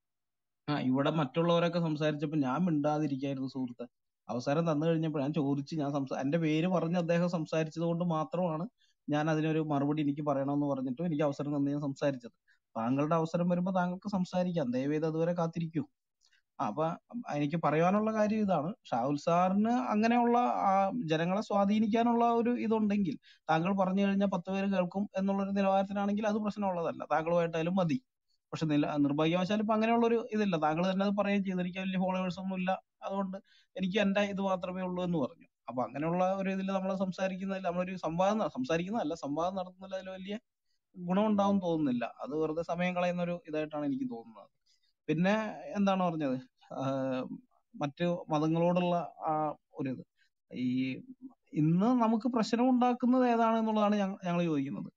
ആ ഇവിടെ മറ്റുള്ളവരൊക്കെ സംസാരിച്ചപ്പോ ഞാൻ മിണ്ടാതിരിക്കായിരുന്നു സുഹൃത്തെ അവസരം തന്നു കഴിഞ്ഞപ്പോൾ ഞാൻ ചോദിച്ചു ഞാൻ സംസാ എന്റെ പേര് പറഞ്ഞ് അദ്ദേഹം സംസാരിച്ചത് കൊണ്ട് മാത്രമാണ് ഞാൻ അതിനൊരു മറുപടി എനിക്ക് പറയണമെന്ന് പറഞ്ഞിട്ടും എനിക്ക് അവസരം തന്ന് ഞാൻ സംസാരിച്ചത് താങ്കളുടെ അവസരം വരുമ്പോൾ താങ്കൾക്ക് സംസാരിക്കാം ദയവേത് അതുവരെ കാത്തിരിക്കൂ ആ, അപ്പൊ എനിക്ക് പറയാനുള്ള കാര്യം ഇതാണ് ഷാഹുൽ സാറിന് അങ്ങനെയുള്ള ആ, ജനങ്ങളെ സ്വാധീനിക്കാനുള്ള ഒരു ഇതുണ്ടെങ്കിൽ താങ്കൾ പറഞ്ഞു കഴിഞ്ഞാൽ പത്ത് പേര് കേൾക്കും എന്നുള്ളൊരു നിലവാരത്തിലാണെങ്കിൽ അത് പ്രശ്നമുള്ളതല്ല താങ്കളുമായിട്ടായാലും മതി പക്ഷെ നില നിർഭാഗ്യവശാൽ ഇപ്പൊ അങ്ങനെയുള്ള ഒരു ഇതില്ല താങ്കൾ തന്നെ അത് പറയുകയും ചെയ്തു എനിക്ക് വലിയ ഫോളോവേഴ്സ് ഒന്നും ഇല്ല അതുകൊണ്ട് എനിക്ക് എന്റെ ഇത് മാത്രമേ ഉള്ളൂ എന്ന് പറഞ്ഞു അപ്പൊ അങ്ങനെയുള്ള ഒരു ഇതിൽ നമ്മൾ സംസാരിക്കുന്നതിൽ നമ്മളൊരു സംവാദം ന- സംസാരിക്കുന്നതല്ല സംവാദം നടത്തുന്നതിൽ അതിൽ വലിയ ഗുണം ഉണ്ടാവും തോന്നുന്നില്ല അത് വെറുതെ സമയം കളയുന്ന ഒരു ഇതായിട്ടാണ് എനിക്ക് തോന്നുന്നത് പിന്നെ എന്താണ് പറഞ്ഞത് ആഹ് മറ്റു മതങ്ങളോടുള്ള ആ ഒരു ഇത് ഈ ഇന്ന് നമുക്ക് പ്രശ്നം ഉണ്ടാക്കുന്നത് ഏതാണ് എന്നുള്ളതാണ് ഞങ്ങൾ ചോദിക്കുന്നത്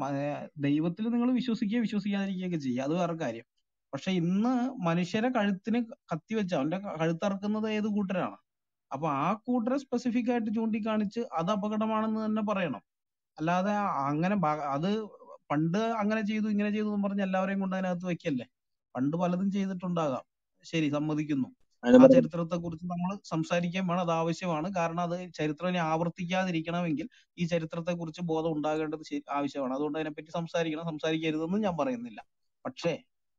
ദൈവത്തിൽ നിങ്ങൾ വിശ്വസിക്കുകയോ വിശ്വസിക്കാതിരിക്കുകയൊക്കെ ചെയ്യുക അത് വേറെ കാര്യം പക്ഷെ ഇന്ന് മനുഷ്യരെ കഴുത്തിന് കത്തി വെച്ച അവന്റെ കഴുത്തറക്കുന്നത് ഏത് കൂട്ടരാണ് അപ്പൊ ആ കൂട്ടരെ സ്പെസിഫിക് ആയിട്ട് ചൂണ്ടിക്കാണിച്ച് അത് അപകടമാണെന്ന് തന്നെ പറയണം അല്ലാതെ അങ്ങനെ ഭ- അത് പണ്ട് അങ്ങനെ ചെയ്തു ഇങ്ങനെ ചെയ്തു എന്ന് പറഞ്ഞ് എല്ലാവരെയും കൊണ്ട് അതിനകത്ത് വെക്കല്ലേ പണ്ട് പലതും ചെയ്തിട്ടുണ്ടാകാം ശരി സമ്മതിക്കുന്നു അതിന് ആ പറ- ചരിത്രത്തെ കുറിച്ച് നമ്മൾ സംസാരിക്കാൻ വേണം അത് ആവശ്യമാണ് കാരണം അത് ചരിത്രം ഇനി ആവർത്തിക്കാതിരിക്കണമെങ്കിൽ ഈ ചരിത്രത്തെ കുറിച്ച് ബോധം ഉണ്ടാകേണ്ടത് ശരി- ആവശ്യമാണ് അതുകൊണ്ട് അതിനെപ്പറ്റി സംസാരിക്കണം സംസാരിക്കരുതെന്നും ഞാൻ പറയുന്നില്ല പക്ഷേ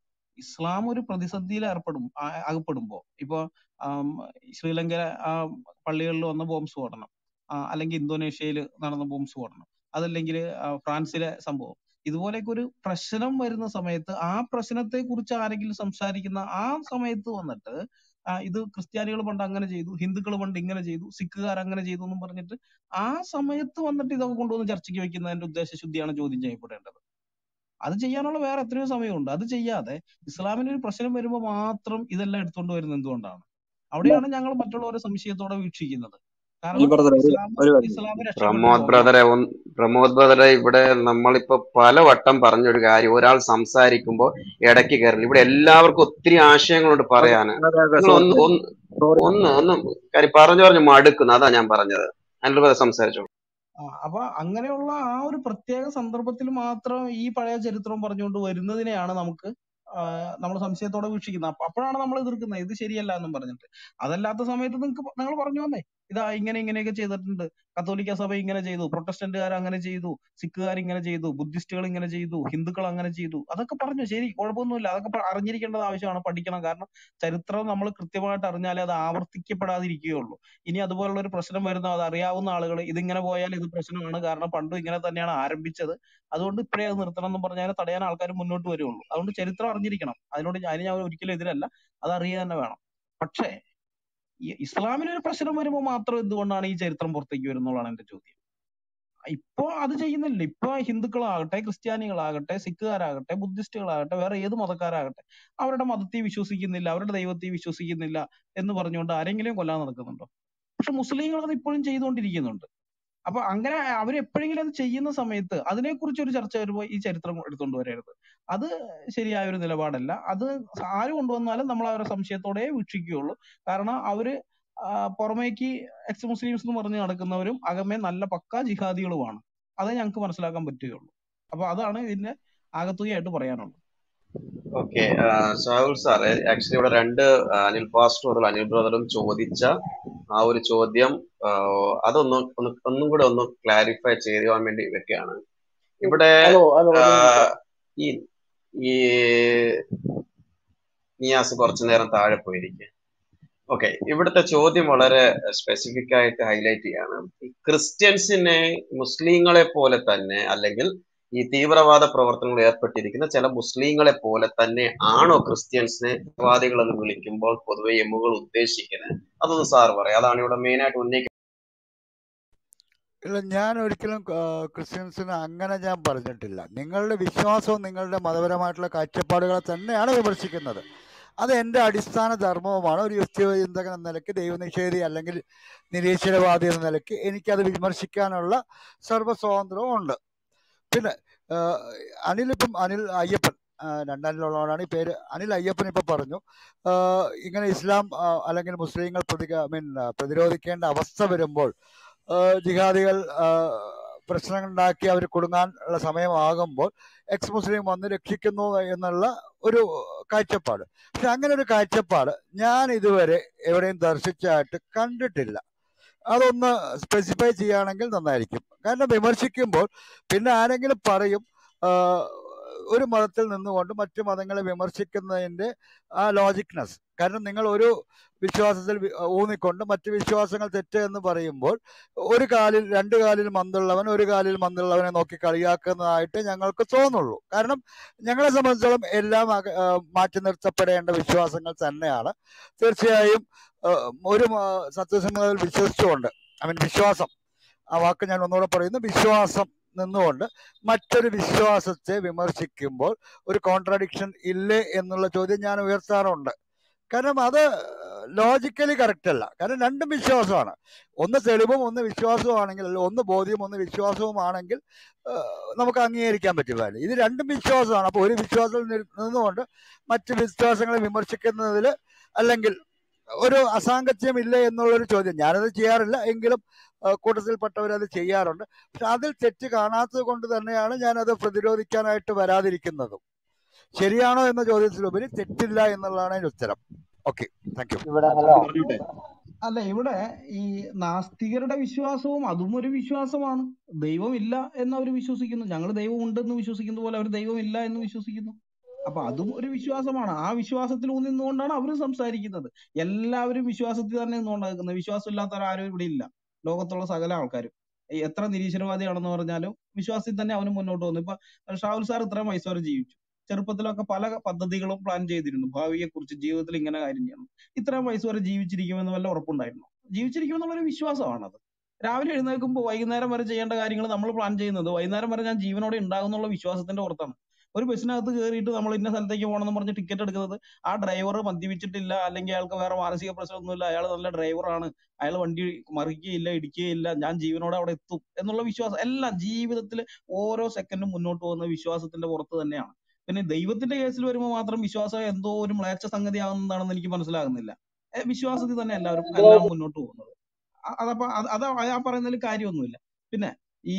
ഇസ്ലാം ഒരു പ്രതിസന്ധിയിൽ ഏർപ്പെടും ആ- അകപ്പെടുമ്പോ ഇപ്പൊ ആം, ശ്രീലങ്ക ആ പള്ളികളിൽ വന്ന ബോംബ് സ്ഫോടനം ആ, അല്ലെങ്കിൽ ഇന്തോനേഷ്യയിൽ നടന്ന ബോംബ് സ്ഫോടനം അതല്ലെങ്കിൽ ഫ്രാൻസിലെ സംഭവം ഇതുപോലെയൊക്കെ ഒരു പ്രശ്നം വരുന്ന സമയത്ത് ആ പ്രശ്നത്തെ കുറിച്ച് ആരെങ്കിലും സംസാരിക്കുന്ന ആ സമയത്ത് വന്നിട്ട് ആ, ഇത് ക്രിസ്ത്യാനികൾ പണ്ട് അങ്ങനെ ചെയ്തു ഹിന്ദുക്കൾ പണ്ട് ഇങ്ങനെ ചെയ്തു സിഖുകാർ അങ്ങനെ ചെയ്തു എന്നും പറഞ്ഞിട്ട് ആ സമയത്ത് വന്നിട്ട് ഇതൊക്കെ കൊണ്ടുവന്ന് ചർച്ചയ്ക്ക് വെക്കുന്നതിന്റെ ഉദ്ദേശശുദ്ധിയാണ് ചോദ്യം ചെയ്യപ്പെടേണ്ടത് അത് ചെയ്യാനുള്ള വേറെ എത്രയോ സമയമുണ്ട് അത് ചെയ്യാതെ ഇസ്ലാമിന് ഒരു പ്രശ്നം വരുമ്പോൾ മാത്രം ഇതെല്ലാം എടുത്തുകൊണ്ട് വരുന്നത് എന്തുകൊണ്ടാണ് അവിടെയാണ് ഞങ്ങൾ മറ്റുള്ളവരെ സംശയത്തോടെ വീക്ഷിക്കുന്നത് ഈ കാരണം ബ്രദർ ഒരു ഇസ്ലാം ഒരു കാര്യം ഇസ്ലാം രക്ഷപ്പെട്ടു പ്രമോദ് പോകാം ബ്രദറെ ഒന്ന് പ്രമോദ് ബ്രദറെ ഇവിടെ നമ്മളിപ്പോ പലവട്ടം പറഞ്ഞൊരു കാര്യം ഒരാൾ സംസാരിക്കുമ്പോൾ ഇടയ്ക്ക് കയറില്ല ഇവിടെ എല്ലാവർക്കും ഒത്തിരി ആശയങ്ങളുണ്ട് പറയാന് നിങ്ങൾ സോറി ഒന്ന് ഒന്ന് സോറി ഒന്ന് ഒന്ന് കാര്യം പറഞ്ഞു പറഞ്ഞു മടുക്കുന്നു അതാ ഞാൻ പറഞ്ഞത് അനിൽ ബ്രദർ സംസാരിച്ചോ ആ, അപ്പൊ അങ്ങനെയുള്ള ആ ഒരു പ്രത്യേക സന്ദർഭത്തിൽ മാത്രം ഈ പഴയ ചരിത്രം പറഞ്ഞുകൊണ്ട് വരുന്നതിനെയാണ് നമുക്ക് നമ്മൾ സംശയത്തോടെ വീക്ഷിക്കുന്നത് അപ്പൊ അപ്പോഴാണ് നമ്മൾ എതിർക്കുന്നത് ഇത് ശരിയല്ല എന്നും പറഞ്ഞിട്ട് അതല്ലാത്ത സമയത്ത് നിങ്ങൾക്ക് നിങ്ങൾ പറഞ്ഞു വന്നേ ഇതാ ഇങ്ങനെ ഇങ്ങനെയൊക്കെ ചെയ്തിട്ടുണ്ട് കത്തോലിക്ക സഭ ഇങ്ങനെ ചെയ്തു പ്രൊട്ടസ്റ്റന്റുകാർ അങ്ങനെ ചെയ്തു സിഖുകാർ ഇങ്ങനെ ചെയ്തു ബുദ്ധിസ്റ്റുകൾ ഇങ്ങനെ ചെയ്തു ഹിന്ദുക്കൾ അങ്ങനെ ചെയ്തു അതൊക്കെ പറഞ്ഞു ശരി കുഴപ്പമൊന്നുമില്ല അതൊക്കെ പ- അറിഞ്ഞിരിക്കേണ്ടത് ആവശ്യമാണ് പഠിക്കണം കാരണം ചരിത്രം നമ്മൾ കൃത്യമായിട്ട് അറിഞ്ഞാലേ അത് ആവർത്തിക്കപ്പെടാതിരിക്കുകയുള്ളൂ ഇനി അതുപോലുള്ള ഒരു പ്രശ്നം വരുന്ന അത് അറിയാവുന്ന ആളുകൾ ഇതിങ്ങനെ പോയാൽ ഇത് പ്രശ്നമാണ് കാരണം പണ്ടും ഇങ്ങനെ തന്നെയാണ് ആരംഭിച്ചത് അതുകൊണ്ട് ഇപ്പോഴേ അത് നിർത്തണം എന്ന് പറഞ്ഞാൽ തടയാൻ ആൾക്കാർ മുന്നോട്ട് വരുള്ളൂ അതുകൊണ്ട് ചരിത്രം അറിഞ്ഞിരിക്കണം അതിനോട് ഞാൻ ഞാൻ ഒരിക്കലും എതിരല്ല അത് അറിയുക തന്നെ വേണം പക്ഷേ ഈ ഇസ്ലാമിന് ഒരു പ്രശ്നം വരുമ്പോൾ മാത്രം എന്തുകൊണ്ടാണ് ഈ ചരിത്രം പുറത്തേക്ക് വരുന്നുള്ളതാണ് എന്റെ ചോദ്യം ഇപ്പോ അത് ചെയ്യുന്നില്ല ഇപ്പൊ ഹിന്ദുക്കളാകട്ടെ ക്രിസ്ത്യാനികളാകട്ടെ സിഖുകാരാകട്ടെ ബുദ്ധിസ്റ്റുകളാകട്ടെ വേറെ ഏത് മതക്കാരാകട്ടെ അവരുടെ മതത്തിൽ വിശ്വസിക്കുന്നില്ല അവരുടെ ദൈവത്തിൽ വിശ്വസിക്കുന്നില്ല എന്ന് പറഞ്ഞുകൊണ്ട് ആരെങ്കിലും കൊല്ലാൻ നടക്കുന്നുണ്ടോ പക്ഷെ മുസ്ലിങ്ങൾ അത് ഇപ്പോഴും ചെയ്തുകൊണ്ടിരിക്കുന്നുണ്ട് അപ്പൊ അങ്ങനെ അവർ എപ്പോഴെങ്കിലും അത് ചെയ്യുന്ന സമയത്ത് അതിനെക്കുറിച്ച് ഒരു ചർച്ച വരുമ്പോൾ ഈ ചരിത്രം എടുത്തുകൊണ്ട് വരരുത് അത് ശരിയായ ഒരു നിലപാടല്ല അത് ആര് കൊണ്ടുവന്നാലും നമ്മൾ അവരെ സംശയത്തോടെ വീക്ഷിക്കുകയുള്ളൂ കാരണം അവര് ആ, പുറമേക്ക് എക്സ് മുസ്ലിംസ് എന്ന് പറഞ്ഞ് നടക്കുന്നവരും അകമേ നല്ല പക്കാ ജിഹാദികളുമാണ് അതേ ഞങ്ങൾക്ക് മനസ്സിലാക്കാൻ പറ്റുകയുള്ളൂ അപ്പൊ അതാണ് ഇതിന്റെ ആകത്തുകയായിട്ട് പറയാനുള്ളത് ഓക്കെ ഷാഹുൽ സാർ ആക്ച്വലി ഇവിടെ രണ്ട് ആ, അനിൽ പാസ്റ്റർ മുതൽ അനിൽ ബ്രദറും ചോദിച്ച ആ ഒരു ചോദ്യം ആ, അതൊന്ന് ഒന്ന് ഒന്നും കൂടെ ഒന്ന് ക്ലാരിഫൈ ചെയ്യുവാൻ വേണ്ടി വെക്കുകയാണ് ഇവിടെ ഹലോ ഹലോ ആ, ഒരു മിനിറ്റ് ഈ ഈ നിയാസ് കുറച്ചു നേരം താഴെ പോയിരിക്കുക ഓക്കെ ഇവിടുത്തെ ചോദ്യം വളരെ സ്പെസിഫിക് ആയിട്ട് ഹൈലൈറ്റ് ചെയ്യാണ് ഈ ക്രിസ്ത്യൻസിനെ മുസ്ലിങ്ങളെ പോലെ തന്നെ അല്ലെങ്കിൽ ഈ തീവ്രവാദ പ്രവർത്തനങ്ങളിൽ ഏർപ്പെട്ടിരിക്കുന്ന ചില മുസ്ലിങ്ങളെ പോലെ തന്നെ ആണോ ക്രിസ്ത്യൻസിനെ തീവ്രവാദികൾ എന്ന് വിളിക്കുമ്പോൾ പൊതുവെ എമ്മുകൾ ഉദ്ദേശിക്കുന്നത് അതൊന്ന് സാർ പറയാം അതാണ് ഇവിടെ മെയിൻ ആയിട്ട് ഉന്നയിക്കുന്നത് ഇല്ല ഞാൻ ഒരിക്കലും ആ, ക്രിസ്ത്യൻസിന് അങ്ങനെ ഞാൻ പറഞ്ഞിട്ടില്ല നിങ്ങളുടെ വിശ്വാസവും നിങ്ങളുടെ മതപരമായിട്ടുള്ള കാഴ്ചപ്പാടുകളെ തന്നെയാണ് വിമർശിക്കുന്നത് അത് എൻ്റെ അടിസ്ഥാന ധർമ്മവുമാണ് ഒരു യുക്തിചിന്തകൻ എന്ന നിലയ്ക്ക് ദൈവനിഷേധി അല്ലെങ്കിൽ നിരീശ്വരവാദി എന്ന നിലയ്ക്ക് എനിക്കത് വിമർശിക്കാനുള്ള സർവ്വ സ്വാതന്ത്ര്യവും ഉണ്ട് പിന്നെ ആ, അനിൽ ഇപ്പം അനിൽ അയ്യപ്പൻ ആ, രണ്ടനിലുള്ളവരാണ് ഈ പേര് അനിൽ അയ്യപ്പൻ ഇപ്പം പറഞ്ഞു ആ, ഇങ്ങനെ ഇസ്ലാം ആ, അല്ലെങ്കിൽ മുസ്ലിങ്ങൾ പ്രതിക ഐ മീൻ പ്രതിരോധിക്കേണ്ട അവസ്ഥ വരുമ്പോൾ ആ, ജിഹാദികൾ ആ, പ്രശ്നങ്ങളുണ്ടാക്കി അവർ കുടുങ്ങാനുള്ള സമയമാകുമ്പോൾ എക്സ് മുസ്ലിം വന്ന് രക്ഷിക്കുന്നു എന്നുള്ള ഒരു കാഴ്ചപ്പാട് പക്ഷെ അങ്ങനെ ഒരു കാഴ്ചപ്പാട് ഞാൻ ഇതുവരെ എവിടെയും ദർശിച്ചായിട്ട് കണ്ടിട്ടില്ല അതൊന്ന് സ്പെസിഫൈ ചെയ്യുകയാണെങ്കിൽ നന്നായിരിക്കും കാരണം വിമർശിക്കുമ്പോൾ പിന്നെ ആരെങ്കിലും പറയും ആ, ഒരു മതത്തിൽ നിന്നുകൊണ്ട് മറ്റു മതങ്ങളെ വിമർശിക്കുന്നതിൻ്റെ ആ ലോജിക്നെസ് കാരണം നിങ്ങൾ ഒരു വിശ്വാസത്തിൽ വി- ഊന്നിക്കൊണ്ട് മറ്റു വിശ്വാസങ്ങൾ തെറ്റ് എന്ന് പറയുമ്പോൾ ഒരു കാലിൽ രണ്ട് കാലിൽ മന്തുള്ളവൻ ഒരു കാലിൽ മന്തുള്ളവനെ നോക്കി കളിയാക്കുന്നതായിട്ട് ഞങ്ങൾക്ക് തോന്നുള്ളൂ കാരണം ഞങ്ങളെ സംബന്ധിച്ചോളം എല്ലാം അക- ആ, മാറ്റി നിർത്തപ്പെടേണ്ട വിശ്വാസങ്ങൾ തന്നെയാണ് തീർച്ചയായും ആ, ഒരു മ- സത്യസന്ധതയിൽ വിശ്വസിച്ചുകൊണ്ട് ഐ മീൻ വിശ്വാസം ആ വാക്ക് ഞാൻ ഒന്നുകൂടെ പറയുന്നു വിശ്വാസം നിന്നുകൊണ്ട് മറ്റൊരു വിശ്വാസത്തെ വിമർശിക്കുമ്പോൾ ഒരു കോൺട്രാഡിക്ഷൻ ഇല്ലേ എന്നുള്ള ചോദ്യം ഞാൻ ഉയർത്താറുണ്ട് കാരണം അത് ലോജിക്കലി കറക്റ്റ് അല്ല കാരണം രണ്ടും വിശ്വാസമാണ് ഒന്ന് തെളിവും ഒന്ന് വിശ്വാസവുമാണെങ്കിൽ അല്ല ഒന്ന് ബോധ്യവും ഒന്ന് വിശ്വാസവുമാണെങ്കിൽ ആ, നമുക്ക് അംഗീകരിക്കാൻ പറ്റില്ല ഇത് രണ്ടും വിശ്വാസമാണ് അപ്പോൾ ഒരു വിശ്വാസത്തിൽ നി- നിന്നുകൊണ്ട് മറ്റ് വിശ്വാസങ്ങളെ വിമർശിക്കുന്നതിൽ അല്ലെങ്കിൽ ഒരു അസാങ്കത്യം ഇല്ല എന്നുള്ളൊരു ചോദ്യം ഞാനത് ചെയ്യാറില്ല എങ്കിലും ആ, കൂട്ടത്തിൽപ്പെട്ടവർ അത് ചെയ്യാറുണ്ട് പക്ഷെ അതിൽ തെറ്റ് കാണാത്തത് കൊണ്ട് തന്നെയാണ് ഞാനത് പ്രതിരോധിക്കാനായിട്ട് വരാതിരിക്കുന്നതും ശരിയാണോ എന്ന ചോദ്യത്തിലുപരി തെറ്റില്ല എന്നുള്ളതാണ് അതിന്റെ ഉത്തരം ഓക്കെ താങ്ക് യു ഇവിടെ ഹലോ പറഞ്ഞോട്ടെ അല്ല ഇവിടെ ഈ നാസ്തികരുടെ വിശ്വാസവും അതും ഒരു വിശ്വാസമാണ് ദൈവമില്ല എന്ന് അവർ വിശ്വസിക്കുന്നു ഞങ്ങൾ ദൈവം ഉണ്ടെന്ന് വിശ്വസിക്കുന്ന പോലെ അവർ ദൈവമില്ല എന്ന് വിശ്വസിക്കുന്നു അപ്പൊ അതും ഒരു വിശ്വാസമാണ് ആ വിശ്വാസത്തിൽ ഊന്നി നിന്നുകൊണ്ടാണ് അവർ സംസാരിക്കുന്നത് എല്ലാവരും വിശ്വാസത്തിൽ തന്നെ നിന്നുകൊണ്ടാണ് നിൽക്കുന്നത് വിശ്വാസം ഇല്ലാത്തവർ ആരും ഇവിടെ ഇല്ല ലോകത്തുള്ള സകല ആൾക്കാരും ഈ എത്ര നിരീശ്വരവാദിയാണെന്ന് പറഞ്ഞാലും വിശ്വാസത്തിൽ തന്നെ അവന് മുന്നോട്ട് വന്നു ഇപ്പൊ ഷാഹുൽ സാർ ഇത്രയും വയസ്സ് വരെ ജീവിച്ചു ചെറുപ്പത്തിലൊക്കെ പല പദ്ധതികളും പ്ലാൻ ചെയ്തിരുന്നു ഭാവിയെ കുറിച്ച് ജീവിതത്തിൽ ഇങ്ങനെ കാര്യം ചെയ്യണം ഇത്രയും വയസ്സ് വരെ ജീവിച്ചിരിക്കുമെന്ന് വല്ല ഉറപ്പുണ്ടായിരുന്നു ജീവിച്ചിരിക്കുമെന്നുള്ള ഒരു വിശ്വാസമാണത് രാവിലെ എഴുന്നേൽക്കുമ്പോൾ വൈകുന്നേരം വരെ ചെയ്യേണ്ട കാര്യങ്ങൾ നമ്മൾ പ്ലാൻ ചെയ്യുന്നത് വൈകുന്നേരം വരെ ഞാൻ ജീവനോടെ ഉണ്ടാകുന്നുള്ള വിശ്വാസത്തിന്റെ പുറത്താണ് ഒരു ബസ്സിനകത്ത് കയറിയിട്ട് നമ്മൾ ഇന്ന സ്ഥലത്തേക്ക് പോകണം എന്ന് പറഞ്ഞ് ടിക്കറ്റ് എടുക്കുന്നത് ആ ഡ്രൈവർ മദ്യപിച്ചിട്ടില്ല അല്ലെങ്കിൽ അയാൾക്ക് വേറെ മാനസിക പ്രശ്നമൊന്നുമില്ല അയാൾ നല്ല ഡ്രൈവറാണ് അയാൾ വണ്ടി മറിക്കുകയില്ല ഇടിക്കുകയില്ല ഞാൻ ജീവനോടെ അവിടെ എത്തും എന്നുള്ള വിശ്വാസം എല്ലാം ജീവിതത്തിൽ ഓരോ സെക്കൻഡും മുന്നോട്ട് പോകുന്ന വിശ്വാസത്തിന്റെ പുറത്ത് തന്നെയാണ് പിന്നെ ദൈവത്തിന്റെ കേസിൽ വരുമ്പോൾ മാത്രം വിശ്വാസം എന്തോ ഒരു മ്ലേച്ഛ സംഗതി ആകുന്നതാണെന്ന് എനിക്ക് മനസ്സിലാകുന്നില്ല ഏ, വിശ്വാസത്തിൽ തന്നെ എല്ലാവരും എല്ലാം മുന്നോട്ട് പോകുന്നത് അ- അതപ്പോ അത് അതാ ഞാൻ പറയുന്നതിൽ കാര്യമൊന്നുമില്ല പിന്നെ ഈ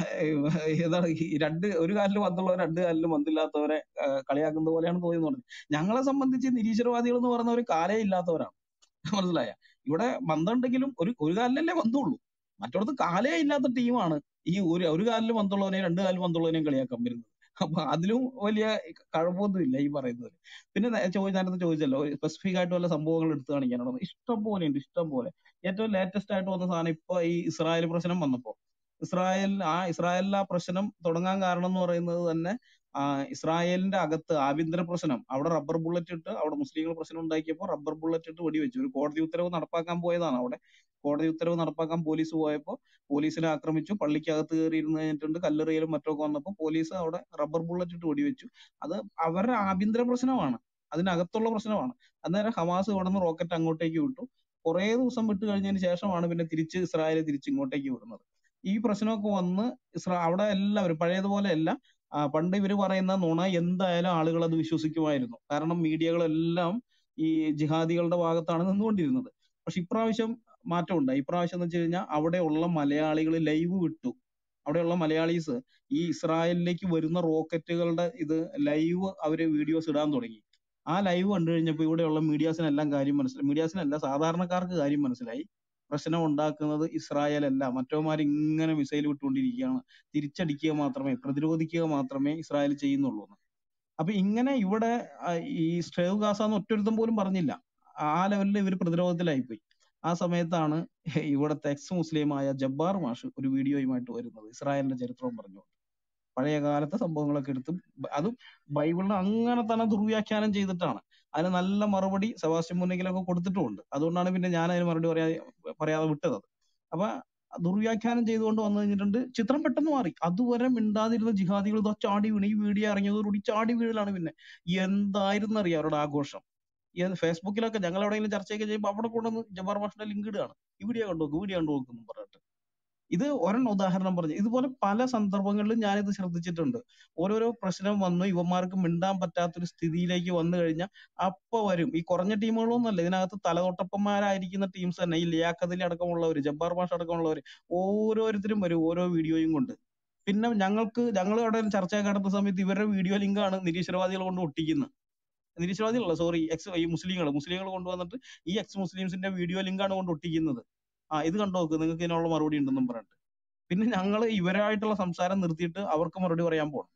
ഏതാണ് ഈ രണ്ട് ഒരു കാലിൽ പന്തുള്ളവർ രണ്ട് കാലിൽ പന്തില്ലാത്തവരെ ആ, കളിയാക്കുന്നത് പോലെയാണ് തോന്നിയെന്ന് പറഞ്ഞത് ഞങ്ങളെ സംബന്ധിച്ച് നിരീശ്വരവാദികൾ എന്ന് പറയുന്നവർ കാലേ ഇല്ലാത്തവരാണ് മനസ്സിലായ ഇവിടെ പന്തുണ്ടെങ്കിലും ഒരു ഒരു കാലിലല്ലേ പന്തുള്ളൂ മറ്റോടത്ത് കാലേ ഇല്ലാത്ത ടീമാണ് ഈ ഒരു ഒരു കാലിൽ പന്തുള്ളവനെയും രണ്ട് കാലിൽ പന്തുള്ളവനെയും കളിയാക്കാൻ വരുന്നത് അപ്പൊ അതിലും വലിയ കഴമ്പൊന്നും ഇല്ല ഈ പറയുന്നത് പിന്നെ നേ- ചോദി നേരത്തെ ചോദിച്ചല്ലോ സ്പെസിഫിക് ആയിട്ട് വല്ല സംഭവങ്ങൾ എടുത്തു കാണിക്കാനാണോ ഇഷ്ടം പോലെ ഉണ്ട് ഇഷ്ടം പോലെ ഏറ്റവും ലേറ്റസ്റ്റ് ആയിട്ട് വന്ന സാധനം ഇപ്പൊ ഈ ഇസ്രായേൽ പ്രശ്നം വന്നപ്പോ ഇസ്രായേൽ ആ ഇസ്രായേലിൽ ആ പ്രശ്നം തുടങ്ങാൻ കാരണം എന്ന് പറയുന്നത് തന്നെ ആ ഇസ്രായേലിന്റെ അകത്ത് ആഭ്യന്തര പ്രശ്നം അവിടെ റബ്ബർ ബുള്ളറ്റ് ഇട്ട് അവിടെ മുസ്ലിങ്ങൾ പ്രശ്നം ഉണ്ടാക്കിയപ്പോൾ റബ്ബർ ബുള്ളറ്റ് ഇട്ട് വെടിവെച്ചു ഒരു കോടതി ഉത്തരവ് നടപ്പാക്കാൻ പോയതാണ് അവിടെ കോടതി ഉത്തരവ് നടപ്പാക്കാൻ പോലീസ് പോയപ്പോൾ പോലീസിനെ ആക്രമിച്ചു പള്ളിക്കകത്ത് കയറി ഇരുന്ന് കഴിഞ്ഞിട്ടുണ്ട് കല്ലെറിയലും മറ്റൊക്കെ വന്നപ്പോൾ പോലീസ് അവിടെ റബ്ബർ ബുള്ളറ്റ് ഇട്ട് വെടിവെച്ചു അത് അവരുടെ ആഭ്യന്തര പ്രശ്നമാണ് അതിനകത്തുള്ള പ്രശ്നമാണ് അന്നേരം ഹമാസ് ഇവിടെ നിന്ന് റോക്കറ്റ് അങ്ങോട്ടേക്ക് വിട്ടു കുറേ ദിവസം വിട്ട് കഴിഞ്ഞതിന് ശേഷമാണ് പിന്നെ തിരിച്ച് ഇസ്രായേൽ തിരിച്ച് ഇങ്ങോട്ടേക്ക് വിടുന്നത് ഈ പ്രശ്നമൊക്കെ വന്ന് ഇസ്രാ അവിടെ എല്ലാവരും പഴയതുപോലെ അല്ല ആ, പണ്ട് ഇവര് പറയുന്ന നുണ എന്തായാലും ആളുകൾ അത് വിശ്വസിക്കുമായിരുന്നു കാരണം മീഡിയകളെല്ലാം ഈ ജിഹാദികളുടെ ഭാഗത്താണ് നിന്നുകൊണ്ടിരുന്നത് പക്ഷെ ഇപ്രാവശ്യം മാറ്റമുണ്ടായി ഇപ്രാവശ്യം എന്ന് വെച്ച് കഴിഞ്ഞാൽ അവിടെയുള്ള മലയാളികൾ ലൈവ് വിട്ടു അവിടെയുള്ള മലയാളീസ് ഈ ഇസ്രായേലിലേക്ക് വരുന്ന റോക്കറ്റുകളുടെ ഇത് ലൈവ് അവര് വീഡിയോസ് ഇടാൻ തുടങ്ങി ആ ലൈവ് കണ്ടു കഴിഞ്ഞപ്പോൾ ഇവിടെയുള്ള മീഡിയാസിനെല്ലാം കാര്യം മനസ്സിലായി മീഡിയാസിനല്ല സാധാരണക്കാർക്ക് കാര്യം മനസ്സിലായി പ്രശ്നം ഉണ്ടാക്കുന്നത് ഇസ്രായേൽ അല്ല മറ്റവന്മാർ ഇങ്ങനെ മിസൈൽ വിട്ടുകൊണ്ടിരിക്കുകയാണ് തിരിച്ചടിക്കുക മാത്രമേ പ്രതിരോധിക്കുക മാത്രമേ ഇസ്രായേൽ ചെയ്യുന്നുള്ളൂ എന്ന്. അപ്പൊ ഇങ്ങനെ ഇവിടെ ആ, ഈ സ്റ്റേവ് ഗാസ എന്ന് ഒറ്റൊരുത്തം പോലും പറഞ്ഞില്ല ആ ലെവലിൽ ഇവർ പ്രതിരോധത്തിലായിപ്പോയി ആ സമയത്താണ് ഇവിടുത്തെ എക്സ് മുസ്ലിമായ ജബ്ബാർ മാഷ് ഒരു വീഡിയോയുമായിട്ട് വരുന്നത് ഇസ്രായേലിന്റെ ചരിത്രം പറഞ്ഞു പഴയ കാലത്തെ സംഭവങ്ങളൊക്കെ എടുത്ത് ബ- അതും ബൈബിളിനെ അങ്ങനെ തന്നെ ദുർവ്യാഖ്യാനം ചെയ്തിട്ടാണ് അതിന് നല്ല മറുപടി സെബാസ്റ്റ്യൻ മുന്നെങ്കിലൊക്കെ കൊടുത്തിട്ടുമുണ്ട് അതുകൊണ്ടാണ് പിന്നെ ഞാൻ അതിന് മറുപടി പറയാതെ പറയാതെ വിട്ടത് അപ്പൊ ദുർവ്യാഖ്യാനം ചെയ്തുകൊണ്ട് വന്നു കഴിഞ്ഞിട്ടുണ്ട് ചിത്രം പെട്ടെന്ന് മാറി അതുവരെ മിണ്ടാതിരുന്ന ജിഹാദികൾ ഇതാ ചാടി വീണ് ഈ വീഡിയോ ഇറങ്ങിയതോടുകൂടി ചാടി വീഴലാണ് പിന്നെ എന്തായിരുന്നു അറിയാം അവരുടെ ആഘോഷം ഈ ഫേസ്ബുക്കിലൊക്കെ ഞങ്ങൾ എവിടെയെങ്കിലും ചർച്ചയൊക്കെ ചെയ്യുമ്പോൾ അവിടെ കൊണ്ടുവന്ന് ജബ്ബാർ മാഷിന്റെ ലിങ്ക് ഇടുകയാണ് ഈ വീഡിയോ കണ്ടു നോക്ക് വീഡിയോ കണ്ടു നോക്കുന്നു പറഞ്ഞിട്ട് ഇത് ഒരെണ്ണം ഉദാഹരണം പറഞ്ഞു ഇതുപോലെ പല സന്ദർഭങ്ങളിലും ഞാനിത് ശ്രദ്ധിച്ചിട്ടുണ്ട് ഓരോരോ പ്രശ്നം വന്നു ഇവന്മാർക്ക് മിണ്ടാൻ പറ്റാത്തൊരു സ്ഥിതിയിലേക്ക് വന്നു കഴിഞ്ഞാൽ അപ്പൊ വരും ഈ കുറഞ്ഞ ടീമുകളൊന്നും അല്ല ഇതിനകത്ത് തലതൊട്ടപ്പന്മാരായിരിക്കുന്ന ടീംസ് തന്നെ ഈ ലിയാഖത്ത് അലി അടക്കമുള്ളവർ ജബ്ബാർ മാഷ് അടക്കമുള്ളവർ ഓരോരുത്തരും വരും ഓരോ വീഡിയോയും കൊണ്ട് പിന്നെ ഞങ്ങൾക്ക് ഞങ്ങൾ അവിടെ ചർച്ച നടത്തുന്ന സമയത്ത് ഇവരുടെ വീഡിയോ ലിങ്കാണ് നിരീശ്വരവാദികൾ കൊണ്ട് ഒട്ടിക്കുന്നത് നിരീശ്വരവാദികളല്ല സോറി എക്സ് ഈ മുസ്ലിങ്ങൾ മുസ്ലിങ്ങൾ കൊണ്ടുവന്നിട്ട് ഈ എക്സ് മുസ്ലിംസിന്റെ വീഡിയോ ലിങ്കാണ് കൊണ്ട് ഒട്ടിക്കുന്നത് ആ ഇത് കണ്ടു നോക്ക് നിങ്ങൾക്ക് ഇതിനുള്ള മറുപടി ഉണ്ടെന്നും പറഞ്ഞിട്ട് പിന്നെ ഞങ്ങൾ ഇവരായിട്ടുള്ള സംസാരം നിർത്തിയിട്ട് അവർക്ക് മറുപടി പറയാൻ പോകണം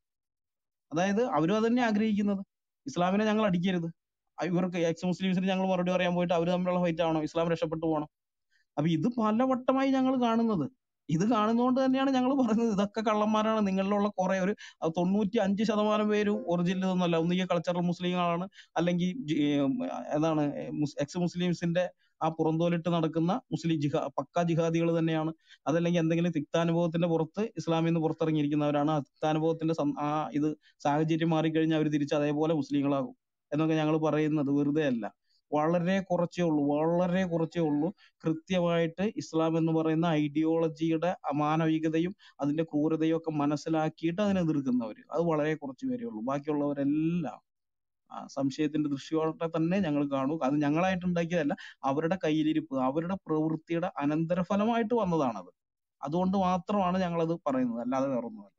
അതായത് അവരും അത് തന്നെ ആഗ്രഹിക്കുന്നത് ഇസ്ലാമിനെ ഞങ്ങൾ അടിക്കരുത് ആ ഇവർക്ക് എക്സ് മുസ്ലിംസിന് ഞങ്ങൾ മറുപടി പറയാൻ പോയിട്ട് അവർ തമ്മിലുള്ള ഫൈറ്റ് ആണോ ഇസ്ലാം രക്ഷപ്പെട്ടു പോകണം അപ്പൊ ഇത് പലവട്ടമായി ഞങ്ങൾ കാണുന്നത് ഇത് കാണുന്നതുകൊണ്ട് തന്നെയാണ് ഞങ്ങൾ പറയുന്നത് ഇതൊക്കെ കള്ളന്മാരാണ് നിങ്ങളിലുള്ള കുറെ ഒരു അഹ് തൊണ്ണൂറ്റി അഞ്ച് ശതമാനം പേരും ഒറിജിനൽ ഒന്നല്ല ഒന്നുകിൽ കൾച്ചറൽ മുസ്ലിങ്ങളാണ് അല്ലെങ്കിൽ ജി- ഏം, അതാണ് എക്സ് മുസ്ലിംസിന്റെ ആ പുറന്തോലിട്ട് നടക്കുന്ന മുസ്ലിം ജിഹാ പക്ക ജിഹാദികൾ തന്നെയാണ് അതല്ലെങ്കിൽ എന്തെങ്കിലും തിക്താനുഭവത്തിന്റെ പുറത്ത് ഇസ്ലാമിൽ നിന്ന് പുറത്തിറങ്ങിയിരിക്കുന്നവരാണ് ആ തിക്താനുഭവത്തിന്റെ സം- ആ ഇത് സാഹചര്യം മാറിക്കഴിഞ്ഞാൽ അവർ തിരിച്ച് അതേപോലെ മുസ്ലിങ്ങളാകും എന്നൊക്കെ ഞങ്ങൾ പറയുന്നത് വെറുതെ അല്ല വളരെ കുറച്ചേ ഉള്ളൂ വളരെ കുറച്ചേ ഉള്ളൂ കൃത്യമായിട്ട് ഇസ്ലാം എന്ന് പറയുന്ന ഐഡിയോളജിയുടെ അമാനവികതയും അതിന്റെ ക്രൂരതയും ഒക്കെ മനസ്സിലാക്കിയിട്ട് അതിനെ എതിർക്കുന്നവര് അത് വളരെ കുറച്ച് പേരേ ഉള്ളൂ ബാക്കിയുള്ളവരെല്ലാം ആ സംശയത്തിന്റെ ദൃഷ്ടിയോടെ തന്നെ ഞങ്ങൾ കാണൂ അത് ഞങ്ങളായിട്ട് ഉണ്ടാക്കിയതല്ല അവരുടെ കയ്യിലിരിപ്പ് അവരുടെ പ്രവൃത്തിയുടെ അനന്തരഫലമായിട്ട് വന്നതാണത് അതുകൊണ്ട് മാത്രമാണ് ഞങ്ങളത് പറയുന്നത് അല്ലാതെ വേറൊന്നുമല്ല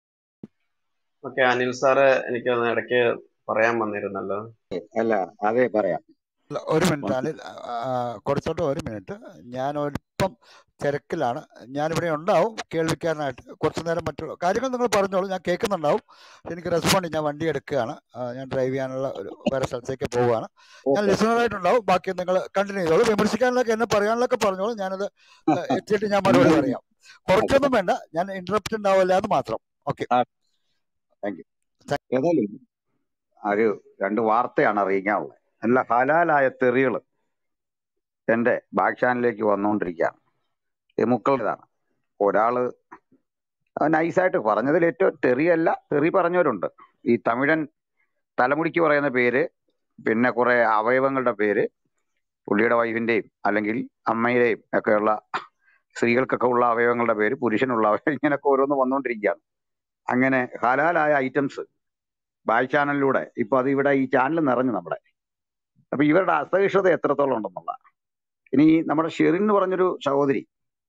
ഓക്കെ അനിൽ സാറ് എനിക്ക് ഒന്ന് ഇടയ്ക്ക് പറയാൻ വന്നിരുന്നല്ലോ അല്ല അതെ പറയാം അല്ല, ഒരു മിനിറ്റ് അനിൽ ആ, കൊടുത്തോട്ട് ഒരു മിനിറ്റ് ഞാൻ ഒരിപ്പം തിരക്കിലാണ് ഞാനിവിടെ ഉണ്ടാവും കേൾവിക്കാരനായിട്ട് കുറച്ചു നേരം മറ്റുള്ള കാര്യങ്ങൾ നിങ്ങൾ പറഞ്ഞോളൂ ഞാൻ കേൾക്കുന്നുണ്ടാവും എനിക്ക് റെസ്പോണ്ട് ഞാൻ വണ്ടി എടുക്കുകയാണ് ആ, ഞാൻ ഡ്രൈവ് ചെയ്യാനുള്ള ഒരു വേറെ സ്ഥലത്തേക്ക് പോവുകയാണ് ഞാൻ ഓക്കെ ലിസണറായിട്ടുണ്ടാവും ബാക്കി നിങ്ങൾ കണ്ടിന്യൂ ചെയ്തോളൂ വിമർശിക്കാനുള്ളതൊക്കെ എന്നെ പറയാനുള്ളതൊക്കെ പറഞ്ഞോളൂ ഞാനത് ആ, എത്തിയിട്ട് ഞാൻ മറുപടി പറയാം കുറച്ചൊന്നും വേണ്ട ഞാൻ ഇന്ററപ്റ്റ് ഉണ്ടാവില്ല എന്ന് മാത്രം ഓക്കെ താങ്ക് യു ഏതായാലും ഒരു രണ്ട് വാർത്തയാണ് അറിയിക്കാനുള്ളത് നല്ല ഹലാലായ തെറികൾ എന്റെ ബാക്ക് ചാനലിലേക്ക് വന്നുകൊണ്ടിരിക്കുകയാണ് ഈ മുക്കളുടേതാണ് ഒരാള് നൈസായിട്ട് പറഞ്ഞതിൽ ഏറ്റവും തെറിയല്ല തെറി പറഞ്ഞവരുണ്ട് ഈ തമിഴൻ തലമുടിക്ക് പറയുന്ന പേര് പിന്നെ കുറെ അവയവങ്ങളുടെ പേര് പുള്ളിയുടെ വൈഫിന്റെയും അല്ലെങ്കിൽ അമ്മയുടെയും ഒക്കെയുള്ള സ്ത്രീകൾക്കൊക്കെ ഉള്ള അവയവങ്ങളുടെ പേര് പുരുഷനുള്ള അവയവം ഇങ്ങനെയൊക്കെ ഓരോന്ന് വന്നുകൊണ്ടിരിക്കുകയാണ് അങ്ങനെ ഹലാലായ ഐറ്റംസ് ബായ് ചാനലിലൂടെ ഇപ്പൊ അത് ഇവിടെ ഈ ചാനൽ നിറഞ്ഞു നമ്മുടെ അപ്പൊ ഇവരുടെ അസഹിഷ്ണുത എത്രത്തോളം ഉണ്ടെന്നുള്ള ഇനി നമ്മുടെ ഷെറിൻ എന്ന് പറഞ്ഞൊരു സഹോദരി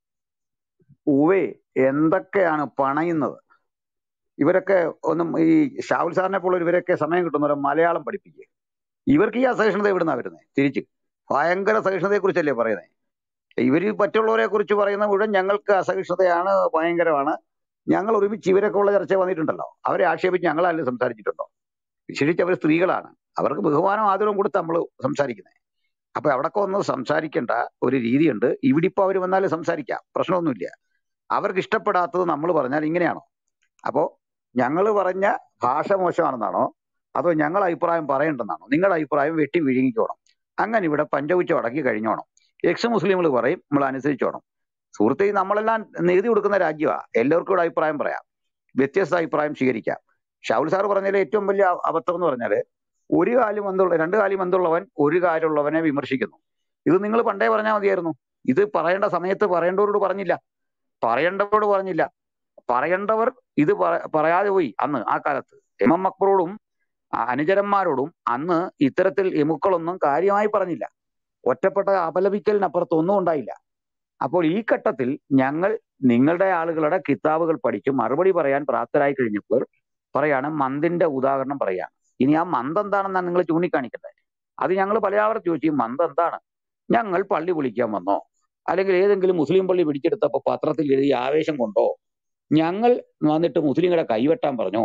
ഉവേ എന്തൊക്കെയാണ് പണയുന്നത് ഇവരൊക്കെ ഒന്നും ഈ ഷാവുൽ സാറിനെ പോലെ ഇവരൊക്കെ സമയം കിട്ടുന്നവരെ മലയാളം പഠിപ്പിക്കുക ഇവർക്ക് ഈ അസഹിഷ്ണുത എവിടുന്നാ വരുന്നത് തിരിച്ച് ഭയങ്കര സഹിഷ്ണുതയെ കുറിച്ചല്ലേ പറയുന്നത് ഇവര് മറ്റുള്ളവരെ കുറിച്ച് പറയുന്ന മുഴുവൻ ഞങ്ങൾക്ക് അസഹിഷ്ണുതയാണ് ഭയങ്കരമാണ് ഞങ്ങൾ ഒരുമിച്ച് ഇവരൊക്കെ ഉള്ള ചർച്ച വന്നിട്ടുണ്ടല്ലോ അവരെ ആക്ഷേപിച്ച് ഞങ്ങളാരും സംസാരിച്ചിട്ടുണ്ടോ വിശേഷിച്ച് അവർ സ്ത്രീകളാണ് അവർക്ക് ബഹുമാനം ആദരവും കൊടുത്ത് നമ്മൾ സംസാരിക്കുന്നത് അപ്പൊ അവിടൊക്കെ ഒന്ന് സംസാരിക്കേണ്ട ഒരു രീതിയുണ്ട് ഇവിടെ ഇപ്പൊ അവർ വന്നാലും സംസാരിക്കാം പ്രശ്നമൊന്നുമില്ല അവർക്ക് ഇഷ്ടപ്പെടാത്തത് നമ്മൾ പറഞ്ഞാൽ ഇങ്ങനെയാണോ അപ്പോ ഞങ്ങൾ പറഞ്ഞ ഭാഷ മോശമാണെന്നാണോ അതോ ഞങ്ങൾ അഭിപ്രായം പറയണ്ടെന്നാണോ നിങ്ങളുടെ അഭിപ്രായം വെട്ടി വിഴുങ്ങിക്കോണം അങ്ങനെ ഇവിടെ പഞ്ചകുച്ച അടക്കി കഴിഞ്ഞോണം എക്സ് മുസ്ലിങ്ങൾ പറയും നമ്മൾ അനുസരിച്ചോണം സുഹൃത്തെ ഈ നമ്മളെല്ലാം നികുതി കൊടുക്കുന്ന രാജ്യമാണ് എല്ലാവർക്കും ഇവിടെ അഭിപ്രായം പറയാം വ്യത്യസ്ത അഭിപ്രായം സ്വീകരിക്കാം ഷാവുൽ സാർ പറഞ്ഞതിൽ ഏറ്റവും വലിയ അ- അബദ്ധം എന്ന് പറഞ്ഞാല് ഒരു കാലും എന്തുള്ള രണ്ട് കാലും എന്തുള്ളവൻ ഒരു കാര്യമുള്ളവനെ വിമർശിക്കുന്നു ഇത് നിങ്ങൾ പണ്ടേ പറഞ്ഞാൽ മതിയായിരുന്നു ഇത് പറയേണ്ട സമയത്ത് പറയേണ്ടവരോട് പറഞ്ഞില്ല പറയേണ്ടവരോട് പറഞ്ഞില്ല പറയേണ്ടവർ ഇത് പറ- പറയാതെ പോയി അന്ന് ആ കാലത്ത് എം എം അക്ബറോടും ആ അനുചരന്മാരോടും അന്ന് ഇത്തരത്തിൽ എമുക്കളൊന്നും കാര്യമായി പറഞ്ഞില്ല ഒറ്റപ്പെട്ട അപലപിക്കലിനപ്പുറത്ത് ഒന്നും ഉണ്ടായില്ല അപ്പോൾ ഈ ഘട്ടത്തിൽ ഞങ്ങൾ നിങ്ങളുടെ ആളുകളുടെ കിതാബുകൾ പഠിച്ച് മറുപടി പറയാൻ പ്രാപ്തരായി കഴിഞ്ഞപ്പോൾ പറയാണ് മന്ദിന്റെ ഉദാഹരണം പറയാണ് ഇനി ആ മന്ത് എന്താണെന്നാണ് നിങ്ങൾ ചൂണ്ടിക്കാണിക്കേണ്ടത് അത് ഞങ്ങൾ പലയാവർത്തി ചോദിച്ചു ഈ മന്ത് എന്താണ് ഞങ്ങൾ പള്ളി വിളിക്കാൻ വന്നോ അല്ലെങ്കിൽ ഏതെങ്കിലും മുസ്ലിം പള്ളി പിടിച്ചെടുത്തപ്പോ പത്രത്തിൽ എഴുതി ആവേശം കൊണ്ടോ ഞങ്ങൾ വന്നിട്ട് മുസ്ലിങ്ങളെ കൈവെട്ടാൻ പറഞ്ഞോ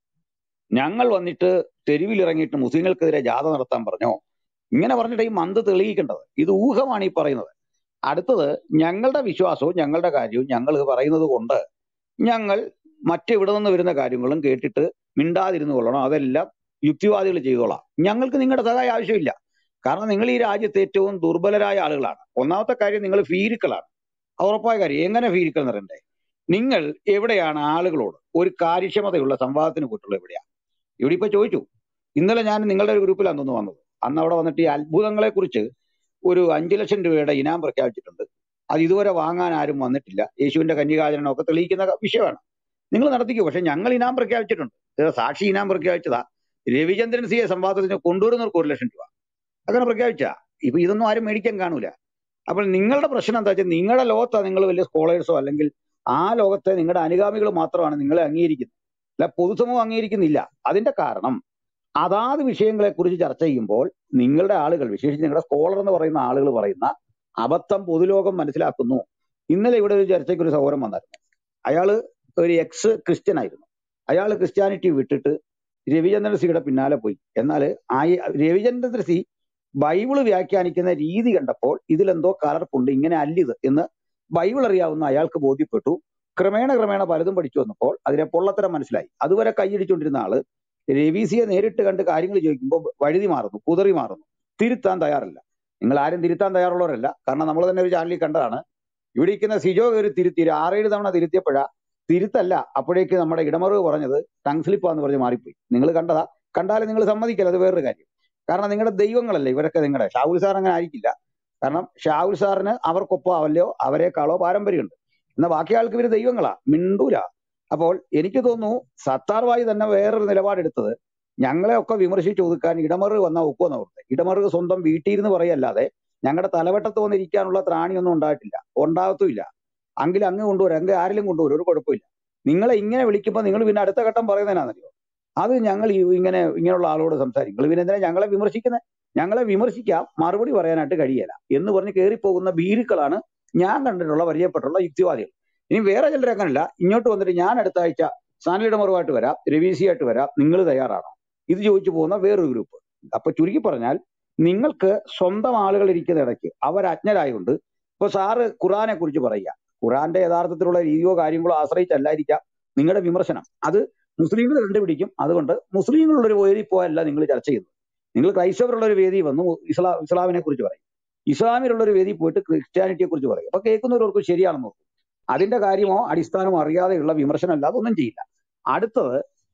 ഞങ്ങൾ വന്നിട്ട് തെരുവിലിറങ്ങിയിട്ട് മുസ്ലിങ്ങൾക്കെതിരെ ജാഥ നടത്താൻ പറഞ്ഞോ ഇങ്ങനെ പറഞ്ഞിട്ട് ഈ മന്ത് തെളിയിക്കേണ്ടത് ഇത് ഊഹമാണ് ഈ പറയുന്നത് അടുത്തത് ഞങ്ങളുടെ വിശ്വാസവും ഞങ്ങളുടെ കാര്യവും ഞങ്ങൾ പറയുന്നത് കൊണ്ട് ഞങ്ങൾ മറ്റെവിടെ നിന്ന് വരുന്ന കാര്യങ്ങളും കേട്ടിട്ട് മിണ്ടാതിരുന്നു കൊള്ളണം അതെല്ലാം യുക്തിവാദികൾ ചെയ്തോളാം ഞങ്ങൾക്ക് നിങ്ങളുടെ സഹായം ആവശ്യമില്ല കാരണം നിങ്ങൾ ഈ രാജ്യത്ത് ഏറ്റവും ദുർബലരായ ആളുകളാണ് ഒന്നാമത്തെ കാര്യം നിങ്ങൾ ഭീരുക്കളാണ് അത് ഉറപ്പായ കാര്യം എങ്ങനെ ഭീരുക്കൾ എന്ന് പറയണ്ടേ നിങ്ങൾ എവിടെയാണ് ആളുകളോട് ഒരു കാര്യക്ഷമതയുള്ള സംവാദത്തിന് പോയിട്ടുള്ളത് എവിടെയാണ് ഇവിടെ ഇപ്പൊ ചോദിച്ചു ഇന്നലെ ഞാൻ നിങ്ങളുടെ ഒരു ഗ്രൂപ്പിലാണ് തോന്നുന്നു വന്നത് അന്ന് അവിടെ വന്നിട്ട് ഈ അത്ഭുതങ്ങളെ കുറിച്ച് ഒരു അഞ്ചു ലക്ഷം രൂപയുടെ ഇനാം പ്രഖ്യാപിച്ചിട്ടുണ്ട് അത് ഇതുവരെ വാങ്ങാൻ ആരും വന്നിട്ടില്ല യേശുവിന്റെ കന്യകാചരണം ഒക്കെ തെളിയിക്കുന്ന വിഷയമാണ് നിങ്ങൾ നടത്തിക്കോ പക്ഷെ ഞങ്ങൾ ഇനാം പ്രഖ്യാപിച്ചിട്ടുണ്ട് ഇത് സാക്ഷി ഇനാം പ്രഖ്യാപിച്ചതാ രവിചന്ദ്രൻ സിയെ സംവാദത്തിന് കൊണ്ടുവരുന്നവർക്ക് ഒരു ലക്ഷം രൂപ അങ്ങനെ പ്രഖ്യാപിച്ചാ ഇപ്പൊ ഇതൊന്നും ആരും മേടിക്കാൻ കാണൂല അപ്പോൾ നിങ്ങളുടെ പ്രശ്നം എന്താ വെച്ചാൽ നിങ്ങളുടെ ലോകത്താണ് നിങ്ങൾ വലിയ സ്കോളേഴ്സോ അല്ലെങ്കിൽ ആ ലോകത്തെ നിങ്ങളുടെ അനുഗാമികൾ മാത്രമാണ് നിങ്ങളെ അംഗീകരിക്കുന്നത് അല്ല പൊതുസമൂഹം അംഗീകരിക്കുന്നില്ല അതിന്റെ കാരണം അതാത് വിഷയങ്ങളെ കുറിച്ച് ചർച്ച ചെയ്യുമ്പോൾ നിങ്ങളുടെ ആളുകൾ വിശേഷിച്ച് നിങ്ങളുടെ സ്കോളർ എന്ന് പറയുന്ന ആളുകൾ പറയുന്ന അബദ്ധം പൊതുലോകം മനസ്സിലാക്കുന്നു ഇന്നലെ ഇവിടെ ഒരു ചർച്ചയ്ക്ക് ഒരു സൗകര്യം വന്നായിരുന്നു അയാള് ഒരു എക്സ് ക്രിസ്ത്യൻ ആയിരുന്നു അയാൾ ക്രിസ്ത്യാനിറ്റി വിട്ടിട്ട് രവിചന്ദ്രൻ സിയുടെ പിന്നാലെ പോയി എന്നാൽ ആ രവിചന്ദ്രൻ സി ബൈബിള് വ്യാഖ്യാനിക്കുന്ന രീതി കണ്ടപ്പോൾ ഇതിലെന്തോ കലർപ്പുണ്ട് ഇങ്ങനെ അല്ലിത് എന്ന് ബൈബിൾ അറിയാവുന്ന അയാൾക്ക് ബോധ്യപ്പെട്ടു ക്രമേണ ക്രമേണ പലതും പഠിച്ചു വന്നപ്പോൾ അതിനെ പൊള്ളത്തരം മനസ്സിലായി അതുവരെ കൈയടിച്ചുകൊണ്ടിരുന്ന ആള് രവീസിയെ നേരിട്ട് കണ്ട് കാര്യങ്ങൾ ചോദിക്കുമ്പോൾ വഴുതി മാറുന്നു കുതറി മാറുന്നു തിരുത്താൻ തയ്യാറല്ല നിങ്ങൾ ആരും തിരുത്താൻ തയ്യാറുള്ളവരല്ല കാരണം നമ്മൾ തന്നെ ഒരു ചാനലിൽ കണ്ടതാണ് ഇവിടെ ഇരിക്കുന്ന സിജോ കയറി തിരുത്തി ഒരു ആറേഴ് തവണ തിരുത്തിയപ്പോഴാ തിരുത്തല്ല അപ്പോഴേക്ക് നമ്മുടെ ഇടമറിവ് പറഞ്ഞത് ടങ് സ്ലിപ്പാന്ന് പറഞ്ഞ് മാറിപ്പോയി നിങ്ങൾ കണ്ടതാ കണ്ടാലും നിങ്ങൾ സമ്മതിക്കല്ല അത് വേറൊരു കാര്യം കാരണം നിങ്ങളുടെ ദൈവങ്ങളല്ലേ ഇവരൊക്കെ നിങ്ങളുടെ ഷാഹുൽ സാർ അങ്ങനെ ആയിരിക്കില്ല കാരണം ഷാഹുൽ സാറിന് അവർക്കൊപ്പം അവല്ലോ അവരെക്കാളോ പാരമ്പര്യമുണ്ട് എന്നാൽ ബാക്കി ആൾക്ക് ഇവര് ദൈവങ്ങളാ മിണ്ടൂല അപ്പോൾ എനിക്ക് തോന്നുന്നു സത്താർ വായി തന്നെ വേറൊരു നിലപാടെടുത്തത് ഞങ്ങളെ ഒക്കെ വിമർശിച്ച് ഒതുക്കാൻ ഇടമറുക വന്ന ഒക്കുമെന്ന് ഓർത്തെ ഇടമറുക സ്വന്തം വീട്ടിൽ ഇരുന്ന് പറയല്ലാതെ ഞങ്ങളുടെ തലവട്ടത്ത് വന്നിരിക്കാനുള്ള ത്രാണിയൊന്നും ഉണ്ടായിട്ടില്ല ഉണ്ടാകത്തുമില്ല അങ്കിൽ അങ്ങ് കൊണ്ടുവരും അങ്ങ് ആരെങ്കിലും കൊണ്ടുവരും ഒരു കുഴപ്പമില്ല നിങ്ങളെ ഇങ്ങനെ വിളിക്കുമ്പോൾ നിങ്ങൾ പിന്നെ അടുത്ത ഘട്ടം പറയുന്നതിനാണെന്നറിയോ അത് ഞങ്ങൾ ഈ ഇങ്ങനെ ഇങ്ങനെയുള്ള ആളോട് സംസാരിക്കും നിങ്ങൾ പിന്നെ എന്തിനാ ഞങ്ങളെ വിമർശിക്കുന്നത് ഞങ്ങളെ വിമർശിക്കാം മറുപടി പറയാനായിട്ട് കഴിയല എന്ന് പറഞ്ഞ് കയറിപ്പോകുന്ന ഭീരുക്കളാണ് ഞാൻ കണ്ടിട്ടുള്ള പരിചയപ്പെട്ടുള്ള യുക്തിവാദികൾ ഇനി വേറെ ചിലർ അങ്ങനല്ല ഇങ്ങോട്ട് വന്നിട്ട് ഞാൻ അടുത്ത ആഴ്ച സാനലിടമറുമായിട്ട് വരാം രവീസിയായിട്ട് വരാം നിങ്ങൾ തയ്യാറാണോ ഇത് ചോദിച്ചു പോകുന്ന വേറൊരു ഗ്രൂപ്പ് അപ്പൊ ചുരുക്കി പറഞ്ഞാൽ നിങ്ങൾക്ക് സ്വന്തം ആളുകൾ ഇരിക്കുന്ന ഇടയ്ക്ക് അവർ അജ്ഞരായതുകൊണ്ട് ഇപ്പൊ സാറ് ഖുറാനെ കുറിച്ച് പറയുക ഖുറാന്റെ യഥാർത്ഥത്തിലുള്ള രീതിയോ കാര്യങ്ങളോ ആശ്രയിച്ചല്ലായിരിക്കാം നിങ്ങളുടെ വിമർശനം അത് മുസ്ലിങ്ങൾ കണ്ടുപിടിക്കും അതുകൊണ്ട് മുസ്ലിങ്ങളുള്ള ഒരു വേദി പോയല്ല നിങ്ങൾ ചർച്ച ചെയ്യുന്നത് നിങ്ങൾ ക്രൈസ്തവരുള്ള ഒരു വേദി വന്നു ഇസ്ലാം ഇസ്ലാമിനെ കുറിച്ച് പറയും ഇസ്ലാമിലുള്ള ഒരു വേദി പോയിട്ട് ക്രിസ്ത്യാനിറ്റിയെ കുറിച്ച് പറയും അപ്പൊ കേൾക്കുന്നവർക്ക് ശരിയാണെന്ന് നോക്കും അതിന്റെ കാര്യമോ അടിസ്ഥാനമോ അറിയാതെയുള്ള വിമർശനം അല്ലാതെ ഒന്നും ചെയ്യില്ല അടുത്തത്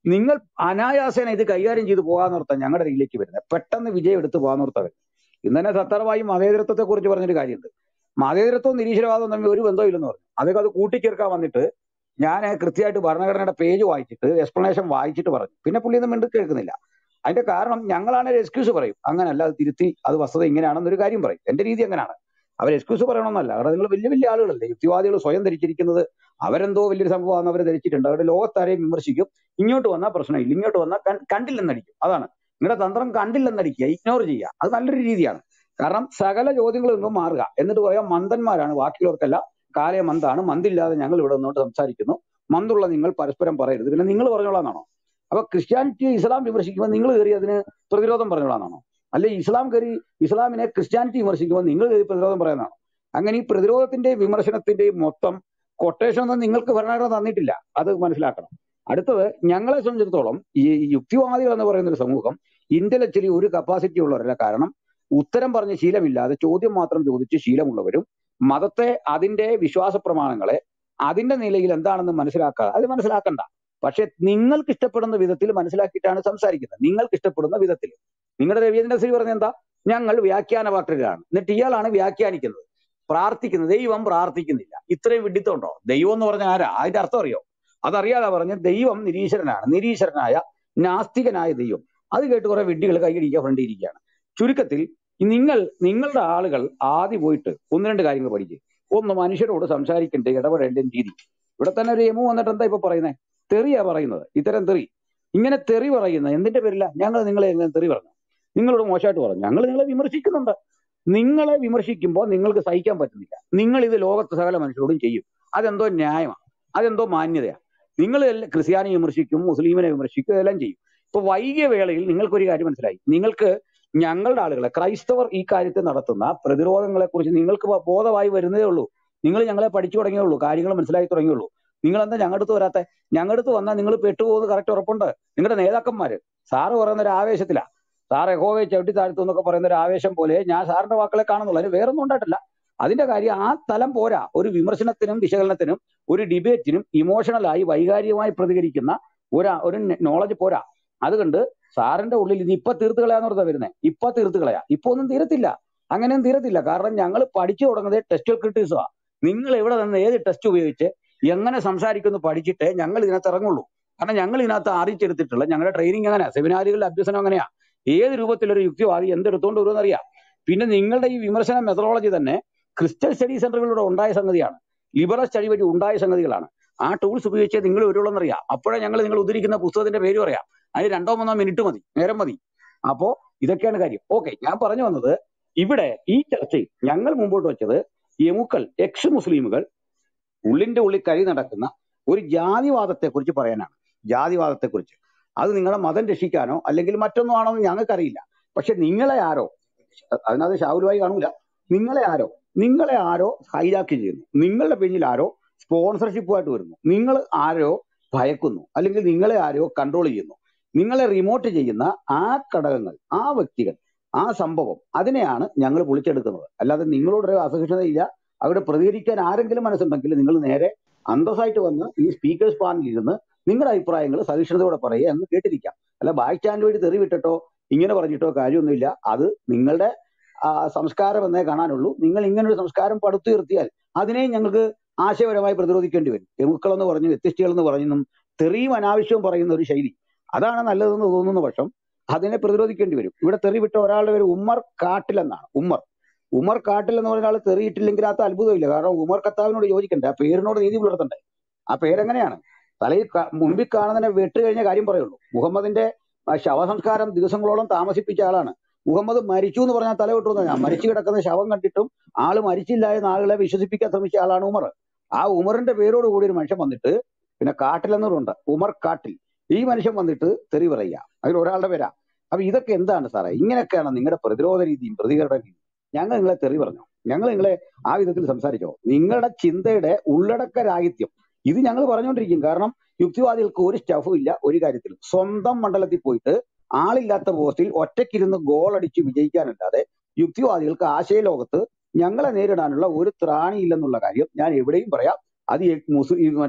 നിങ്ങൾ അനായാസേന ഇത് കൈകാര്യം ചെയ്ത് പോകാന്നോർത്താ ഞങ്ങളുടെ രീതിയിലേക്ക് വരുന്നത് പെട്ടെന്ന് വിജയം എടുത്ത് പോകാന്നോർത്താ വരുന്നത് ഇന്ന് തന്നെ സത്തറവായി മതേതരത്വത്തെ കുറിച്ച് പറഞ്ഞൊരു കാര്യമുണ്ട് മതേതരത്വവും നിരീശ്വരവാദവും തമ്മിൽ ഒരു ബന്ധവും ഇല്ലെന്ന് പറഞ്ഞു അതൊക്കെ അത് കൂട്ടിച്ചേർക്കാൻ വന്നിട്ട് ഞാൻ കൃത്യമായിട്ട് ഭരണഘടനയുടെ പേജ് വായിച്ചിട്ട് എക്സ്പ്ലനേഷൻ വായിച്ചിട്ട് പറഞ്ഞു പിന്നെ പുള്ളി ഒന്നും മിണ്ടു കേൾക്കുന്നില്ല അതിന്റെ കാരണം ഞങ്ങളാണ് ഒരു എക്സ്ക്യൂസ് പറയും അങ്ങനല്ല അത് തിരുത്തി അത് വസ്തുത ഇങ്ങനെയാണെന്നൊരു കാര്യം പറയും എന്റെ രീതി അങ്ങനെയാണ് അവർ എക്സ്ക്യൂസ് പറയണമെന്നല്ല കാരണം നിങ്ങൾ വലിയ വലിയ ആളുകളല്ലേ യുക്തിവാദികൾ സ്വയം ധരിച്ചിരിക്കുന്നത് അവരെന്തോ വലിയൊരു സംഭവമാണെന്ന് അവർ ധരിച്ചിട്ടുണ്ട് അവരുടെ ലോകത്താരെയും വിമർശിക്കും ഇങ്ങോട്ട് വന്നാൽ പ്രശ്നമില്ല ഇങ്ങോട്ട് വന്നാൽ കൺ- കണ്ടില്ലെന്നടിക്കും അതാണ് നിങ്ങളുടെ തന്ത്രം കണ്ടില്ലെന്നടിക്കുക ഇഗ്നോർ ചെയ്യുക അത് നല്ലൊരു രീതിയാണ് കാരണം സകല ചോദ്യങ്ങളിൽ നിന്നും മാറുക എന്നിട്ട് പറയാം മന്ദന്മാരാണ് ബാക്കിയുള്ളവർക്കല്ല കാലേ മന്ദാണ് മന്ദില്ലാതെ ഞങ്ങൾ ഇവിടെ നിന്നോട്ട് സംസാരിക്കുന്നു മന്ദുള്ള നിങ്ങൾ പരസ്പരം പറയരുത് പിന്നെ നിങ്ങൾ പറഞ്ഞോളാന്നാണോ അപ്പൊ ക്രിസ്ത്യാനിറ്റി ഇസ്ലാം വിമർശിക്കുമ്പോൾ നിങ്ങൾ കയറി അതിന് പ്രതിരോധം പറഞ്ഞോളാന്നാണോ അല്ലെ ഇസ്ലാം കയറി ഇസ്ലാമിനെ ക്രിസ്ത്യാനിറ്റി വിമർശിക്കുമ്പോൾ നിങ്ങൾ കയറി പ്രതിരോധം പറയുന്നതാണോ അങ്ങനെ ഈ പ്രതിരോധത്തിന്റെയും വിമർശനത്തിന്റെയും മൊത്തം കൊട്ടേഷൻ ഒന്നും നിങ്ങൾക്ക് ഭരണഘടന തന്നിട്ടില്ല അത് മനസ്സിലാക്കണം അടുത്തത് ഞങ്ങളെ സംബന്ധിച്ചിടത്തോളം ഈ യുക്തിവാദികൾ എന്ന് പറയുന്ന ഒരു സമൂഹം ഇന്റലക്ച്വലി ഒരു കപ്പാസിറ്റി ഉള്ളവരല്ല കാരണം ഉത്തരം പറഞ്ഞ് ശീലമില്ലാതെ ചോദ്യം മാത്രം ചോദിച്ച് ശീലമുള്ളവരും മതത്തെ അതിന്റെ വിശ്വാസ പ്രമാണങ്ങളെ അതിന്റെ നിലയിൽ എന്താണെന്ന് മനസ്സിലാക്കാതെ അത് മനസ്സിലാക്കണ്ട പക്ഷെ നിങ്ങൾക്ക് ഇഷ്ടപ്പെടുന്ന വിധത്തിൽ മനസ്സിലാക്കിയിട്ടാണ് സംസാരിക്കുന്നത് നിങ്ങൾക്ക് ഇഷ്ടപ്പെടുന്ന വിധത്തിൽ നിങ്ങളുടെ രവീന്ദ്ര ശ്രീ പറഞ്ഞ എന്താ ഞങ്ങൾ വ്യാഖ്യാന പാത്രരാണ് എന്നിട്ട് ഇയാളാണ് വ്യാഖ്യാനിക്കുന്നത് പ്രാർത്ഥിക്കുന്നത് ദൈവം പ്രാർത്ഥിക്കുന്നില്ല ഇത്രയും വിഡിത്തമുണ്ടോ ദൈവം എന്ന് പറഞ്ഞാൽ ആരാ അതിന്റെ അർത്ഥം അറിയോ അതറിയാതെ പറഞ്ഞ ദൈവം നിരീശ്വരനാണ് നിരീശ്വരനായ നാസ്തികനായ ദൈവം അത് കേട്ട് കുറെ വിഡ്ഢികൾ കൈയടിക്കുക ഫ്രണ്ട് ഇരിക്കുകയാണ് ചുരുക്കത്തിൽ നിങ്ങൾ നിങ്ങളുടെ ആളുകൾ ആദ്യം പോയിട്ട് ഒന്ന് രണ്ട് കാര്യങ്ങൾ പഠിക്കുക ഒന്ന് മനുഷ്യരോട് സംസാരിക്കേണ്ട ഇടപെടേണ്ട രീതി ഇവിടെ തന്നെ ഒരു യമു വന്നിട്ട് എന്താ ഇപ്പൊ പറയുന്നത് തെറിയാ പറയുന്നത് ഇത്തരം തെറി ഇങ്ങനെ തെറി പറയുന്നത് എന്തിന്റെ പേരില്ല ഞങ്ങൾ നിങ്ങളെ എങ്ങനെ തെറി പറഞ്ഞു നിങ്ങളോട് മോശമായിട്ട് പറഞ്ഞു ഞങ്ങൾ നിങ്ങളെ വിമർശിക്കുന്നുണ്ട് നിങ്ങളെ വിമർശിക്കുമ്പോൾ നിങ്ങൾക്ക് സഹിക്കാൻ പറ്റുന്നില്ല നിങ്ങൾ ഇത് ലോകത്ത് സകല മനുഷ്യരോടും ചെയ്യും അതെന്തോ ന്യായമാണ് അതെന്തോ മാന്യതയാണ് നിങ്ങൾ എല്ലാ- ക്രിസ്ത്യാനി വിമർശിക്കും മുസ്ലിമിനെ വിമർശിക്കും ഇതെല്ലാം ചെയ്യും ഇപ്പൊ വൈകിയ വേളയിൽ നിങ്ങൾക്കൊരു കാര്യം മനസ്സിലായി നിങ്ങൾക്ക് ഞങ്ങളുടെ ആളുകളെ ക്രൈസ്തവർ ഈ കാര്യത്തിൽ നടത്തുന്ന പ്രതിരോധങ്ങളെ കുറിച്ച് നിങ്ങൾക്ക് ബ- ബോധമായി വരുന്നതേ ഉള്ളൂ നിങ്ങൾ ഞങ്ങളെ പഠിച്ചു തുടങ്ങിയേ ഉള്ളൂ കാര്യങ്ങൾ മനസ്സിലാക്കി തുടങ്ങിയുള്ളൂ നിങ്ങൾ എന്താ ഞങ്ങളുടെ അടുത്ത് വരാത്തെ ഞങ്ങളുടെ അടുത്ത് വന്നാൽ നിങ്ങൾ പെട്ടുപോകുന്ന കറക്റ്റ് ഉറപ്പുണ്ട് നിങ്ങളുടെ നേതാക്കന്മാര് സാറ് പറയുന്ന ഒരു ആവേശത്തിലാ സാർ യഹോവയെ ചവിട്ടി താഴ്ത്തു എന്നൊക്കെ പറയുന്ന ഒരു ആവേശം പോലെ ഞാൻ സാറിന്റെ വാക്കുകളെ കാണുന്നുള്ളൂ അതിന് വേറൊന്നും ഉണ്ടായിട്ടില്ല അതിന്റെ കാര്യം ആ തലം പോരാ ഒരു വിമർശനത്തിനും വിശകലനത്തിനും ഒരു ഡിബേറ്റിനും ഇമോഷണലായി വൈകാരികമായി പ്രതികരിക്കുന്ന ഒരു ഒരു നോളജ് പോരാ അതുകൊണ്ട് സാറിന്റെ ഉള്ളിൽ ഇത് ഇപ്പൊ തീർത്ത് കളയാന്ന് പറഞ്ഞാ വരുന്നത് ഇപ്പൊ തീർത്ത് കളയാ ഇപ്പൊ ഒന്നും തീരത്തില്ല അങ്ങനെയും തീരത്തില്ല കാരണം ഞങ്ങൾ പഠിച്ചു തുടങ്ങുന്നത് ടെസ്റ്റ് ക്രിട്ടിസമാ നിങ്ങൾ എവിടെ നിന്ന് ഏത് ടെസ്റ്റ് ഉപയോഗിച്ച് എങ്ങനെ സംസാരിക്കുന്നു പഠിച്ചിട്ടേ ഞങ്ങൾ ഇതിനകത്ത് ഇറങ്ങുള്ളൂ കാരണം ഞങ്ങൾ ഇതിനകത്ത് ആർജിച്ചെടുത്തിട്ടുള്ള ഞങ്ങളുടെ ട്രെയിനിങ് അങ്ങനെയാ സെമിനാറുകളുടെ അഭ്യസനം അങ്ങനെയാ ഏത് രൂപത്തിലൊരു യുക്തിവാദി എന്തെടുത്തോണ്ട് വരുമെന്ന് അറിയാം പിന്നെ നിങ്ങളുടെ ഈ വിമർശന മെത്തഡോളജി തന്നെ ക്രിസ്ത്യൻ സ്റ്റഡി സെന്ററുകളിലൂടെ ഉണ്ടായ സംഗതിയാണ് ലിബറൽ സ്റ്റഡി വഴി ഉണ്ടായ സംഗതികളാണ് ആ ടൂൾസ് ഉപയോഗിച്ച് നിങ്ങൾ വരുള്ളൂ അറിയാം അപ്പോഴേ ഞങ്ങൾ നിങ്ങൾ ഉദ്ധരിക്കുന്ന പുസ്തകത്തിന്റെ പേര് പറയാം അതിന് രണ്ടോ മൂന്നോ മിനിറ്റ് മതി നേരം മതി അപ്പോ ഇതൊക്കെയാണ് കാര്യം ഓക്കെ ഞാൻ പറഞ്ഞു വന്നത് ഇവിടെ ഈ ചർച്ചയിൽ ഞങ്ങൾ മുമ്പോട്ട് വെച്ചത് യമുക്കൾ എക്സ് മുസ്ലിമുകൾ ഉള്ളിന്റെ ഉള്ളിൽ കഴി നടക്കുന്ന ഒരു ജാതിവാദത്തെ കുറിച്ച് പറയാനാണ് ജാതിവാദത്തെ കുറിച്ച് അത് നിങ്ങളെ മതം രക്ഷിക്കാനോ അല്ലെങ്കിൽ മറ്റൊന്നോ ആണോ എന്ന് ഞങ്ങൾക്കറിയില്ല പക്ഷെ നിങ്ങളെ ആരോ അതിനകത്ത് ഷാവുലുമായി കാണൂല നിങ്ങളെ ആരോ നിങ്ങളെ ആരോ ഹൈജാക്ക് ചെയ്യുന്നു നിങ്ങളുടെ പിന്നിൽ ആരോ സ്പോൺസർഷിപ്പുമായിട്ട് വരുന്നു നിങ്ങൾ ആരോ ഭയക്കുന്നു അല്ലെങ്കിൽ നിങ്ങളെ ആരോ കൺട്രോൾ ചെയ്യുന്നു നിങ്ങളെ റിമോട്ട് ചെയ്യുന്ന ആ ഘടകങ്ങൾ ആ വ്യക്തികൾ ആ സംഭവം അതിനെയാണ് ഞങ്ങൾ പൊളിച്ചെടുക്കുന്നത് അല്ലാതെ നിങ്ങളോടൊരു അസഹിഷ്ണുതയില്ല അവിടെ പ്രതികരിക്കാൻ ആരെങ്കിലും മനസ്സുണ്ടെങ്കിൽ നിങ്ങൾ നേരെ അന്തസ്സായിട്ട് വന്ന് ഈ സ്പീക്കേഴ്സ് പാനലിൽ ഇരുന്ന് നിങ്ങളുടെ അഭിപ്രായങ്ങൾ സഹിഷ്ണുതയോടെ പറയുക എന്ന് കേട്ടിരിക്കാം അല്ല ബാക്ക് ചാനൽ വഴി തെറി വിട്ടിട്ടോ ഇങ്ങനെ പറഞ്ഞിട്ടോ കാര്യമൊന്നുമില്ല അത് നിങ്ങളുടെ ആ, സംസ്കാരം എന്നേ കാണാനുള്ളൂ നിങ്ങൾ ഇങ്ങനെ ഒരു സംസ്കാരം പടുത്തുയർത്തിയാൽ അതിനെയും ഞങ്ങൾക്ക് ആശയപരമായി പ്രതിരോധിക്കേണ്ടി വരും എമുക്കളെന്ന് പറഞ്ഞു വ്യത്യസ്തികളെന്ന് പറഞ്ഞും തെറിയും അനാവശ്യവും പറയുന്ന ഒരു ശൈലി അതാണ് നല്ലതെന്ന് തോന്നുന്ന പക്ഷം അതിനെ പ്രതിരോധിക്കേണ്ടി വരും ഇവിടെ തെറി വിട്ട ഒരാളുടെ പേര് ഉമ്മർ കാട്ടിൽ എന്നാണ് ഉമ്മർ ഉമർ കാട്ടിൽ എന്ന് പറഞ്ഞ ആൾ തെറിയിട്ടില്ലെങ്കിൽ അത് അത്ഭുതമില്ല കാരണം ഉമർ കത്താവിനോട് യോജിക്കണ്ടേ ആ പേരിനോട് നീതി പുലർത്തണ്ടേ ആ പേരെങ്ങനെയാണ് തലയിൽ ക- മുമ്പിൽ കാണുന്നതിനെ വെട്ട് കഴിഞ്ഞ കാര്യം പറയുള്ളൂ മുഹമ്മദിന്റെ ആ ശവസംസ്കാരം ദിവസങ്ങളോളം താമസിപ്പിച്ച ആളാണ് മുഹമ്മദ് മരിച്ചു എന്ന് പറഞ്ഞാൽ തല വിട്ടു ഞാൻ മരിച്ചു കിടക്കുന്ന ശവം കണ്ടിട്ടും ആള് മരിച്ചില്ല എന്ന ആളുകളെ വിശ്വസിപ്പിക്കാൻ ശ്രമിച്ച ആളാണ് ഉമർ ആ ഉമറിന്റെ പേരോട് കൂടി ഒരു മനുഷ്യൻ വന്നിട്ട് പിന്നെ കാട്ടിൽ എന്നൊരുണ്ട് ഉമർ കാട്ടിൽ ഈ മനുഷ്യൻ വന്നിട്ട് തെറി പറയുക അതിൽ ഒരാളുടെ പേരാ അപ്പൊ ഇതൊക്കെ എന്താണ് സാറേ ഇങ്ങനെയൊക്കെയാണ് നിങ്ങളുടെ പ്രതിരോധ രീതിയും പ്രതികരണ രീതിയും ഞങ്ങൾ നിങ്ങളെ തെറി പറഞ്ഞു ഞങ്ങൾ നിങ്ങളെ ആ വിധത്തിൽ സംസാരിച്ചോ നിങ്ങളുടെ ചിന്തയുടെ ഉള്ളടക്ക രാഹിത്യം ഇത് ഞങ്ങൾ പറഞ്ഞുകൊണ്ടിരിക്കും കാരണം യുക്തിവാദികൾക്ക് ഒരു സ്റ്റഫും ഇല്ല ഒരു കാര്യത്തിലും സ്വന്തം മണ്ഡലത്തിൽ പോയിട്ട് ആളില്ലാത്ത പോസ്റ്റിൽ ഒറ്റയ്ക്കിരുന്ന് ഗോൾ അടിച്ച് വിജയിക്കാനല്ലാതെ യുക്തിവാദികൾക്ക് ആശയലോകത്ത് ഞങ്ങളെ നേരിടാനുള്ള ഒരു ത്രാണിയില്ലെന്നുള്ള കാര്യം ഞാൻ എവിടെയും പറയാം അത് ഈ മുസ്ലിം ഈ മറ്റേ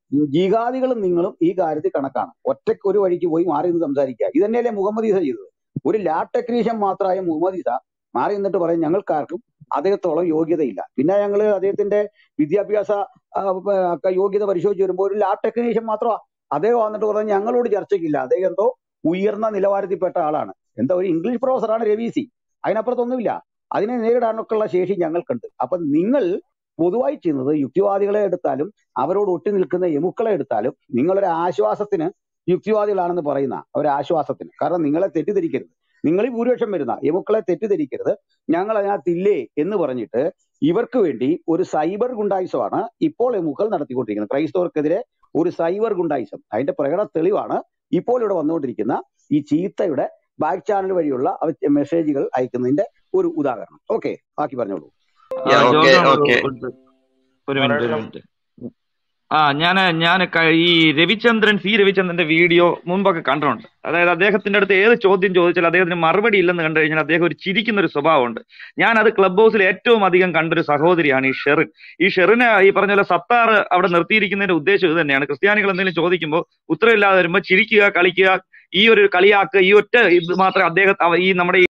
ജിഹാദികളും നിങ്ങളും ഈ കാര്യത്തിൽ കണക്കാണ് ഒറ്റയ്ക്ക് ഒരു വഴിക്ക് പോയി മാറി നിന്ന് സംസാരിക്കുക ഇത് തന്നെയല്ലേ മുഹമ്മദ് ഈസ ചെയ്തത് ഒരു ലാബ് ടെക്നീഷ്യൻ മാത്രമായ മുഹമ്മദ് ഈസ മാറി നിന്നിട്ട് പറയും ഞങ്ങൾക്കാർക്കും അദ്ദേഹത്തോളം യോഗ്യതയില്ല പിന്നെ ഞങ്ങൾ അദ്ദേഹത്തിന്റെ വിദ്യാഭ്യാസ ആ, പ- ഒക്കെ യോഗ്യത പരിശോധിച്ച് വരുമ്പോൾ ഒരു ലാബ് ടെക്നീഷ്യൻ മാത്രമാ അദ്ദേഹം വന്നിട്ട് പറഞ്ഞു ഞങ്ങളോട് ചർച്ചയ്ക്കില്ല അദ്ദേഹം എന്തോ ഉയർന്ന നിലവാരത്തിൽപ്പെട്ട ആളാണ് എന്താ ഒരു ഇംഗ്ലീഷ് പ്രൊഫസറാണ് രവി സി അതിനപ്പുറത്തൊന്നുമില്ല അതിനെ നേരിടാനൊക്കെയുള്ള ശേഷി ഞങ്ങൾക്കുണ്ട് അപ്പൊ നിങ്ങൾ പൊതുവായി ചെയ്യുന്നത് യുക്തിവാദികളെ എടുത്താലും അവരോട് ഒട്ടി നിൽക്കുന്ന എമുക്കളെ എടുത്താലും നിങ്ങളൊരു ആശ്വാസത്തിന് യുക്തിവാദികളാണെന്ന് പറയുന്ന ഒരു ആശ്വാസത്തിന് കാരണം നിങ്ങളെ തെറ്റിദ്ധരിക്കരുത് നിങ്ങൾ ഈ ഭൂരിപക്ഷം വരുന്ന എമുക്കളെ തെറ്റിദ്ധരിക്കരുത് ഞങ്ങൾ അതിനകത്തില്ലേ എന്ന് പറഞ്ഞിട്ട് ഇവർക്ക് വേണ്ടി ഒരു സൈബർ ഗുണ്ടായുസമാണ് ഇപ്പോൾ എമുക്കൾ നടത്തിക്കൊണ്ടിരിക്കുന്നത് ക്രൈസ്തവർക്കെതിരെ ഒരു സൈബർ ഗുണ്ടായുസം അതിന്റെ പ്രകട തെളിവാണ് ഇപ്പോൾ ഇവിടെ വന്നുകൊണ്ടിരിക്കുന്ന ഈ ചീത്തയുടെ ബാക്ക് ചാനൽ വഴിയുള്ള അവ- മെസ്സേജുകൾ അയക്കുന്നതിന്റെ ഒരു ഉദാഹരണം ഓക്കെ ബാക്കി പറഞ്ഞോളൂ ആ, യാ ഓക്കെ ജോർജ് ഒരു ഓക്കെ ഒരു ഒരു മിനിറ്റ് ഒരു മോഡറേറ്റർ മിനിറ്റ് ആ ഞാൻ ഞാൻ ഈ രവിചന്ദ്രൻ സി രവിചന്ദ്രന്റെ വീഡിയോ മുമ്പൊക്കെ കണ്ടിട്ടുണ്ട് അതായത് അദ്ദേഹത്തിന്റെ അടുത്ത് ഏത് ചോദ്യം ചോദിച്ചാലും അദ്ദേഹത്തിന് മറുപടി ഇല്ലെന്ന് കണ്ടു കഴിഞ്ഞാൽ അദ്ദേഹം ഒരു ചിരിക്കുന്ന ഒരു സ്വഭാവമുണ്ട് ഞാൻ അത് ക്ലബ് ഹൗസിൽ ഏറ്റവും അധികം കണ്ടൊരു സഹോദരിയാണ് ഈ ഷെറിൻ ഈ ഷെറിന് ഈ പറഞ്ഞ പോലെ സത്താർ അവിടെ നിർത്തിയിരിക്കുന്നതിന്റെ ഉദ്ദേശം ഇത് തന്നെയാണ് ക്രിസ്ത്യാനികൾ എന്തെങ്കിലും ചോദിക്കുമ്പോൾ ഉത്തരവില്ലാതെ വരുമ്പോൾ ചിരിക്കുക കളിക്കുക ഈ ഒരു കളിയാക്കുക ഈ ഒറ്റ ഇത് മാത്രമേ അദ്ദേഹം അവ- ഈ നമ്മുടെ